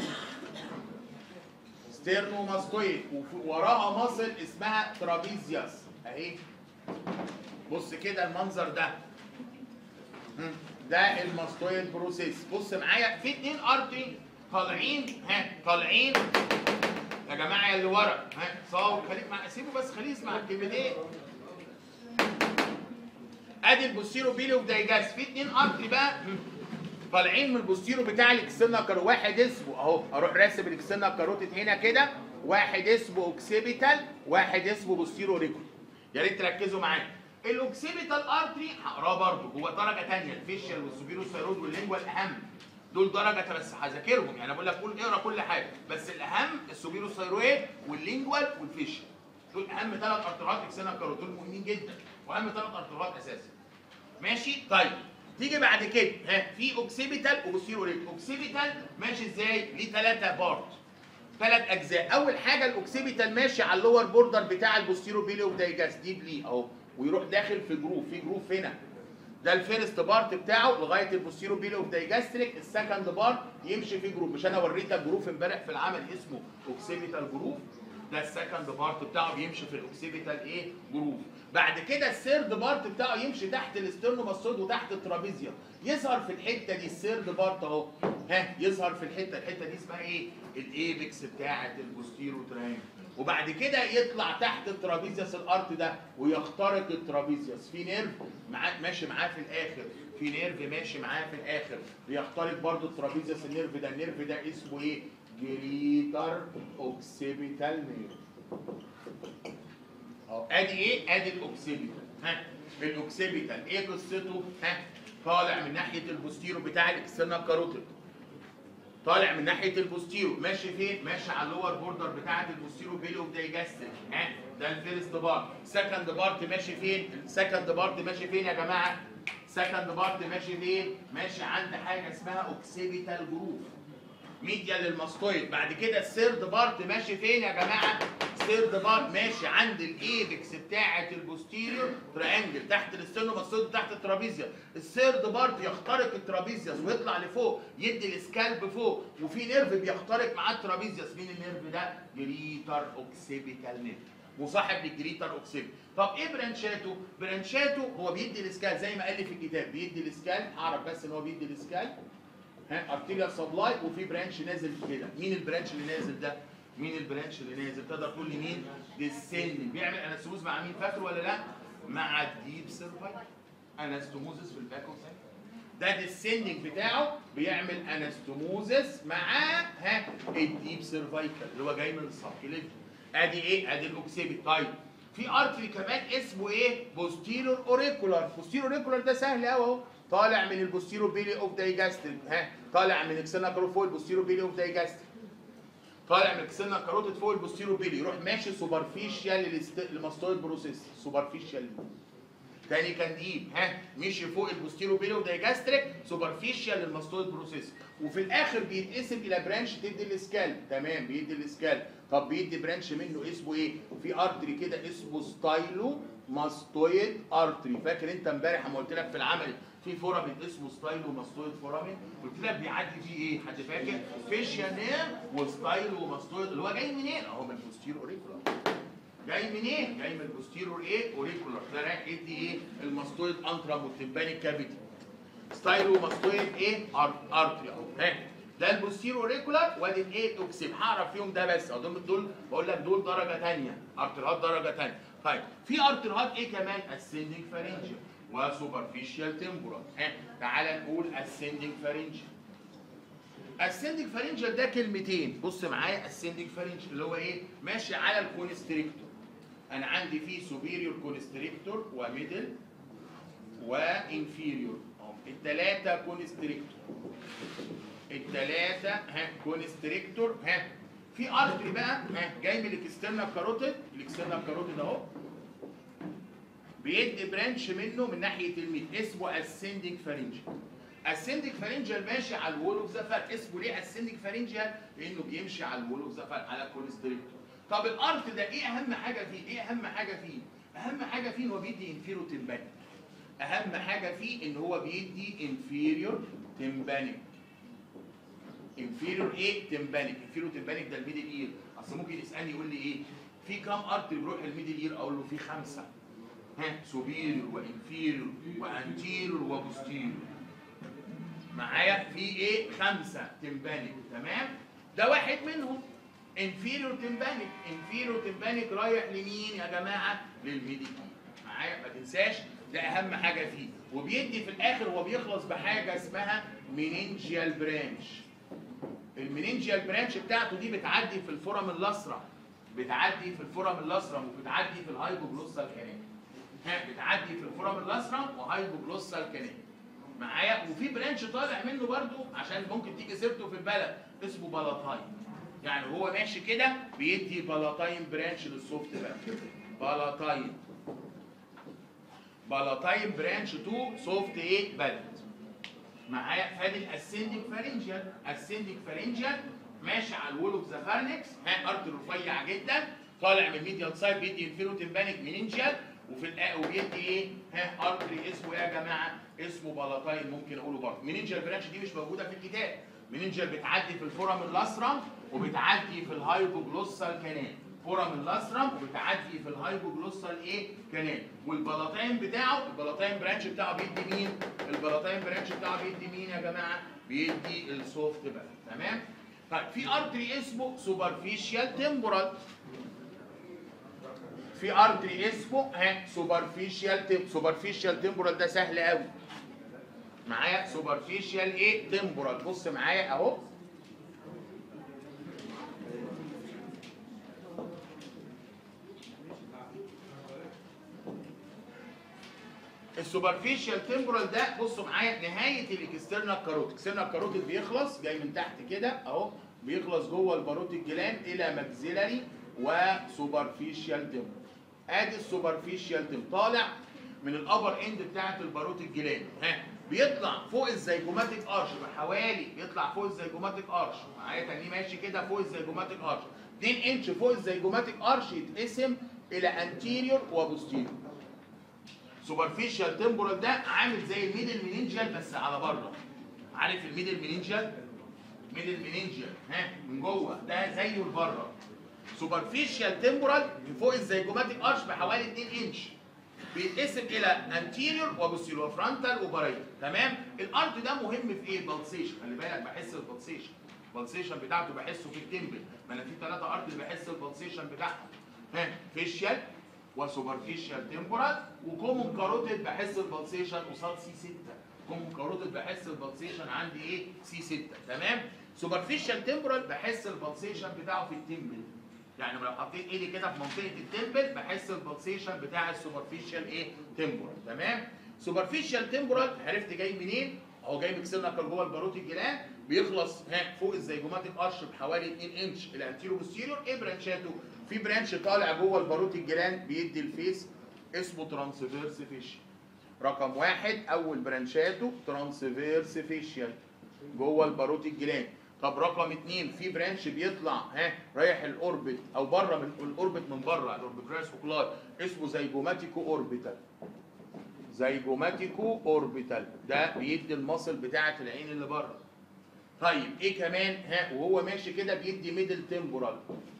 ستيرنوماستويد ووراها مصل اسمها ترابيزيوس اهي بص كده المنظر ده مم. ده الماستويد بروسيس بص معايا في اتنين ارتري طالعين ها طالعين يا جماعه اللي ورا ها صاوي خليك مع سيبه بس خليه يسمع الكلمتين ادي البوستيرو بيلي ودايجاس في اتنين ارتري بقى مم. طالعين من البوستيرو بتاع الاكسنا كارو واحد اسمه اهو اروح راسم الاكسنا كاروتيد هنا كده واحد اسمه اوكسيبيتال واحد اسمه بوستيرو ريكول يا ريت تركزوا معايا الاوكسيبيتال ارتري هقراه برضه هو درجه ثانيه الفيشيال والسوبيرو ثايرويد واللينجوال الاهم دول درجه بس هذاكرهم يعني بقول لك قول اقرا كل حاجه بس الاهم السوبيرو ثايرويد واللينجوال والفيشيال دول اهم ثلاث ارترات اكسنا كاروتيد دول مهمين جدا واهم ثلاث ارترات اساسا ماشي طيب تيجي بعد كده ها في اوكسيبيتال وبوستيرو ريكت اوكسيبيتال ماشي ازاي ليه ثلاثه بارت ثلاث اجزاء اول حاجه الاوكسيبيتال ماشي على اللور بوردر بتاع البوستيرو بيلي ودايجاس دي بلي اهو ويروح داخل في جروف في جروف هنا ده الفيرست بارت بتاعه لغايه البوستيرو بيلي اوف دايجاستريك السكند بارت يمشي في جروف مش انا وريتك جروف امبارح في العمل اسمه اوكسيبيتال جروف ده السكند بارت بتاعه بيمشي في الاوكسيبيتال ايه جروف بعد كده السيرد بارت بتاعه يمشي تحت الاسترنوماستويد وتحت الترابيزيا يظهر في الحته دي السيرد بارت اهو ها يظهر في الحته الحته دي اسمها ايه الايبكس بتاعه البوستيرو ترانج وبعد كده يطلع تحت الترابيزيوس الارت ده ويخترق الترابيزيوس في نيرف معاه ماشي معاه في الاخر في نيرف ماشي معاه في الاخر بيخترق برضو الترابيزيوس النيرف ده النيرف ده اسمه ايه جريتر اوكسيبيتال نيرف اهو ادي ايه ادي الاوكسيبيتال ها الاوكسيبيتال ايه قصته ها طالع من ناحيه البوستيرو بتاع الاكسترنال كاروتيد طالع من ناحيه البوستيرو ماشي فين ماشي على اللور بوردر بتاعه البوستيرو بيلي اوف دايجاستيك ها ده الفيرست بارت سكند بارت ماشي فين السكند بارت ماشي فين يا جماعه سكند بارت ماشي فين ماشي عند حاجه اسمها اوكسيبيتال جروف ميديا للماستويد بعد كده السيرد بارت ماشي فين يا جماعه السيرد بارت ماشي عند الايبكس بتاعه البوستيريور تريانجل تحت الاسترنوماستويد تحت الترابيزيا السيرد بارت يخترق الترابيزيوس ويطلع لفوق يدي السكالب فوق وفي نيرف بيخترق معاه الترابيزيوس مين النيرف ده جريتر اوكسيبيتال نيرف مصاحب للجريتر اوكسيبيتال طب ايه برانشاته برانشاته هو بيدي السكال زي ما قال لي في الكتاب بيدي السكال اعرف بس ان هو بيدي السكال ها ارتيريال سبلاي وفي برانش نازل كده مين البرانش اللي نازل ده مين البرانش اللي نازل تقدر تقول لي مين ديسن بيعمل انستوموز مع مين فاكر ولا لا مع الديب سيرفايكال انستوموزس في الباك اوف ده الديسندنج بتاعه بيعمل انستوموزس مع ها الديب سيرفايكال اللي هو جاي من السبكليف ادي ايه ادي الاوكسيبيت طيب في ارتري كمان اسمه ايه بوستيرور اوريكولار بوستيرور اوريكولار ده سهل قوي اهو طالع من البوستيرو بيلي اوف دايجاستريك ها طالع من اكسنا كارو فوق البوستيرو بيلي اوف دايجاستريك طالع من اكسنا كاروتيد فوق البوستيرو بيلي يروح ماشي سوبرفيشال للماستويد بروسيس سوبرفيشال تاني كان ديب ها مشي فوق البوستيرو بيلي اوف دايجاستريك سوبرفيشال للماستويد بروسيس وفي الاخر بيتقسم الى برانش تدي السكال تمام بيدي السكال طب بيدي برانش منه اسمه ايه في ارتري كده اسمه ستايلو ماستويد ارتري فاكر انت امبارح لما قلت لك في العمل في فورامين اسمه ستايلو ماستويد فورامين قلت لك بيعدي فيه ايه حد فاكر فيشيا نير وستايلو ماستويد اللي هو جاي منين اهو من البوستيرو اوريكولار جاي منين جاي من البوستيرور ايه اوريكولار ده رايح يدي ايه الماستويد انترا والتمبانيك كافيتي ستايلو ماستويد ايه أر- ارتري اهو ها ده البوستيرو اوريكولار وادي الايه اوكسيب هعرف فيهم ده بس اهو دول دول بقول لك دول درجه ثانيه ارتريهات درجه ثانيه طيب في ارتريهات ايه كمان اسندنج فارنجيال وسوبرفيشال تمبورال ها تعال نقول اسندنج فارنجيال اسندنج فارنجيال ده كلمتين بص معايا اسندنج فارنجيال اللي هو ايه ماشي على الكونستريكتور انا عندي فيه سوبيريور كونستريكتور وميدل وانفيريور الثلاثه كونستريكتور الثلاثه ها كونستريكتور ها في ارتري بقى ها جاي من الاكسترنال كاروتيد الاكسترنال كاروتيد اهو بيدي برانش منه من ناحيه الميد اسمه اسندنج فارنجيال اسندنج فارنجيال ماشي على الوول اوف ذا فال اسمه ليه اسندنج فارنجيال لانه بيمشي على الوول اوف ذا فال على الكونستريكتور طب الارت ده ايه اهم حاجه فيه ايه اهم حاجه فيه اهم حاجه فيه ان هو بيدي انفيرو تمبانيك اهم حاجه فيه ان هو بيدي انفيريور تمبانيك انفيريور ايه تمبانيك انفيريور تمبانيك ده الميدل اير اصل ممكن يسالني يقول لي ايه في كام ارت بيروح الميدل اير اقول له في خمسه ها سوبيريور وانفيريور وانتيريور وبوستيريور معايا في ايه خمسه تمبانيك تمام ده واحد منهم انفيريور تمبانيك انفيريور تمبانيك رايح لمين يا جماعه للميدل اير معايا ما تنساش ده اهم حاجه فيه وبيدي في الاخر هو بيخلص بحاجه اسمها مينينجيال برانش المينينجيال برانش بتاعته دي بتعدي في الفورم الاسرع بتعدي في الفورم الاسرع وبتعدي في الهايبوجلوسال كانال ها بتعدي في الفورم الاسرع وهايبوجلوسال كانال معايا وفي برانش طالع منه برضو عشان ممكن تيجي سيرته في البلد اسمه بلاتاين يعني هو ماشي كده بيدي بلاتاين برانش للسوفت بقى بلاتاين بلاتاين برانش تو سوفت ايه بلد معايا فادي الاسندنج فارنجيال اسندنج فارنجيال ماشي على الول اوف ذا فارنكس ها ارتر رفيع جدا طالع من الميديال سايد بيدي انفيرو تمبانيك منينجيال وفي الآ وبيدي ايه ها ارتري اسمه ايه يا جماعه اسمه بلاتاين ممكن اقوله برضه منينجيال برانش دي مش موجوده في الكتاب منينجيال بتعدي في الفورم الاسرم وبتعدي في الهايبوجلوسال كانال فورم الاسرم وبتعدي في الهايبوجلوسال ايه كانال والبلاتاين بتاعه البلاتاين برانش بتاعه بيدي مين البلاتاين برانش بتاعه بيدي مين يا جماعه بيدي السوفت بقى تمام طيب في ارتري اسمه سوبرفيشال تمبورال في ارتري اسمه ها سوبرفيشال تيم سوبرفيشال تمبورال ده سهل قوي معايا سوبرفيشال ايه تمبورال بص معايا اهو السوبرفيشال تمبرال ده بصوا معايا نهايه الاكسترنال كاروتيد الاكسترنال كاروتيد بيخلص جاي من تحت كده اهو بيخلص جوه الباروتيد جلاند الى ماكسيلاري وسوبرفيشال تمبرال ادي السوبرفيشال تمبرال طالع من الابر اند بتاعه الباروتيد جلاند ها بيطلع فوق الزيجوماتيك ارش بحوالي بيطلع فوق الزيجوماتيك ارش معايا تاني ماشي كده فوق الزيجوماتيك ارش 2 انش فوق الزيجوماتيك ارش يتقسم الى انتيريور وبوستيريور سوبرفيشال تمبورال ده عامل زي الميدل منينجيال بس على بره عارف الميدل منينجيال ميدل منينجيال ها من جوه ده زيه لبره سوبرفيشال تمبورال فوق الزيجوماتيك ارش بحوالي 2 انش بيتقسم الى انتيريور وبوستيريور فرونتال وبرايت تمام الارض ده مهم في ايه البلسيشن خلي بالك بحس البلسيشن البلسيشن بتاعته بحسه في التمبل ما انا في ثلاثه ارض اللي بحس البلسيشن بتاعهم ها فيشيال وسوبرفيشال تمبورال وكومون كاروتيد بحس البلسيشن قصاد سي 6 كومون كاروتيد بحس البلسيشن عندي ايه سي 6 تمام سوبرفيشال تمبورال بحس البلسيشن بتاعه في التمبل يعني لو حطيت ايدي كده في منطقه التمبل بحس البلسيشن بتاع السوبرفيشال ايه تمبورال تمام سوبرفيشال تمبورال عرفت جاي منين اهو جاي مكسرنا جوه الباروتي الجلان بيخلص ها فوق الزيجوماتيك ارش بحوالي 2 انش الانتيرو بوستيريور ايه برانشاته في برانش طالع جوه الباروتي الجلان بيدي الفيس اسمه ترانسفيرس فيشيال رقم واحد اول برانشاته ترانسفيرس فيشيال جوه الباروتي الجلان طب رقم اتنين في برانش بيطلع ها رايح الاوربت او بره من الاوربت من بره الاوربيكولاس اوكولار اسمه زيجوماتيكو اوربيتال زيجوماتيكو اوربيتال ده بيدي المصل بتاعه العين اللي بره طيب ايه كمان ها وهو ماشي كده بيدي ميدل تمبورال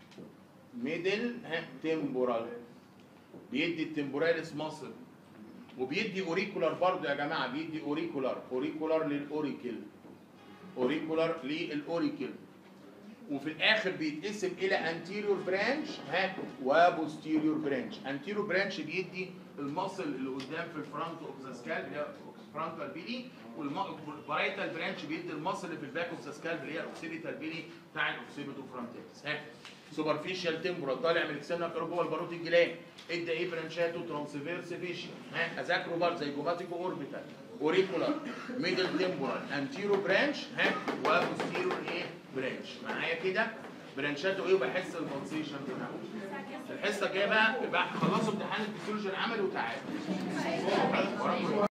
ميدل ها تمبورال بيدي التمبوراليس مصل وبيدي اوريكولار برضه يا جماعه بيدي اوريكولار اوريكولار للاوريكل اوريكولار للاوريكل وفي الاخر بيتقسم الى انتيريور برانش ها وبوستيريور برانش انتيريور برانش بيدي المصل اللي قدام في الفرونت اوف ذا سكال اللي هي فرونتال بيلي والبرايتال برانش بيدي المصل اللي في الباك اوف ذا سكال اللي هي الاوكسيبيتال بيلي بتاع الاوكسيبيتو فرونتاليس ها سوبرفيشال تمبورال طالع من السنه جوه الباروت الجلان ادى ايه برانشاته ترانسفيرس فيشن ها اذاكروا برضه زي جوماتيكو اوربيتال اوريكولار ميدل تمبورال انتيرو برانش ها وبوستيرو ايه برانش معايا كده برانشاته ايه وبحس البلسيشن بتاعه الحصه الجايه بقى بقى خلصوا امتحان الفسيولوجي العملي وتعالوا